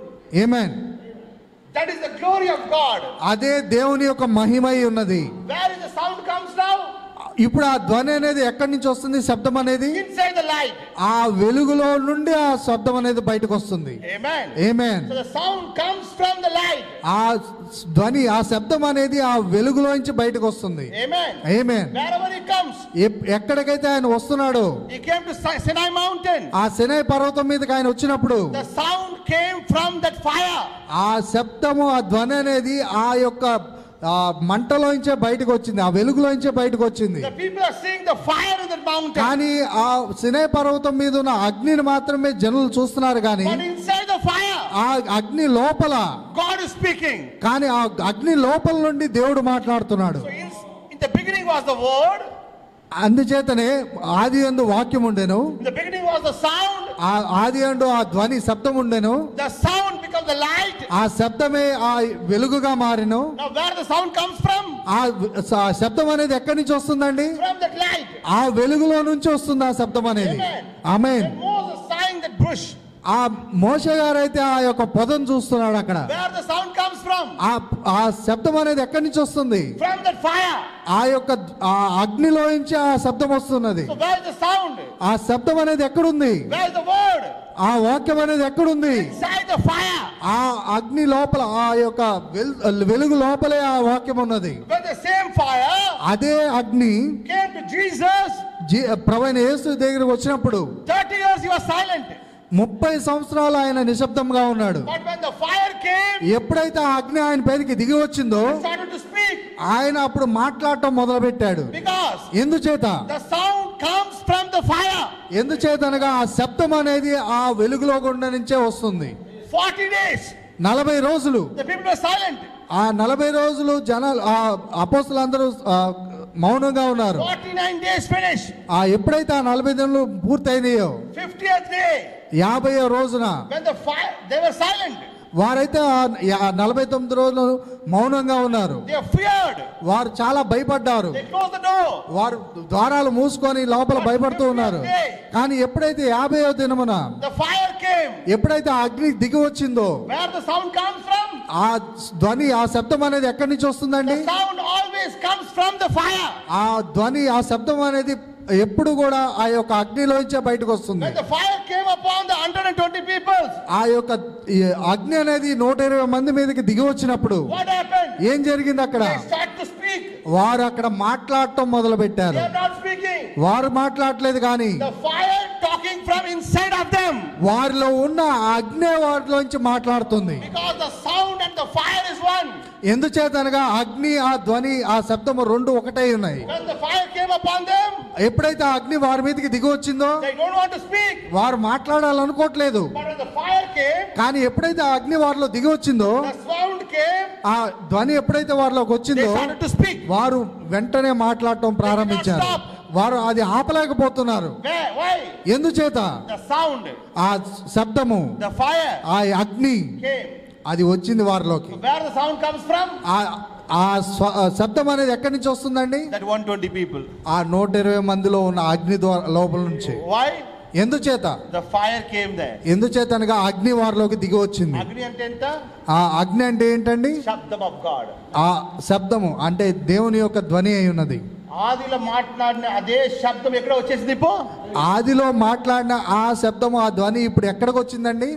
[SPEAKER 3] amen
[SPEAKER 2] that is the glory of god
[SPEAKER 3] అదే దేవుని యొక్క మహిమై ఉన్నది
[SPEAKER 2] where is the sound comes now
[SPEAKER 3] ఇప్పుడు ఆ ధ్వని అనేది ఎక్కడి నుంచి వస్తుంది శబ్దం అనేది
[SPEAKER 2] inside the light
[SPEAKER 3] ఆ వెలుగులో నుండి ఆ శబ్దం అనేది బయటకు వస్తుంది
[SPEAKER 2] amen
[SPEAKER 3] amen
[SPEAKER 2] so the sound comes from the light
[SPEAKER 3] ఆ ధ్వని ఆ శబ్దం అనేది ఆ వెలుగులోంచి బయటకు వస్తుంది
[SPEAKER 2] amen
[SPEAKER 3] amen
[SPEAKER 2] wherever he comes
[SPEAKER 3] ఎప్- ఎక్కడికైతే ఆయన వస్తున్నాడో
[SPEAKER 2] he came to Si- sinai mountain
[SPEAKER 3] ఆ శనై పర్వతం మీదకి ఆయన వచ్చినప్పుడు
[SPEAKER 2] the sound came from that fire
[SPEAKER 3] ఆ శబ్దము ఆ ధ్వని అనేది ఆ యొక్క ఆ మంటలోంచే బయటకు వచ్చింది ఆ వెలుగులోంచే బయటకు వచ్చింది
[SPEAKER 2] the people are seeing the fire in that mountain
[SPEAKER 3] కానీ ఆ సినే పర్వతం మీద ఉన్న అగ్నిని మాత్రమే జనులు చూస్తున్నారు కానీ
[SPEAKER 2] but inside the fire
[SPEAKER 3] ఆ అగ్ని లోపల
[SPEAKER 2] god is speaking
[SPEAKER 3] కానీ ఆ అగ్ని లోపల నుండి దేవుడు మాట్లాడుతున్నాడు
[SPEAKER 2] so in, in the beginning was the word
[SPEAKER 3] అందుచేతనే ఆది అందు వాక్యం ఉండెను
[SPEAKER 2] in the beginning was the sound
[SPEAKER 3] ఆ ఆది అందు ఆ ధ్వని శబ్దం ఉండెను
[SPEAKER 2] the sound becomes the light
[SPEAKER 3] ఆ శబ్దమే ఆ వెలుగుగా మారెను
[SPEAKER 2] now where the sound comes from
[SPEAKER 3] ఆ ఆ శబ్దం అనేది ఎక్కడి నుంచి వస్తుందండి
[SPEAKER 2] from that light
[SPEAKER 3] ఆ వెలుగులో నుంచి వస్తుంది ఆ శబ్దం అనేది
[SPEAKER 2] Amen.
[SPEAKER 3] ఆమె
[SPEAKER 2] when moses signed that bush
[SPEAKER 3] ఆ మోష గారైతే ఆ యొక్క పొదను చూస్తున్నాడు అక్కడ
[SPEAKER 2] where the sound comes from
[SPEAKER 3] ఆ ఆ శబ్దం అనేది ఎక్కడి నుంచి వస్తుంది
[SPEAKER 2] from that fire
[SPEAKER 3] ఆ యొక్క ఆ అగ్నిలో నుంచి ఆ శబ్దం వస్తున్నది
[SPEAKER 2] so where is the sound
[SPEAKER 3] ఆ శబ్దం అనేది ఎక్కడుంది
[SPEAKER 2] where is the word
[SPEAKER 3] ఆ వాక్యం అనేది ఎక్కడుంది
[SPEAKER 2] inside the fire
[SPEAKER 3] ఆ అగ్ని లోపల ఆ యొక్క వెల్- వెలుగు లోపలే ఆ వాక్యం ఉన్నది
[SPEAKER 2] when the same fire
[SPEAKER 3] అదే అగ్ని
[SPEAKER 2] came to jesus
[SPEAKER 3] జీ ప్రవీణ యేసు దగ్గరికి వచ్చినప్పుడు
[SPEAKER 2] 30 years he was silent
[SPEAKER 3] ముప్పై సంవత్సరాలు ఆయన నిశ్శబ్దంగా ఉన్నాడు
[SPEAKER 2] but when the fire came
[SPEAKER 3] ఎప్పుడైతే ఆ అగ్ని ఆయన పైకి దిగి వచ్చిందో
[SPEAKER 2] he started to speak
[SPEAKER 3] ఆయన అప్పుడు మాట్లాడటం మొదలు పెట్టాడు
[SPEAKER 2] because
[SPEAKER 3] ఎందుచేత
[SPEAKER 2] the sound comes from the fire
[SPEAKER 3] ఎందుచేతనగా ఆ శబ్దం అనేది ఆ వెలుగులో గుండా నుంచే వస్తుంది
[SPEAKER 2] 40 days
[SPEAKER 3] నలభై రోజులు
[SPEAKER 2] the people were silent
[SPEAKER 3] ఆ నలభై రోజులు జనాలు ఆ అపోస్తులందరూ ఆ, మౌనంగా ఉన్నారు
[SPEAKER 2] 49 days finished
[SPEAKER 3] ఆ ఎప్పుడైతే ఆ నలభై దినాలు పూర్తయినాయో
[SPEAKER 2] 50th day
[SPEAKER 3] యాభైవ రోజున
[SPEAKER 2] when the fire they were silent
[SPEAKER 3] వారైతే ఆ యా- నలభై తొమ్మిది రోజులు మౌనంగా ఉన్నారు
[SPEAKER 2] they feared
[SPEAKER 3] వారు చాలా భయపడ్డారు
[SPEAKER 2] they closed the door
[SPEAKER 3] వారు ద్వారాలు మూసుకొని లోపల భయపడుతూ ఉన్నారు కానీ ఎప్పుడైతే యాభైవ దినమున
[SPEAKER 2] the fire came
[SPEAKER 3] ఎప్పుడైతే ఆ అగ్ని దిగి వచ్చిందో
[SPEAKER 2] where the sound comes from
[SPEAKER 3] ఆ ధ్వని ఆ శబ్దం అనేది ఎక్కడి నుంచి వస్తుందండి
[SPEAKER 2] the sound always comes from the fire
[SPEAKER 3] ఆ ధ్వని ఆ శబ్దం అనేది ఎప్పుడు కూడా ఆ యొక్క అగ్నిలోంచే బయటకు వస్తుంది
[SPEAKER 2] when the fire came upon the 120 people
[SPEAKER 3] ఆ యొక్క ఈ అగ్ని అనేది నూట ఇరవై మంది మీదకి దిగి వచ్చినప్పుడు
[SPEAKER 2] what happened
[SPEAKER 3] ఏం జరిగింది అక్కడ
[SPEAKER 2] they start to speak
[SPEAKER 3] వారు అక్కడ మాట్లాడటం మొదలు
[SPEAKER 2] they
[SPEAKER 3] పెట్టారు
[SPEAKER 2] are not speaking
[SPEAKER 3] వారు మాట్లాడలేదు కానీ
[SPEAKER 2] the fire talking from inside of them
[SPEAKER 3] వారిలో ఉన్న ఆ అగ్ని వారిలోంచి మాట్లాడుతుంది
[SPEAKER 2] because the sound and the fire is one
[SPEAKER 3] ఎందుచేతనగా అగ్ని ఆ ధ్వని ఆ శబ్దము రెండు ఒకటే ఉన్నాయి
[SPEAKER 2] when the fire came upon them
[SPEAKER 3] ఎప్పుడైతే ఆ అగ్ని వారి మీదకి దిగి వచ్చిందో
[SPEAKER 2] they don't want to speak
[SPEAKER 3] వారు మాట్లాడాలనుకోవట్లేదు
[SPEAKER 2] but when the fire came
[SPEAKER 3] కానీ ఎప్పుడైతే ఆ అగ్ని వారిలో దిగి వచ్చిందో
[SPEAKER 2] the sound came
[SPEAKER 3] ఆ ధ్వని ఎప్పుడైతే వారిలోకి
[SPEAKER 2] they
[SPEAKER 3] వచ్చిందో
[SPEAKER 2] started to speak
[SPEAKER 3] వారు వెంటనే మాట్లాడటం ప్రారంభించారు
[SPEAKER 2] stop.
[SPEAKER 3] వారు అది ఆపలేకపోతున్నారు
[SPEAKER 2] where why
[SPEAKER 3] ఎందుచేత
[SPEAKER 2] the sound
[SPEAKER 3] ఆ శబ్దము
[SPEAKER 2] the fire
[SPEAKER 3] ఆ అగ్ని
[SPEAKER 2] came
[SPEAKER 3] అది వచ్చింది వారిలోకి
[SPEAKER 2] where the sound comes from
[SPEAKER 3] ఆ ఆ స్వ- ఆ శబ్దం అనేది ఎక్కడి నుంచి వస్తుందండి
[SPEAKER 2] that 120 people
[SPEAKER 3] ఆ నూట ఇరవై మందిలో ఉన్న అగ్ని ద్వార లోపల నుంచి
[SPEAKER 2] why
[SPEAKER 3] ఎందుచేత
[SPEAKER 2] the fire came there
[SPEAKER 3] ఎందుచేత అనగా అగ్ని వారిలోకి దిగి వచ్చింది
[SPEAKER 2] అగ్ని అంటే ఎంత
[SPEAKER 3] ఆ అగ్ని అంటే ఏంటండి
[SPEAKER 2] శబ్దం ఆఫ్ గాడ్
[SPEAKER 3] ఆ శబ్దము అంటే దేవుని యొక్క ధ్వని అయి ఉన్నది
[SPEAKER 2] ఆదిలో మాట్లాడిన అదే శబ్దం ఎక్కడ వచ్చేసింది ఇప్పుడు
[SPEAKER 3] ఆదిలో మాట్లాడిన ఆ శబ్దము ఆ ధ్వని ఇప్పుడు ఎక్కడికి వచ్చిందండి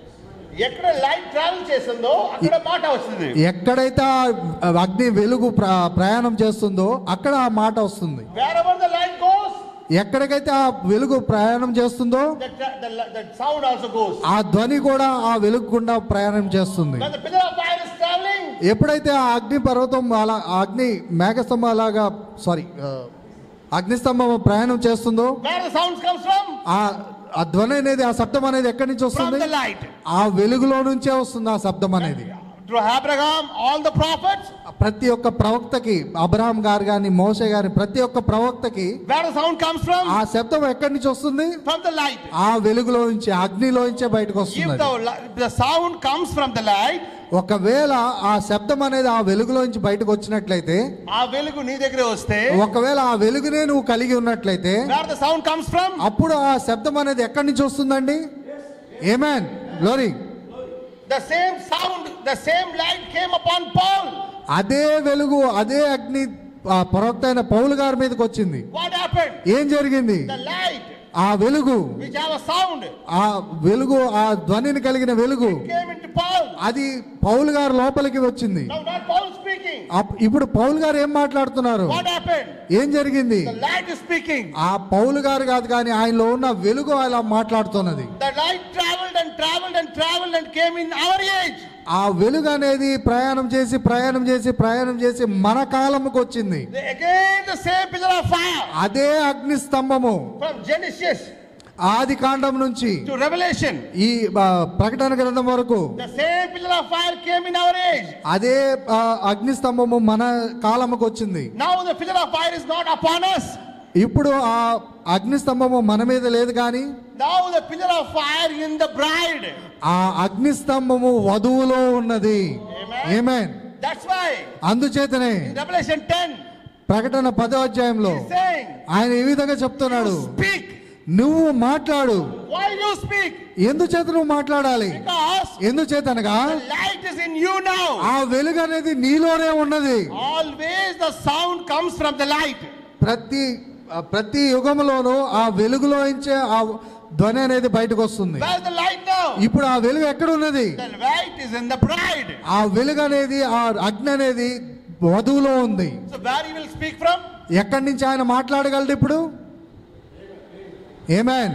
[SPEAKER 2] ఎక్కడ లైట్ ట్రావెల్ చేసిందో అక్కడ మాట వస్తుంది
[SPEAKER 3] ఎక్కడైతే ఆ అగ్ని వెలుగు ప్ర- ప్రయాణం చేస్తుందో అక్కడ ఆ మాట వస్తుంది
[SPEAKER 2] wherever the light goes
[SPEAKER 3] ఎక్కడికైతే ఆ వెలుగు ప్రయాణం చేస్తుందో
[SPEAKER 2] దట్ సౌండ్ ఆల్సో గోస్
[SPEAKER 3] ఆ ధ్వని కూడా ఆ వెలుగు గుండా ప్రయాణం చేస్తుంది
[SPEAKER 2] when the pillar of fire is traveling
[SPEAKER 3] ఎప్పుడైతే ఆ అగ్ని పర్వతం అలా ఆ అగ్ని మేఘస్తంభం అలాగా సారీ అగ్నిస్తంభం ప్రయాణం చేస్తుందో
[SPEAKER 2] where the sounds comes from
[SPEAKER 3] ఆ ఆ ధ్వని అనేది ఆ శబ్దం అనేది ఎక్కడి నుంచి
[SPEAKER 2] from
[SPEAKER 3] వస్తుంది
[SPEAKER 2] the light
[SPEAKER 3] ఆ వెలుగులో నుంచే వస్తుంది ఆ శబ్దం అనేది
[SPEAKER 2] through Abraham, all the prophets.
[SPEAKER 3] ప్రతి ఒక్క ప్రవక్తకి అబ్రహాం గారు కానీ మోసే గారి ప్రతి ఒక్క ప్రవక్తకి
[SPEAKER 2] Where the sound comes from?
[SPEAKER 3] ఆ శబ్దం ఎక్కడి నుంచి వస్తుంది
[SPEAKER 2] From the light.
[SPEAKER 3] ఆ వెలుగులో నుంచి అగ్నిలో నుంచే బయటకు
[SPEAKER 2] If
[SPEAKER 3] వస్తుంది
[SPEAKER 2] the, li- the sound comes from the light,
[SPEAKER 3] ఒకవేళ ఆ శబ్దం అనేది ఆ వెలుగులో నుంచి బయటకు వచ్చినట్లయితే
[SPEAKER 2] ఆ వెలుగు నీ దగ్గరే వస్తే
[SPEAKER 3] ఒకవేళ ఆ వెలుగునే నువ్వు కలిగి ఉన్నట్లయితే
[SPEAKER 2] where the sound comes from?
[SPEAKER 3] అప్పుడు ఆ శబ్దం అనేది ఎక్కడి నుంచి వస్తుందండి amen glory
[SPEAKER 2] The same sound, the same light came upon Paul.
[SPEAKER 3] అదే వెలుగు అదే అగ్ని ఆ ప్రవక్త అయిన పౌలు గారి మీదకి వచ్చింది
[SPEAKER 2] What happened?
[SPEAKER 3] ఏం జరిగింది
[SPEAKER 2] The light,
[SPEAKER 3] ఆ వెలుగు
[SPEAKER 2] which have a sound,
[SPEAKER 3] ఆ వెలుగు ఆ ధ్వనిని కలిగిన వెలుగు
[SPEAKER 2] came into Paul.
[SPEAKER 3] అది పౌలు గారు లోపలికి వచ్చింది
[SPEAKER 2] Now, not Paul speaking.
[SPEAKER 3] అప్- ఇప్పుడు పౌలు గారు ఏం మాట్లాడుతున్నారు
[SPEAKER 2] What happened?
[SPEAKER 3] ఏం జరిగింది
[SPEAKER 2] The light is speaking.
[SPEAKER 3] ఆ పౌలు గారు కాదు కానీ ఆయనలో ఉన్న వెలుగు అలా మాట్లాడుతున్నది
[SPEAKER 2] The light traveled and traveled and traveled and came in our age.
[SPEAKER 3] ఆ వెలుగు అనేది ప్రయాణం చేసి ప్రయాణం చేసి ప్రయాణం చేసి మన కాలంకి వచ్చింది
[SPEAKER 2] The- Again, the same pillar of fire
[SPEAKER 3] అదే అగ్ని స్తంభము
[SPEAKER 2] from Genesis
[SPEAKER 3] ఆది కాండం నుంచి
[SPEAKER 2] to Revelation.
[SPEAKER 3] ఈ ఆ, ప్రకటన గ్రంథం వరకు
[SPEAKER 2] The same pillar of fire came in our age.
[SPEAKER 3] అదే ఆ, అగ్ని స్తంభము మన కాలముకు వచ్చింది
[SPEAKER 2] Now the pillar of fire is not upon us.
[SPEAKER 3] ఇప్పుడు ఆ అగ్ని స్తంభము మన మీద లేదు కానీ
[SPEAKER 2] Now the pillar of fire in the bride.
[SPEAKER 3] ఆ అగ్ని స్తంభము వధువులో ఉన్నది
[SPEAKER 2] Amen.
[SPEAKER 3] ఏమేన్
[SPEAKER 2] That's why
[SPEAKER 3] అందుచేతనే
[SPEAKER 2] in Revelation 10,
[SPEAKER 3] ప్రకటన పదో అధ్యాయంలో
[SPEAKER 2] he's saying,
[SPEAKER 3] ఆయన ఈ విధంగా చెప్తున్నాడు
[SPEAKER 2] Speak.
[SPEAKER 3] నువ్వు మాట్లాడు
[SPEAKER 2] Why you speak?
[SPEAKER 3] ఎందుచేత నువ్వు మాట్లాడాలి
[SPEAKER 2] Because
[SPEAKER 3] ఎందుచేతనగా
[SPEAKER 2] the light is in you now.
[SPEAKER 3] ఆ వెలుగు అనేది నీలోనే ఉన్నది
[SPEAKER 2] Always the sound comes from the light.
[SPEAKER 3] ప్రతి ఆ, ప్రతి యుగంలోనూ ఆ వెలుగులో నుంచే ఆ ధ్వని అనేది బయటకు వస్తుంది
[SPEAKER 2] Where's the light now?
[SPEAKER 3] ఇప్పుడు ఆ వెలుగు ఎక్కడ ఉన్నది
[SPEAKER 2] The light is in the bride.
[SPEAKER 3] ఆ వెలుగు అనేది ఆ అగ్ని అనేది వధువులో ఉంది
[SPEAKER 2] So where he will speak from?
[SPEAKER 3] ఎక్కడి నుంచి ఆయన మాట్లాడగలడు ఇప్పుడు amen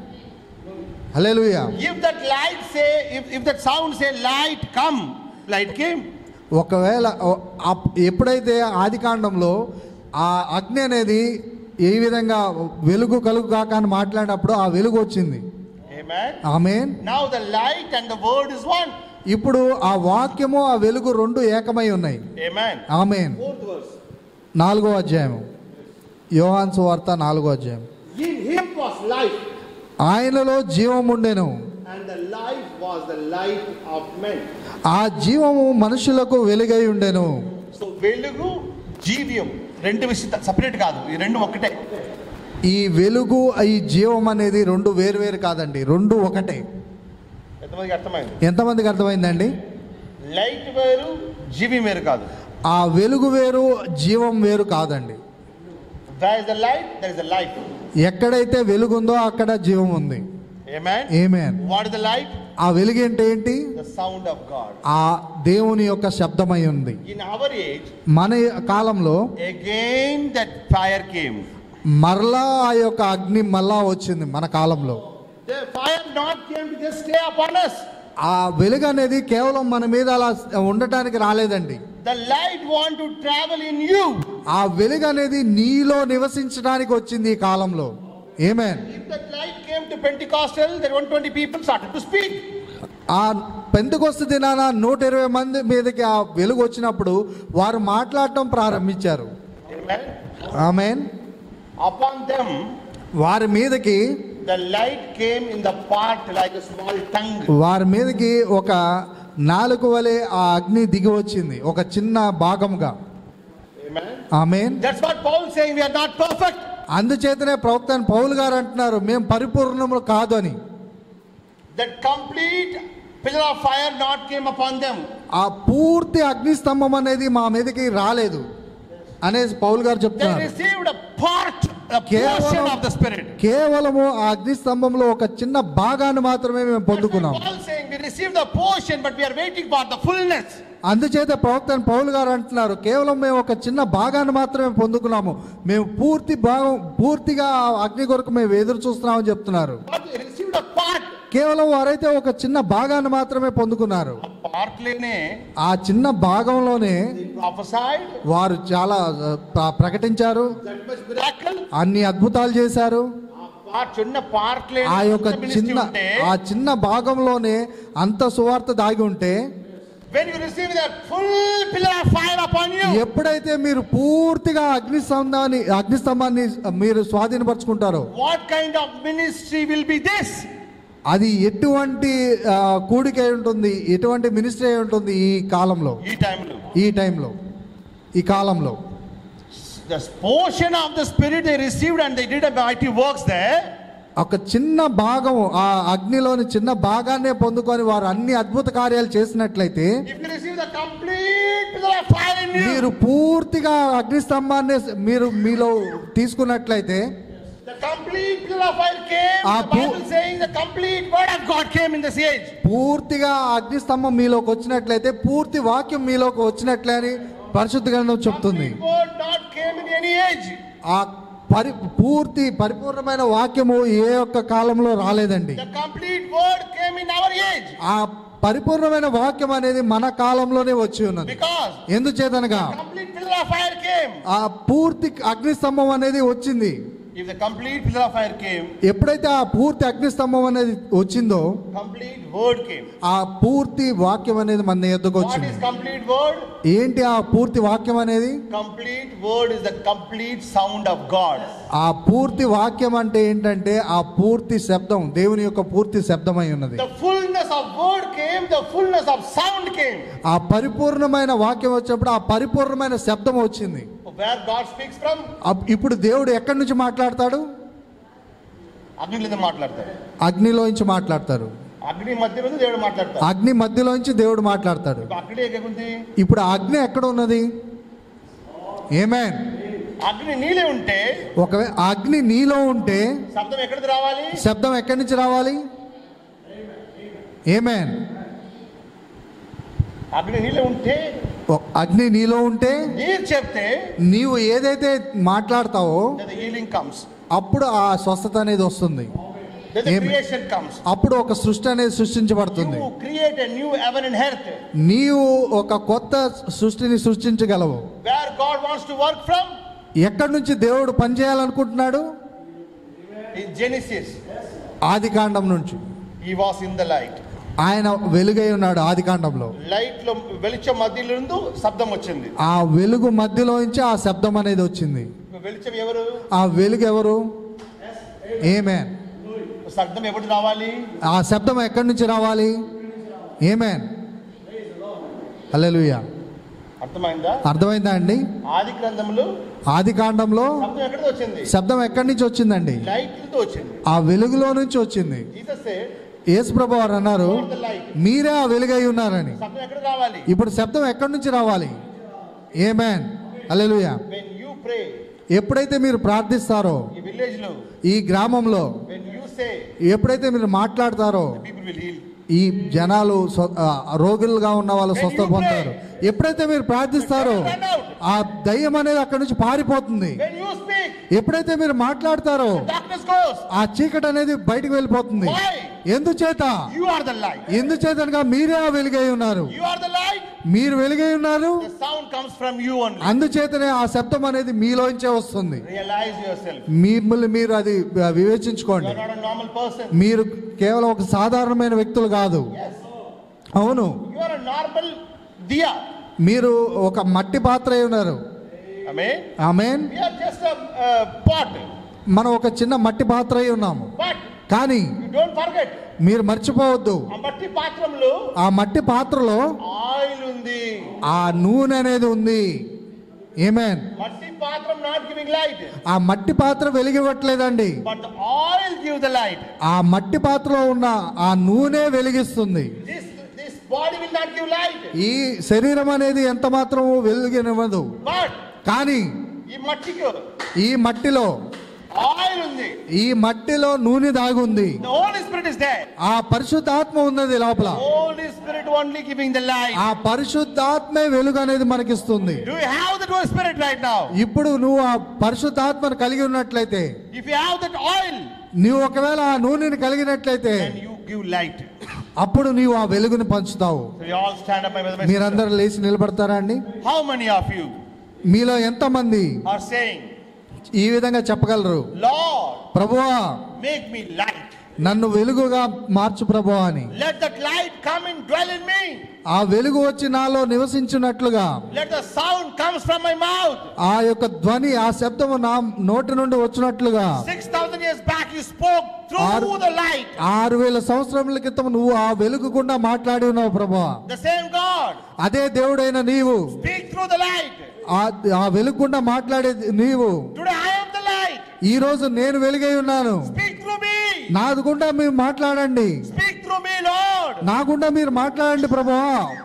[SPEAKER 3] hallelujah
[SPEAKER 2] If that light say, if, if that sound say light come, light came.
[SPEAKER 3] ఒకవేళ ఓ- అప్- ఎప్పుడైతే ఆది కాండంలో ఆ అగ్ని అనేది ఏ విధంగా వెలుగు కలుగు కాక అని మాట్లాడినప్పుడు ఆ వెలుగు వచ్చింది
[SPEAKER 2] Amen.
[SPEAKER 3] Amen
[SPEAKER 2] Now the light and the word is one.
[SPEAKER 3] ఇప్పుడు ఆ వాక్యము ఆ వెలుగు రెండు ఏకమై ఉన్నాయి
[SPEAKER 2] Amen.
[SPEAKER 3] Amen
[SPEAKER 2] Fourth verse.
[SPEAKER 3] నాలుగో అధ్యాయం యోహాన్ సువార్త నాలుగో అధ్యాయం
[SPEAKER 4] In him was life,
[SPEAKER 3] ఆయనలో జీవం ఉండెను
[SPEAKER 4] and the life was the light of men.
[SPEAKER 3] ఆ జీవము మనుషులకు వెలుగై ఉండెను
[SPEAKER 2] సో వెలుగు జీవ్యం రెండు విషయం సపరేట్ కాదు ఈ రెండు ఒకటే
[SPEAKER 3] ఈ వెలుగు ఈ జీవం అనేది రెండు వేరు వేరు కాదండి రెండు ఒకటే
[SPEAKER 2] ఎంతమందికి అర్థమైంది
[SPEAKER 3] ఎంతమందికి అర్థమైందండి
[SPEAKER 2] లైట్ వేరు జీవ్యం వేరు కాదు
[SPEAKER 3] ఆ వెలుగు వేరు జీవం వేరు కాదండి
[SPEAKER 2] there is the light there is the life
[SPEAKER 3] ఎక్కడైతే వెలుగు ఉందో అక్కడ జీవం ఉంది
[SPEAKER 2] amen
[SPEAKER 3] amen
[SPEAKER 2] what is the light
[SPEAKER 3] ఆ వెలుగు అంటే ఏంటి
[SPEAKER 2] ద సౌండ్ ఆఫ్ గాడ్
[SPEAKER 3] ఆ దేవుని యొక్క శబ్దమై ఉంది
[SPEAKER 2] ఇన్ అవర్ ఏజ్
[SPEAKER 3] మన కాలంలో
[SPEAKER 2] అగైన్ దట్ ఫైర్ కేమ్
[SPEAKER 3] మరలా ఆ యొక్క అగ్ని మళ్ళా వచ్చింది మన కాలంలో
[SPEAKER 2] the fire not came to just stay upon us
[SPEAKER 3] ఆ వెలుగు అనేది కేవలం మన మీద అలా ఉండటానికి రాలేదండి
[SPEAKER 2] the light want to travel in you
[SPEAKER 3] ఆ వెలుగు అనేది నీలో నివసించడానికి వచ్చింది ఈ కాలంలో amen
[SPEAKER 2] if that light came to Pentecostal that 120 people started to speak
[SPEAKER 3] ఆ పెంతకొస్తు దినాన నూట ఇరవై మంది మీదకి ఆ వెలుగు వచ్చినప్పుడు వారు మాట్లాడటం ప్రారంభించారు
[SPEAKER 2] ఆమేన్
[SPEAKER 3] ఆమెన్
[SPEAKER 2] upon them
[SPEAKER 3] వారి మీదకి
[SPEAKER 2] the light came in the part like a small tongue
[SPEAKER 3] వారి మీదకి ఒక నాలుగు వలె ఆ అగ్ని దిగి వచ్చింది ఒక చిన్న భాగంగా
[SPEAKER 2] amen
[SPEAKER 3] amen
[SPEAKER 2] that's what paul is saying we are not perfect
[SPEAKER 3] అందుచేతనే ప్రవక్త అయిన పౌలు గారు అంటున్నారు మేము పరిపూర్ణములు కాదు అని
[SPEAKER 2] that complete pillar of fire not came upon them
[SPEAKER 3] ఆ పూర్తి అగ్ని స్తంభం అనేది మా మీదకి రాలేదు అనేసి పౌలు గారు
[SPEAKER 2] they
[SPEAKER 3] చెప్తున్నారు
[SPEAKER 2] received a part a portion
[SPEAKER 3] కేవలం
[SPEAKER 2] of the spirit
[SPEAKER 3] కేవలము ఆ అగ్ని స్తంభంలో ఒక చిన్న భాగాన్ని మాత్రమే మేము
[SPEAKER 2] That's why
[SPEAKER 3] పొందుకున్నాం
[SPEAKER 2] paul is saying we received the portion but we are waiting for the fullness
[SPEAKER 3] అందుచేత ప్రవక్త అయిన పౌలు గారు అంటున్నారు కేవలం మేము ఒక చిన్న భాగాన్ని మాత్రమే పొందుకున్నాము మేము పూర్తి భాగం పూర్తిగా ఆ అగ్ని కొరకు మేము ఎదురు చూస్తున్నామని చెప్తున్నారు
[SPEAKER 2] but we received a part
[SPEAKER 3] కేవలం వారైతే ఒక చిన్న భాగాన్ని మాత్రమే పొందుకున్నారు
[SPEAKER 2] ఆ part లేనే
[SPEAKER 3] ఆ చిన్న భాగంలోనే
[SPEAKER 2] they prophesied
[SPEAKER 3] వారు చాలా ఆ, ప్ర- ప్రకటించారు
[SPEAKER 2] that much miracle
[SPEAKER 3] అన్ని అద్భుతాలు చేశారు
[SPEAKER 2] ఆ part చిన్న part లేని
[SPEAKER 3] ఆ యొక్క
[SPEAKER 2] అంత ministry
[SPEAKER 3] చిన్న
[SPEAKER 2] ఉంటే
[SPEAKER 3] ఆ చిన్న భాగంలోనే అంత సువార్త దాగి ఉంటే
[SPEAKER 2] When you receive the full pillar of fire upon you,
[SPEAKER 3] ఎప్పుడైతే మీరు పూర్తిగా అగ్నిస్తంభాన్ని అగ్నిస్తంభాన్ని మీరు స్వాధీనపరచుకుంటారో
[SPEAKER 2] what kind of ministry will be this?
[SPEAKER 3] అది ఎటువంటి ఆ, కూడిక అయి ఉంటుంది ఎటువంటి మినిస్ట్రీ అయి ఉంటుంది ఈ కాలంలో
[SPEAKER 2] ఈ టైంలో
[SPEAKER 3] ఈ టైంలో ఈ కాలంలో
[SPEAKER 2] the portion of the spirit they received and they did a mighty works there.
[SPEAKER 3] ఒక చిన్న భాగం ఆ అగ్నిలోని చిన్న భాగాన్నే పొందుకొని వారు అన్ని అద్భుత కార్యాలు చేసినట్లయితే
[SPEAKER 2] If you receive the complete pillar of fire in you,
[SPEAKER 3] మీరు పూర్తిగా అగ్నిస్తంభాన్ని మీరు మీలో తీసుకున్నట్లయితే
[SPEAKER 2] the complete pillar of fire came.
[SPEAKER 3] Ah,
[SPEAKER 2] the Bible
[SPEAKER 3] pu-
[SPEAKER 2] saying the complete word of God came in this age.
[SPEAKER 3] పూర్తిగా అగ్నిస్తంభం మీలోకి వచ్చినట్లయితే పూర్తి వాక్యం మీలోకి వచ్చినట్లే అని పరిశుద్ధ గ్రంథం చెప్తుంది
[SPEAKER 2] Complete word not came in any age.
[SPEAKER 3] ఆ పరి పూర్తి పరిపూర్ణమైన వాక్యము ఏ ఒక్క కాలంలో రాలేదండి
[SPEAKER 2] The complete word came in our age.
[SPEAKER 3] ఆ పరిపూర్ణమైన వాక్యం అనేది మన కాలంలోనే వచ్చి ఉన్నది
[SPEAKER 2] Because
[SPEAKER 3] ఎందుచేతనగా
[SPEAKER 2] complete pillar of fire came.
[SPEAKER 3] ఆ పూర్తి అగ్నిస్తంభం అనేది వచ్చింది
[SPEAKER 2] If the complete pillar of fire came,
[SPEAKER 3] ఎప్పుడైతే ఆ పూర్తి అగ్నిస్తంభం అనేది వచ్చిందో
[SPEAKER 2] complete word came.
[SPEAKER 3] ఆ పూర్తి వాక్యం అనేది మన ఎద్దుకు
[SPEAKER 2] What
[SPEAKER 3] వచ్చింది
[SPEAKER 2] is complete word?
[SPEAKER 3] ఏంటి ఆ పూర్తి వాక్యం అనేది
[SPEAKER 2] Complete word is the complete sound of God.
[SPEAKER 3] ఆ పూర్తి వాక్యం అంటే ఏంటంటే ఆ పూర్తి శబ్దం దేవుని యొక్క పూర్తి శబ్దమై ఉన్నది
[SPEAKER 2] The fullness of word came, the fullness of sound came.
[SPEAKER 3] ఆ పరిపూర్ణమైన వాక్యం వచ్చినప్పుడు ఆ పరిపూర్ణమైన శబ్దం వచ్చింది
[SPEAKER 2] Where God speaks from,
[SPEAKER 3] అప్- ఇప్పుడు దేవుడు ఎక్కడి నుంచి మాట్లాడతాడు
[SPEAKER 2] అగ్నిలో మాట్లాడతారు
[SPEAKER 3] అగ్నిలోంచి మాట్లాడతారు
[SPEAKER 2] అగ్ని మధ్య ఉంది దేవుడు మాట్లాడతారు
[SPEAKER 3] అగ్ని మధ్యలోంచి దేవుడు మాట్లాడతాడు
[SPEAKER 2] ఇప్పుడు అగ్ని ఎక్కడుంది
[SPEAKER 3] ఇప్పుడు ఆ అగ్ని ఎక్కడ ఉన్నది ఏమేన్
[SPEAKER 2] అగ్ని నీలే ఉంటే
[SPEAKER 3] ఒకవేళ ఆ అగ్ని నీలో ఉంటే
[SPEAKER 2] శబ్దం ఎక్కడికి రావాలి
[SPEAKER 3] శబ్దం ఎక్కడి నుంచి రావాలి ఏమేన్
[SPEAKER 2] అగ్ని నీలే ఉంటే
[SPEAKER 3] అగ్ని నీలో ఉంటే
[SPEAKER 2] నీరు చెప్తే
[SPEAKER 3] నీవు ఏదైతే మాట్లాడతావో
[SPEAKER 2] హీలింగ్ కమ్స్
[SPEAKER 3] అప్పుడు ఆ స్వస్థత అనేది వస్తుంది Amen.
[SPEAKER 2] క్రియేషన్ కమ్స్
[SPEAKER 3] అప్పుడు ఒక సృష్టి అనేది సృష్టించబడుతుంది
[SPEAKER 2] you create a new heaven and earth
[SPEAKER 3] నీవు ఒక కొత్త సృష్టిని సృష్టించగలవు
[SPEAKER 2] where God wants to work from
[SPEAKER 3] ఎక్కడి నుంచి దేవుడు పనిచేయాలనుకుంటున్నాడు
[SPEAKER 2] ఇన్ జెనిసిస్
[SPEAKER 3] ఆది కాండం నుంచి
[SPEAKER 2] he was in the light
[SPEAKER 3] ఆయన వెలుగై ఉన్నాడు ఆది కాండంలో
[SPEAKER 2] లైట్ లో వెలిచం మధ్యలో శబ్దం వచ్చింది
[SPEAKER 3] ఆ వెలుగు మధ్యలోంచి ఆ శబ్దం అనేది వచ్చింది
[SPEAKER 2] వెలిచం ఎవరు
[SPEAKER 3] ఆ వెలుగు ఎవరు ఏమే
[SPEAKER 2] శబ్దం ఎప్పుడు రావాలి
[SPEAKER 3] ఆ శబ్దం ఎక్కడి నుంచి రావాలి ఏమేన్ హల్లెలూయా
[SPEAKER 2] అర్థమైందా
[SPEAKER 3] అర్థమైందా అండి
[SPEAKER 2] ఆది గ్రంథంలో
[SPEAKER 3] ఆది కాండంలో
[SPEAKER 2] శబ్దం ఎక్కడికి వచ్చింది
[SPEAKER 3] శబ్దం ఎక్కడి నుంచి వచ్చిందండి
[SPEAKER 2] లైట్ తో వచ్చింది
[SPEAKER 3] ఆ వెలుగులో నుంచి వచ్చింది
[SPEAKER 2] జీసస్
[SPEAKER 3] యేసుప్రభు వారు అన్నారు
[SPEAKER 2] ద లైట్
[SPEAKER 3] మీరే ఆ వెలుగై ఉన్నారని
[SPEAKER 2] శబ్దం ఎక్కడ రావాలి
[SPEAKER 3] ఇప్పుడు శబ్దం ఎక్కడి నుంచి రావాలి amen hallelujah
[SPEAKER 2] when you pray
[SPEAKER 3] ఎప్పుడైతే మీరు ప్రార్థిస్తారో
[SPEAKER 2] ఈ విలేజ్ లో
[SPEAKER 3] ఈ గ్రామంలో
[SPEAKER 2] వెన్ యూ సే
[SPEAKER 3] ఎప్పుడైతే మీరు మాట్లాడతారో
[SPEAKER 2] పీపుల్ విల్ హీల్
[SPEAKER 3] ఈ జనాలు స్వ- ఆ, రోగులుగా ఉన్న వాళ్ళు స్వస్థ పొందుతారు ఎప్పుడైతే మీరు ప్రార్థిస్తారో ఆ దయ్యం అనేది అక్కడి నుంచి పారిపోతుంది
[SPEAKER 2] వెన్ యూ స్పీక్
[SPEAKER 3] ఎప్పుడైతే మీరు మాట్లాడతారో
[SPEAKER 2] డార్క్నెస్ గోస్
[SPEAKER 3] ఆ చీకటి అనేది బయటకు వెళ్ళిపోతుంది
[SPEAKER 2] Why?
[SPEAKER 3] ఎందుచేత
[SPEAKER 2] యు ఆర్ ద లైట్
[SPEAKER 3] ఎందుచేతనగా మీరే ఆ వెలుగై ఉన్నారు
[SPEAKER 2] యు ఆర్ ద లైట్
[SPEAKER 3] మీరు వెలుగై ఉన్నారు
[SPEAKER 2] the sound comes from you only
[SPEAKER 3] అందుచేతనే ఆ శబ్దం అనేది మీలోంచే వస్తుంది
[SPEAKER 2] రియలైజ్ యువర్ సెల్ఫ్
[SPEAKER 3] మిమ్మల్ని మీరు అది
[SPEAKER 2] యు
[SPEAKER 3] వివేచించుకోండి
[SPEAKER 2] are not a normal person
[SPEAKER 3] మీరు కేవలం ఒక సాధారణమైన వ్యక్తులు కాదు అవును
[SPEAKER 2] you are a normal diya
[SPEAKER 3] మీరు ఒక మట్టి పాత్ర అయి ఉన్నారు
[SPEAKER 2] amen
[SPEAKER 3] amen
[SPEAKER 2] we are just a pot
[SPEAKER 3] మనం ఒక చిన్న మట్టి పాత్ర అయి ఉన్నాము
[SPEAKER 2] బట్
[SPEAKER 3] కానీ
[SPEAKER 2] యు డోంట్ ఫర్గెట్
[SPEAKER 3] మీరు మర్చిపోవద్దు
[SPEAKER 2] ఆ మట్టి పాత్రంలో
[SPEAKER 3] ఆ మట్టి పాత్రలో
[SPEAKER 2] ఆయిల్ ఉంది
[SPEAKER 3] ఆ నూనె అనేది ఉంది ఏమేన్
[SPEAKER 2] మట్టి పాత్రం నాట్ గివింగ్ లైట్
[SPEAKER 3] ఆ మట్టి పాత్ర వెలిగివ్వట్లేదండి
[SPEAKER 2] but oil give the light
[SPEAKER 3] ఆ మట్టి పాత్రలో ఉన్న ఆ నూనె వెలిగిస్తుంది
[SPEAKER 2] this this body will not give light
[SPEAKER 3] ఈ శరీరం అనేది ఎంత మాత్రం వెలిగినివ్వదు
[SPEAKER 2] బట్
[SPEAKER 3] కానీ
[SPEAKER 2] ఈ మట్టికి
[SPEAKER 3] ఈ మట్టిలో
[SPEAKER 2] ఆయిల్ ఉంది
[SPEAKER 3] ఈ మట్టిలో నూనె దాగుంది
[SPEAKER 2] the holy spirit is there
[SPEAKER 3] ఆ పరిశుద్ధాత్మ ఉన్నది లోపల
[SPEAKER 2] holy spirit only giving the light
[SPEAKER 3] ఆ పరిశుద్ధాత్మే వెలుగు అనేది మనకిస్తుంది
[SPEAKER 2] Do you have that Holy Spirit right now?
[SPEAKER 3] ఇప్పుడు నువ్వు ఆ పరిశుద్ధాత్మను కలిగి ఉన్నట్లయితే
[SPEAKER 2] If you have that oil,
[SPEAKER 3] నువ్వు ఒకవేళ ఆ నూనెని కలిగినట్లయితే
[SPEAKER 2] then you give light.
[SPEAKER 3] అప్పుడు నీవు ఆ వెలుగుని పంచుతావు
[SPEAKER 2] So you all stand up, my brother. my sister.
[SPEAKER 3] మీరందరూ లేచి నిలబడతారా అండి
[SPEAKER 2] How many of you
[SPEAKER 3] మీలో ఎంతమంది
[SPEAKER 2] are saying,
[SPEAKER 3] ఈ విధంగా చెప్పగలరు
[SPEAKER 2] Lord,
[SPEAKER 3] ప్రభువా
[SPEAKER 2] make me light?
[SPEAKER 3] నన్ను వెలుగుగా మార్చు ప్రభువా అని
[SPEAKER 2] Let that light come and dwell in me.
[SPEAKER 3] ఆ వెలుగు వచ్చి నాలో నివసించినట్లుగా
[SPEAKER 2] Let the sound comes from my mouth.
[SPEAKER 3] ఆ యొక్క ధ్వని ఆ శబ్దము నా నోటి నుండి వచ్చినట్లుగా
[SPEAKER 2] 6,000 years back, you spoke through
[SPEAKER 3] Ar-
[SPEAKER 2] the light.
[SPEAKER 3] ఆరు వేల సంవత్సరముల క్రితం నువ్వు ఆ వెలుగు గుండా మాట్లాడి ఉన్నావు ప్రభా
[SPEAKER 2] The same God.
[SPEAKER 3] అదే దేవుడైన నీవు
[SPEAKER 2] Speak through the light.
[SPEAKER 3] ఆ ఆ వెలుగు గుండా మాట్లాడే నీవు
[SPEAKER 2] Today I am the light.
[SPEAKER 3] ఈ రోజు నేను వెలుగై ఉన్నాను
[SPEAKER 2] Speak through me.
[SPEAKER 3] నాది గుండా మీరు మాట్లాడండి
[SPEAKER 2] Speak through me, Lord.
[SPEAKER 3] నా గుండా మీరు మాట్లాడండి ప్రభా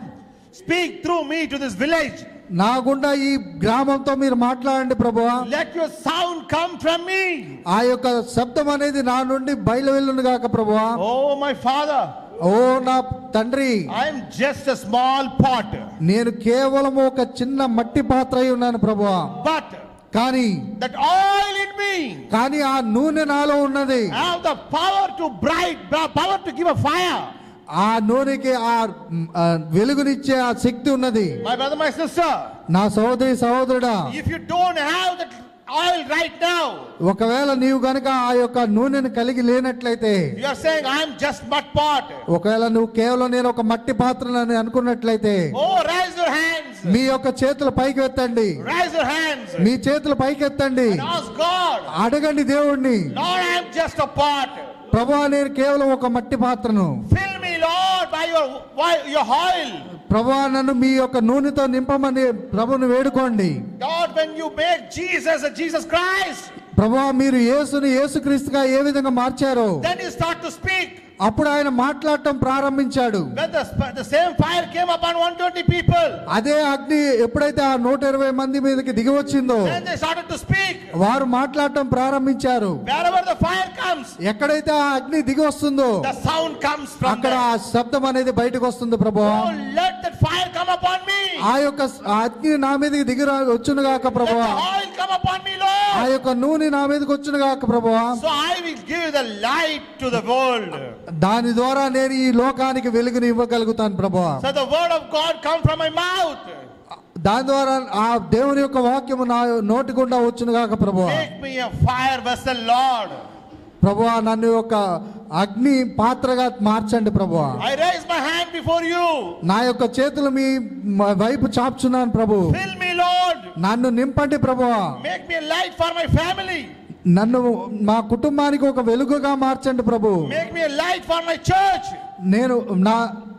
[SPEAKER 2] Speak through me to this village.
[SPEAKER 3] నా గుండా ఈ గ్రామంతో మీరు మాట్లాడండి ప్రభా
[SPEAKER 2] Let your sound come from me.
[SPEAKER 3] ఆ యొక్క శబ్దం అనేది నా నుండి బయలు వెళ్ళును గాక ప్రభా
[SPEAKER 2] Oh, my Father.
[SPEAKER 3] ఓ నా తండ్రి
[SPEAKER 2] I am just a small pot.
[SPEAKER 3] నేను కేవలం ఒక చిన్న మట్టి పాత్ర అయి ఉన్నాను ప్రభా
[SPEAKER 2] But
[SPEAKER 3] కానీ
[SPEAKER 2] that oil in me
[SPEAKER 3] కానీ ఆ నూనె నాలో ఉన్నది
[SPEAKER 2] have the power to bright, power to give a fire.
[SPEAKER 3] ఆ నూనెకి ఆ మ్, ఆ వెలుగునిచ్చే ఆ శక్తి ఉన్నది
[SPEAKER 2] My brother, my sister,
[SPEAKER 3] నా సహోదరి సహోదరుడా
[SPEAKER 2] if you don't have that oil right now,
[SPEAKER 3] ఒకవేళ నీవు గనక ఆ యొక్క నూనెను కలిగి లేనట్లయితే
[SPEAKER 2] you are saying, I am just mud pot.
[SPEAKER 3] ఒకవేళ నువ్వు కేవలం నేను ఒక మట్టి పాత్రనని అనుకున్నట్లయితే
[SPEAKER 2] Oh, raise your hands.
[SPEAKER 3] మీ యొక్క చేతులు పైకి ఎత్తండి
[SPEAKER 2] Raise your hands.
[SPEAKER 3] మీ చేతులు పైకి ఎత్తండి
[SPEAKER 2] And ask God,
[SPEAKER 3] అడగండి దేవుణ్ణి
[SPEAKER 2] Lord, I am just a pot.
[SPEAKER 3] ప్రభా నేను కేవలం ఒక మట్టి పాత్రను
[SPEAKER 2] Fill me, Lord, by your, by your oil.
[SPEAKER 3] ప్రభా నన్ను మీ యొక్క నూనెతో నింపమని ప్రభుని వేడుకోండి
[SPEAKER 2] Lord, when you make Jesus a Jesus Christ,
[SPEAKER 3] ప్రభా మీరు యేసుని యేసుక్రీస్తుగా ఏ విధంగా మార్చారో
[SPEAKER 2] then you start to speak.
[SPEAKER 3] అప్పుడు ఆయన మాట్లాడటం ప్రారంభించాడు
[SPEAKER 2] When the, sp- the same fire came upon 120 people,
[SPEAKER 3] అదే అగ్ని ఎప్పుడైతే ఆ నూట ఇరవై మంది మీదకి దిగి వచ్చిందో
[SPEAKER 2] then they started to speak.
[SPEAKER 3] వారు మాట్లాడటం ప్రారంభించారు
[SPEAKER 2] Wherever the fire comes,
[SPEAKER 3] ఎక్కడైతే ఆ అగ్ని దిగి వస్తుందో
[SPEAKER 2] the sound comes from
[SPEAKER 3] అక్కడ
[SPEAKER 2] there.
[SPEAKER 3] ఆ శబ్దం అనేది బయటకు వస్తుంది ప్రభు
[SPEAKER 2] Oh, let that fire come upon me.
[SPEAKER 3] ఆ యొక్క స- ఆ అగ్ని నా మీదకి దిగి వచ్చును గాక
[SPEAKER 2] Let
[SPEAKER 3] Prabhu
[SPEAKER 2] the oil come upon me,
[SPEAKER 3] ఆ
[SPEAKER 2] Lord.
[SPEAKER 3] యొక్క నూనె నా మీదకి వచ్చును గాక ప్రభు
[SPEAKER 2] So I will give the light to the world.
[SPEAKER 3] దాని ద్వారా నేను ఈ లోకానికి వెలుగుని ఇవ్వగలుగుతాను ప్రభు
[SPEAKER 2] So the word of God come from my mouth.
[SPEAKER 3] దాని ద్వారా ఆ దేవుని యొక్క వాక్యము నా నోటి గుండా వచ్చును గాక ప్రభు
[SPEAKER 2] Make me a fire vessel, Lord.
[SPEAKER 3] ప్రభు నన్ను ఒక అగ్ని పాత్రగా మార్చండి ప్రభు
[SPEAKER 2] I raise my hand before you.
[SPEAKER 3] నా యొక్క చేతులు మీ మ- వైపు చాపుచున్నాను ప్రభు
[SPEAKER 2] Fill me, Lord.
[SPEAKER 3] నన్ను నింపండి ప్రభు
[SPEAKER 2] Make me a light for my family.
[SPEAKER 3] నన్ను మా కుటుంబానికి ఒక వెలుగుగా మార్చండి ప్రభు
[SPEAKER 2] Make me a light for my church.
[SPEAKER 3] నేను నా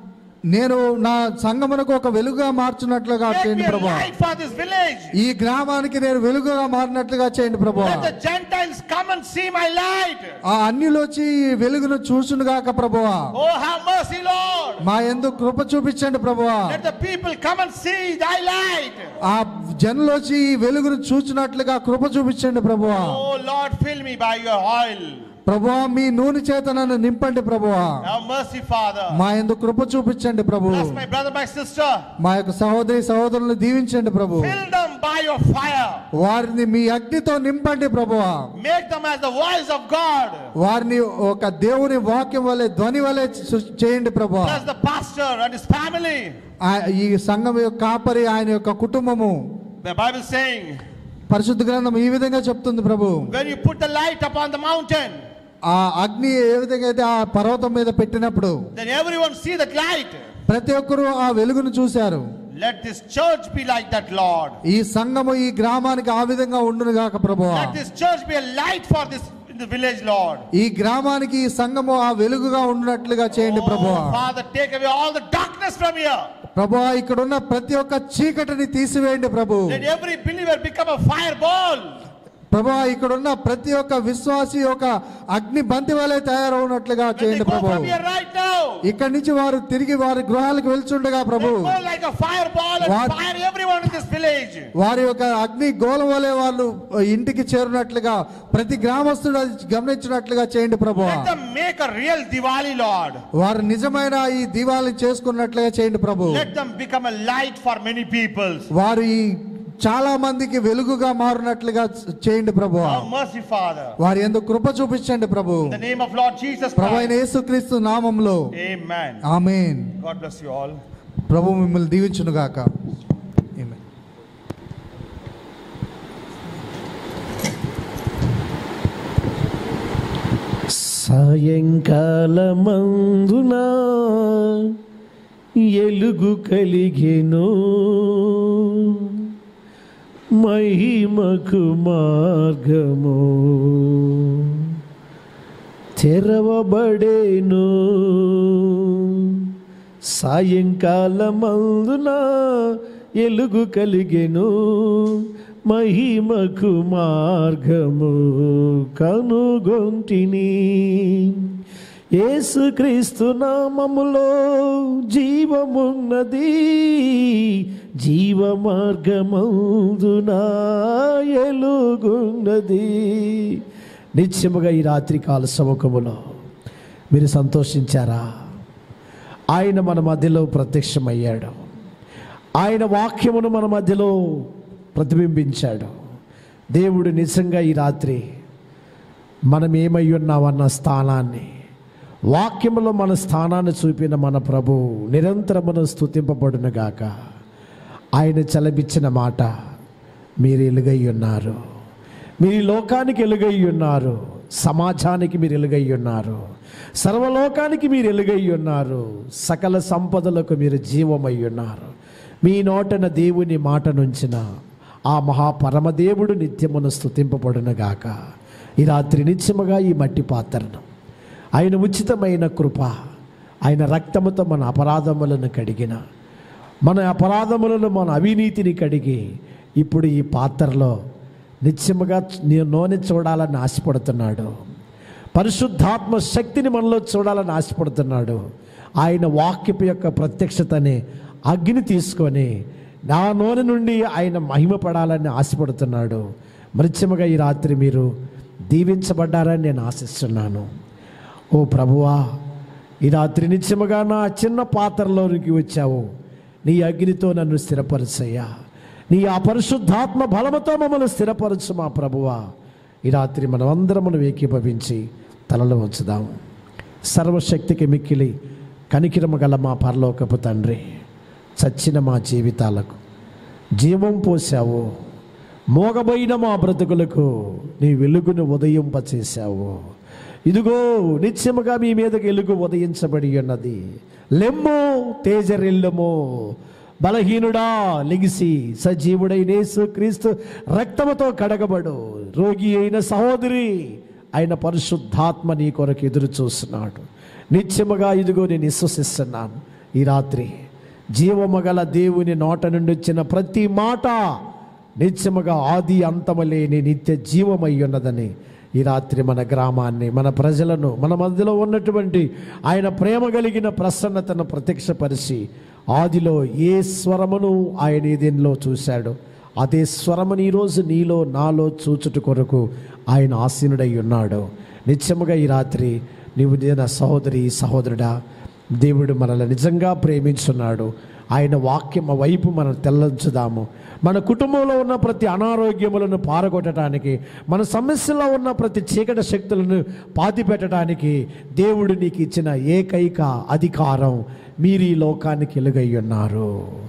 [SPEAKER 3] నేను నా సంగమునకు ఒక వెలుగుగా మార్చున్నట్లుగా
[SPEAKER 2] Make
[SPEAKER 3] చేయండి
[SPEAKER 2] me a
[SPEAKER 3] Prabhu
[SPEAKER 2] light for this village.
[SPEAKER 3] ఈ గ్రామానికి నేను వెలుగుగా మారినట్లుగా చేయండి ప్రభు
[SPEAKER 2] Let the Gentiles come and see my light.
[SPEAKER 3] ఆ అన్యులొచ్చి ఈ వెలుగును చూసునుగాక ప్రభు
[SPEAKER 2] Oh, have mercy, Lord.
[SPEAKER 3] మా ఎందుకు కృప చూపించండి ప్రభు
[SPEAKER 2] Let the people come and see thy light.
[SPEAKER 3] ఆ జనులు వచ్చి ఈ వెలుగును చూచినట్లుగా కృప చూపించండి ప్రభు
[SPEAKER 2] Oh, Lord, fill me by your oil.
[SPEAKER 3] ప్రభు మీ నూనె చేత నన్ను నింపండి ప్రభు
[SPEAKER 2] Have mercy, Father.
[SPEAKER 3] మా ఎందుకు కృప చూపించండి ప్రభు
[SPEAKER 2] Bless my brother, my sister.
[SPEAKER 3] మా యొక్క సహోదరి సహోదరులను దీవించండి ప్రభు
[SPEAKER 2] Fill them by your fire.
[SPEAKER 3] వారిని మీ అగ్నితో నింపండి ప్రభు
[SPEAKER 2] Make them as the voice of God.
[SPEAKER 3] వారిని ఒక దేవుని వాక్యం వలె ధ్వని వలె సు- చేయండి ప్రభు
[SPEAKER 2] Bless the pastor and his family.
[SPEAKER 3] ఆ- ఈ సంఘం యొక్క కాపరి ఆయన యొక్క కుటుంబము
[SPEAKER 2] The Bible saying,
[SPEAKER 3] పరిశుద్ధ గ్రంథం ఈ విధంగా చెప్తుంది ప్రభు
[SPEAKER 2] when you put the light upon the mountain,
[SPEAKER 3] ఆ అగ్ని ఏ విధంగా అయితే ఆ పర్వతం మీద పెట్టినప్పుడు
[SPEAKER 2] then everyone see that light.
[SPEAKER 3] ప్రతి ఒక్కరూ ఆ వెలుగును చూశారు
[SPEAKER 2] Let this church be like that, Lord.
[SPEAKER 3] ఈ సంఘము ఈ గ్రామానికి ఆ విధంగా ఉండును గాక ప్రభు
[SPEAKER 2] Let this church be a light for this in the village, Lord.
[SPEAKER 3] ఈ గ్రామానికి ఈ సంఘము ఆ వెలుగుగా ఉండినట్లుగా చేయండి ప్రభు
[SPEAKER 2] Oh, Father, take away all the darkness from here.
[SPEAKER 3] ప్రభు ఇక్కడ ఉన్న ప్రతి ఒక్క చీకటిని తీసివేయండి ప్రభు
[SPEAKER 2] Let every believer become a fireball.
[SPEAKER 3] ప్రభు ఇక్కడ ఉన్న ప్రతి ఒక్క విశ్వాసి ఒక అగ్ని బంతి వలె తయారవునట్లుగా
[SPEAKER 2] When they
[SPEAKER 3] చేయండి
[SPEAKER 2] go
[SPEAKER 3] Prabhu
[SPEAKER 2] from here right now,
[SPEAKER 3] ఇక్కడి నుంచి వారు తిరిగి వారి గృహాలకు వెళ్తుండగా ప్రభు
[SPEAKER 2] they go like a fireball and
[SPEAKER 3] What?
[SPEAKER 2] fire everyone in this village.
[SPEAKER 3] వారి యొక్క అగ్ని గోల వలె వాళ్ళు ఇంటికి చేరినట్లుగా ప్రతి గ్రామస్తుడు అది గమనించినట్లుగా చేయండి ప్రభు
[SPEAKER 2] Let them make a real Diwali, Lord.
[SPEAKER 3] వారు నిజమైన ఈ దీవాలు చేసుకున్నట్లుగా చేయండి ప్రభు
[SPEAKER 2] Let them become a light for many people.
[SPEAKER 3] వారు ఈ చాలా మందికి వెలుగుగా మారినట్లుగా చేయండి ప్రభు
[SPEAKER 2] Have mercy, Father.
[SPEAKER 3] వారి ఎందుకు కృప చూపించండి ప్రభు
[SPEAKER 2] In the name of Lord Jesus
[SPEAKER 3] ప్రభు అయిన
[SPEAKER 2] Christ.
[SPEAKER 3] యేసుక్రీస్తు నామంలో
[SPEAKER 2] Amen.
[SPEAKER 3] Amen
[SPEAKER 2] God bless you all.
[SPEAKER 3] ప్రభు మిమ్మల్ని దీవించును గాక ఆమేన్.
[SPEAKER 1] సాయంకాలమందున
[SPEAKER 5] ఎలుగు కలిగెను మహిమకు మార్గము తెరవబడేను సాయంకాలమందున ఎలుగు కలిగెను మహిమకు మార్గము కనుగొంటిని యేసుక్రీస్తు నామములో జీవమున్నది జీవ మార్గమందున ఎలుగున్నది నిత్యముగా ఈ రాత్రికాల సముఖములో మీరు సంతోషించారా ఆయన మన మధ్యలో ప్రత్యక్షమయ్యాడు ఆయన వాక్యమును మన మధ్యలో ప్రతిబింబించాడు దేవుడు నిజంగా ఈ రాత్రి మనం ఏమై ఉన్నామన్న స్థానాన్ని వాక్యములో మన స్థానాన్ని చూపిన మన ప్రభు నిరంతరమును స్థుతింపబడును గాక ఆయన చలబిచ్చిన మాట మీరు ఎలుగై ఉన్నారు మీరు ఈ లోకానికి ఎలుగై ఉన్నారు సమాజానికి మీరు ఎలుగై ఉన్నారు సర్వలోకానికి మీరు ఎలుగై ఉన్నారు సకల సంపదలకు మీరు జీవమై ఉన్నారు మీ నోటన దేవుని మాట నుంచిన ఆ మహాపరమదేవుడు నిత్యమును స్థుతింపబడునుగాక ఈ రాత్రి నిత్యముగా ఈ మట్టి పాత్రను ఆయన ఉచితమైన కృప ఆయన రక్తముతో మన అపరాధములను కడిగిన మన అపరాధములను మన అవినీతిని కడిగి ఇప్పుడు ఈ పాత్రలో నిత్యముగా నీ నూనె చూడాలని ఆశపడుతున్నాడు పరిశుద్ధాత్మ శక్తిని మనలో చూడాలని ఆశపడుతున్నాడు ఆయన వాక్యపు యొక్క ప్రత్యక్షతని అగ్ని తీసుకొని నా నూనె నుండి ఆయన మహిమపడాలని ఆశపడుతున్నాడు మృత్యముగా ఈ రాత్రి మీరు దీవించబడ్డారని నేను ఆశిస్తున్నాను ఓ ప్రభువా ఈ రాత్రి నిత్యముగా నా చిన్న పాత్రలోనికి వచ్చావు నీ అగ్నితో నన్ను స్థిరపరచయ్యా నీ ఆ పరిశుద్ధాత్మ బలముతో మమ్మల్ని స్థిరపరచు మా ప్రభువా ఈ రాత్రి మనం అందరమును ఏకీభవించి తలలో ఉంచుదాం సర్వశక్తికి మిక్కిలి కనికిరమ గల మా పరలోకపు తండ్రి చచ్చిన మా జీవితాలకు జీవం పోసావు మోగబోయిన మా బ్రతుకులకు నీ వెలుగును ఉదయింపచేశావు ఇదిగో నిత్యముగా మీ మీదకి వెలుగు ఉదయించబడి ఉన్నది లెమ్ము తేజరెల్లము బలహీనుడా లెగిసి సజీవుడైన యేసు క్రీస్తు రక్తముతో కడగబడు రోగి అయిన సహోదరి ఆయన పరిశుద్ధాత్మ నీ కొరకు ఎదురు చూస్తున్నాడు నిత్యముగా ఇదిగో నేను విశ్వసిస్తున్నాను ఈ రాత్రి జీవమగల దేవుని నోట నుండి వచ్చిన ప్రతి మాట నిత్యముగా ఆది అంతము లేని నిత్య జీవమై ఉన్నదని ఈ రాత్రి మన గ్రామాన్ని మన ప్రజలను మన మధ్యలో ఉన్నటువంటి ఆయన ప్రేమ కలిగిన ప్రసన్నతను ప్రత్యక్షపరిచి ఆదిలో ఏ స్వరమును ఆయన దీనిలో చూశాడు అదే స్వరముని ఈరోజు నీలో నాలో చూచుట కొరకు ఆయన ఆసీనుడై ఉన్నాడు నిత్యముగా ఈ రాత్రి నీవు నా సహోదరి సహోదరుడా దేవుడు మనల్ని నిజంగా ప్రేమించున్నాడు ఆయన వాక్యం వైపు మనం తెల్లంచుదాము మన కుటుంబంలో ఉన్న ప్రతి అనారోగ్యములను పారగొట్టడానికి మన సమస్యలో ఉన్న ప్రతి చీకటి శక్తులను పాతిపెట్టడానికి దేవుడు నీకు ఇచ్చిన ఏకైక అధికారం మీరు ఈ లోకానికి ఎలుగై ఉన్నారు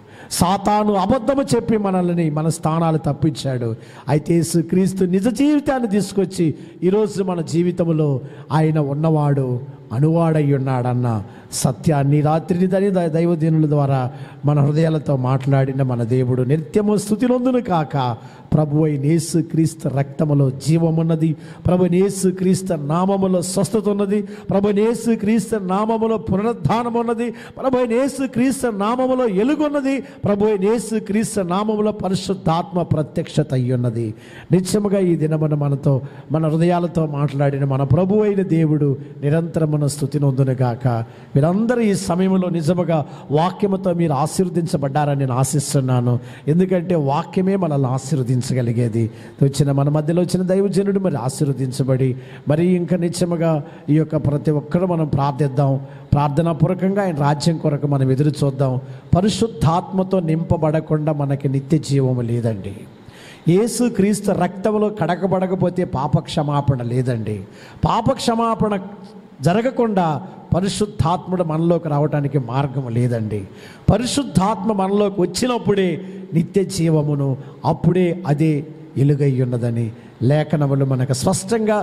[SPEAKER 5] సాతాను అబద్ధము చెప్పి మనల్ని మన స్థానాలు తప్పించాడు అయితే క్రీస్తు నిజ జీవితాన్ని తీసుకొచ్చి ఈరోజు మన జీవితంలో ఆయన ఉన్నవాడు అనువాడై ఉన్నాడన్న సత్యాన్ని రాత్రిని దని దైవదీనుల ద్వారా మన హృదయాలతో మాట్లాడిన మన దేవుడు నిత్యము స్థుతినొందును కాక ప్రభు నేసు క్రీస్తు రక్తములో జీవమున్నది ప్రభు నేసు క్రీస్తు నామములో స్వస్థత ఉన్నది ప్రభు నేసు క్రీస్తు నామములో పునరుద్ధానం ఉన్నది ప్రభు నేసు క్రీస్తు నామములో ఎలుగున్నది ప్రభు నేసు క్రీస్తు నామములో పరిశుద్ధాత్మ ప్రత్యక్షత అయ్యున్నది నిత్యముగా ఈ దినమున మనతో మన హృదయాలతో మాట్లాడిన మన ప్రభు అయిన దేవుడు నిరంతరమున స్థుతినొందును గాక మీరందరూ ఈ సమయంలో నిజముగా వాక్యముతో మీరు ఆశీర్వదించబడ్డారని నేను ఆశిస్తున్నాను ఎందుకంటే వాక్యమే మనల్ని ఆశీర్వదించగలిగేది వచ్చిన మన మధ్యలో వచ్చిన దైవజనుడు మరి ఆశీర్వదించబడి మరి ఇంకా నిత్యముగా ఈ యొక్క ప్రతి ఒక్కరు మనం ప్రార్థిద్దాం ప్రార్థనాపూర్వకంగా ఆయన రాజ్యం కొరకు మనం ఎదురు చూద్దాం పరిశుద్ధాత్మతో నింపబడకుండా మనకి నిత్య జీవము లేదండి యేసు క్రీస్తు రక్తంలో కడకబడకపోతే పాప క్షమాపణ లేదండి పాప క్షమాపణ జరగకుండా పరిశుద్ధాత్ముడు మనలోకి రావడానికి మార్గం లేదండి పరిశుద్ధాత్మ మనలోకి వచ్చినప్పుడే నిత్య జీవమును అప్పుడే అదే ఎలుగై ఉన్నదని లేఖనములు మనకు స్పష్టంగా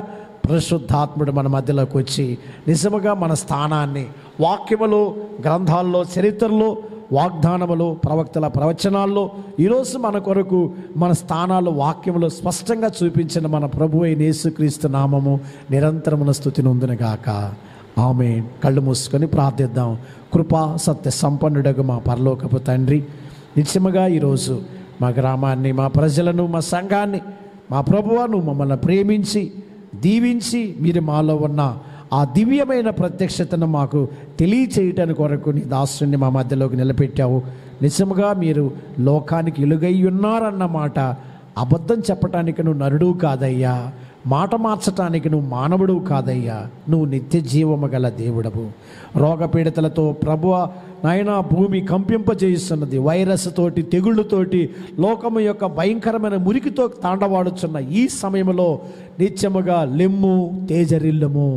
[SPEAKER 5] పరిశుద్ధాత్ముడు మన మధ్యలోకి వచ్చి నిజముగా మన స్థానాన్ని వాక్యములు గ్రంథాల్లో చరిత్రలో వాగ్దానములు ప్రవక్తల ప్రవచనాల్లో ఈరోజు మన కొరకు మన స్థానాలు వాక్యములు స్పష్టంగా చూపించిన మన ప్రభు అయిన యేసుక్రీస్తు నామము నిరంతరమున స్థుతి నొందునుగాక ఆమె కళ్ళు మూసుకొని ప్రార్థిద్దాం కృపా సత్య సంపన్నుడగు మా పరలోకపు తండ్రి నిత్యముగా ఈరోజు మా గ్రామాన్ని మా ప్రజలను మా సంఘాన్ని మా ప్రభువా నువ్వు మమ్మల్ని ప్రేమించి దీవించి మీరు మాలో ఉన్న ఆ దివ్యమైన ప్రత్యక్షతను మాకు తెలియచేయటానికి కొరకు నీ దాసుని మా మధ్యలోకి నిలబెట్టావు నిజముగా మీరు లోకానికి ఇలుగై ఉన్నారన్నమాట అబద్ధం చెప్పటానికి నువ్వు నరుడు కాదయ్యా మాట మార్చటానికి నువ్వు మానవుడు కాదయ్యా నువ్వు నిత్య జీవము గల దేవుడవు రోగపీడితలతో ప్రభువ నాయన భూమి కంపింపజేస్తున్నది వైరస్ తోటి తెగుళ్ళతోటి లోకము యొక్క భయంకరమైన మురికితో తాండవాడుచున్న ఈ సమయంలో నిత్యముగా లెమ్ము తేజరిల్లము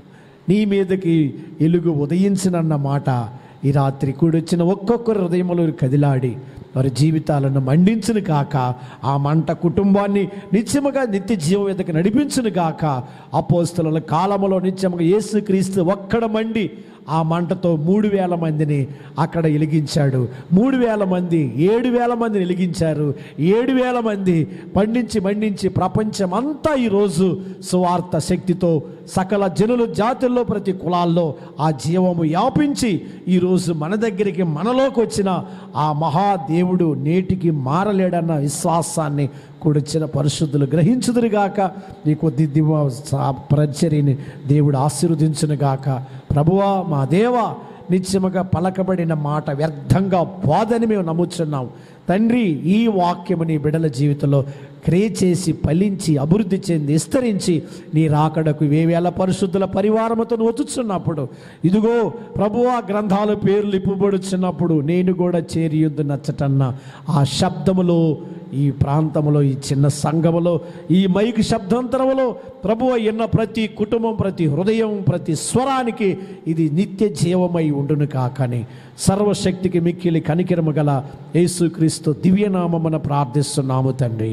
[SPEAKER 5] నీ మీదకి ఎలుగు ఉదయించినన్న మాట ఈ రాత్రి కూడొచ్చిన ఒక్కొక్కరు హృదయములు కదిలాడి వారి జీవితాలను మండించును కాక ఆ మంట కుటుంబాన్ని నిత్యముగా నిత్య జీవం ఎదకు నడిపించును కాక అపోస్తుల కాలములో నిత్యముగా యేసుక్రీస్తు ఒక్కడ మండి ఆ మంటతో మూడు వేల మందిని అక్కడ వెలిగించాడు మూడు వేల మంది ఏడు వేల మందిని వెలిగించారు ఏడు వేల మంది పండించి మండించి ప్రపంచం అంతా ఈరోజు సువార్త శక్తితో సకల జనులు జాతుల్లో ప్రతి కులాల్లో ఆ జీవము వ్యాపించి ఈరోజు మన దగ్గరికి మనలోకి వచ్చిన ఆ మహాదేవుడు నేటికి మారలేడన్న విశ్వాసాన్ని కూడొచ్చిన పరిశుద్ధులు గ్రహించుదురుగాక నీ కొద్ది దివ పరిచర్యని దేవుడు ఆశీర్వదించునుగాక ప్రభువా మా దేవా నిత్యముగా పలకబడిన మాట వ్యర్థంగా బోధని మేము నమ్ముచున్నాం తండ్రి ఈ వాక్యము నీ బిడల జీవితంలో క్రియ చేసి ఫలించి అభివృద్ధి చెంది విస్తరించి నీ రాకడకు వేవేల పరిశుద్ధుల పరివారముతో వచ్చుచున్నప్పుడు ఇదిగో ప్రభువా గ్రంథాల పేర్లు ఇప్పుబడుచున్నప్పుడు నేను కూడా చేరియుద్దు నచ్చటన్న ఆ శబ్దములో ఈ ప్రాంతంలో ఈ చిన్న సంఘములో ఈ మైక్ శబ్దాంతరములో ప్రభువ ఎన్న ప్రతి కుటుంబం ప్రతి హృదయం ప్రతి స్వరానికి ఇది నిత్య జీవమై ఉండును కాకని సర్వశక్తికి మిక్కిలి కనికిరము గల యేసుక్రీస్తు దివ్యనామమున ప్రార్థిస్తున్నాము తండ్రి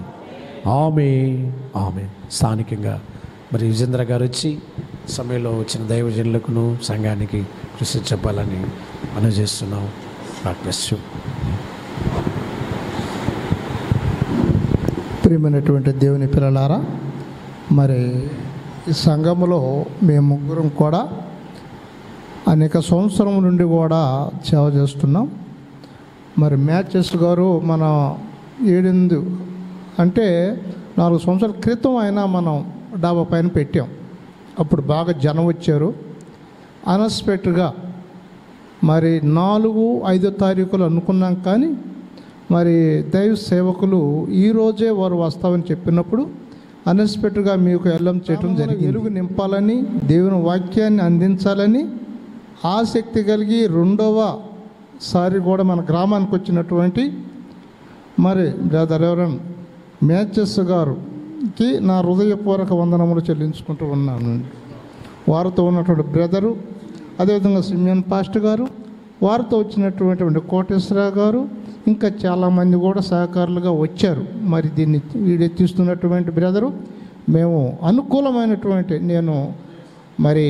[SPEAKER 5] ఆమె ఆమె స్థానికంగా మరి విజేంద్ర గారు వచ్చి సమయంలో వచ్చిన దైవజనులకును సంఘానికి కృషి చెప్పాలని అనుజేస్తున్నాం ప్రార్థిస్తూ
[SPEAKER 6] ప్రియమైనటువంటి దేవుని పిల్లలారా మరి ఈ సంఘములో మేము ముగ్గురం కూడా అనేక సంవత్సరం నుండి కూడా సేవ చేస్తున్నాం మరి మ్యాచెస్ గారు మన ఏడెనిమిది అంటే నాలుగు సంవత్సరాల క్రితం అయినా మనం డాబా పైన పెట్టాం అప్పుడు బాగా జనం వచ్చారు అన్ఎక్స్పెక్టెడ్గా మరి నాలుగు ఐదో తారీఖులు అనుకున్నాం కానీ మరి దైవ సేవకులు ఈరోజే వారు వస్తామని చెప్పినప్పుడు అన్ఎక్స్పెక్టెడ్గా మీకు ఎల్లం చేయడం జరిగింది వెలుగు నింపాలని దేవుని వాక్యాన్ని అందించాలని ఆసక్తి కలిగి రెండవ సారి కూడా మన గ్రామానికి వచ్చినటువంటి మరి బ్రదర్ ఎవరన్ మ్యాచెస్ గారుకి నా హృదయపూర్వక వందనములు చెల్లించుకుంటూ ఉన్నాను వారితో ఉన్నటువంటి బ్రదరు అదేవిధంగా సిమియన్ పాస్ట్ గారు వారితో వచ్చినటువంటి కోటేశ్వరరావు గారు ఇంకా చాలామంది కూడా సహకారులుగా వచ్చారు మరి దీన్ని వీడెత్తిస్తున్నటువంటి బ్రదరు మేము అనుకూలమైనటువంటి నేను మరి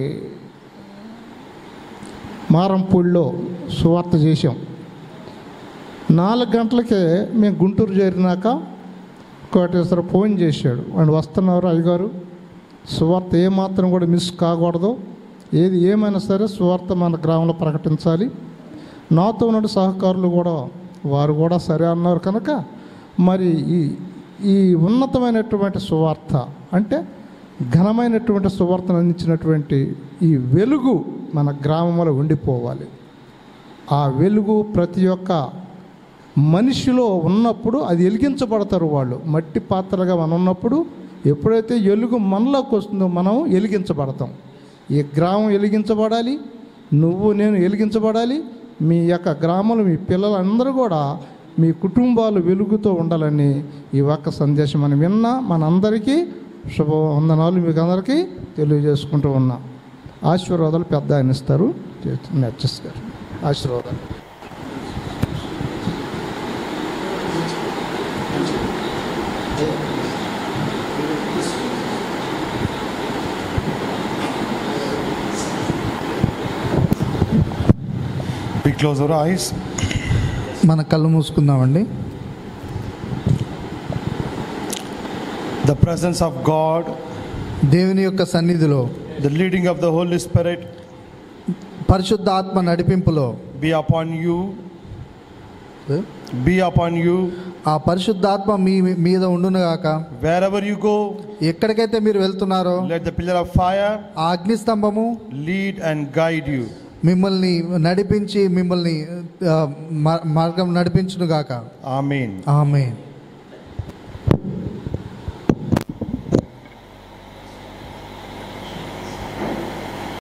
[SPEAKER 6] మారంపూడిలో సువార్త చేసాం నాలుగు గంటలకే మేము గుంటూరు చేరినాక కోటేశ్వర ఫోన్ చేశాడు వాడు వస్తున్నారు అయ్యగారు సువార్త ఏమాత్రం కూడా మిస్ కాకూడదు ఏది ఏమైనా సరే సువార్త మన గ్రామంలో ప్రకటించాలి నాతో ఉన్న సహకారులు కూడా వారు కూడా సరే అన్నారు కనుక మరి ఈ ఈ ఉన్నతమైనటువంటి సువార్త అంటే ఘనమైనటువంటి సువార్తను అందించినటువంటి ఈ వెలుగు మన గ్రామంలో ఉండిపోవాలి ఆ వెలుగు ప్రతి ఒక్క మనిషిలో ఉన్నప్పుడు అది వెలిగించబడతారు వాళ్ళు మట్టి పాత్రలుగా మనం ఉన్నప్పుడు ఎప్పుడైతే వెలుగు మనలోకి వస్తుందో మనం వెలిగించబడతాం ఈ గ్రామం వెలిగించబడాలి నువ్వు నేను వెలిగించబడాలి మీ యొక్క గ్రామంలో మీ పిల్లలందరూ కూడా మీ కుటుంబాలు వెలుగుతో ఉండాలని ఈ ఒక్క సందేశం మనం విన్నా మనందరికీ శుభ వందనాలు మీకు అందరికీ తెలియజేసుకుంటూ ఉన్నా ఆశీర్వాదాలు పెద్ద ఆయన ఇస్తారు నచ్చస్ గారు ఆశీర్వాదాలు
[SPEAKER 2] close our eyes.
[SPEAKER 3] మన కళ్ళు మూసుకుందామండి
[SPEAKER 2] The presence of God,
[SPEAKER 3] దేవుని యొక్క సన్నిధిలో
[SPEAKER 2] the leading of the Holy Spirit
[SPEAKER 3] పరిశుద్ధ ఆత్మ నడిపింపులో
[SPEAKER 2] be upon you, be upon you.
[SPEAKER 3] ఆ పరిశుద్ధాత్మ మీ మీద ఉండునుగాక
[SPEAKER 2] Wherever you go,
[SPEAKER 3] ఎక్కడికైతే మీరు వెళ్తున్నారో
[SPEAKER 2] let the pillar of fire
[SPEAKER 3] ఆ అగ్నిస్తంభము
[SPEAKER 2] lead and guide you.
[SPEAKER 3] మిమ్మల్ని నడిపించి మిమ్మల్ని ఆ, మ- మార్గం నడిపించునుగాక
[SPEAKER 2] Amen.
[SPEAKER 3] ఆమె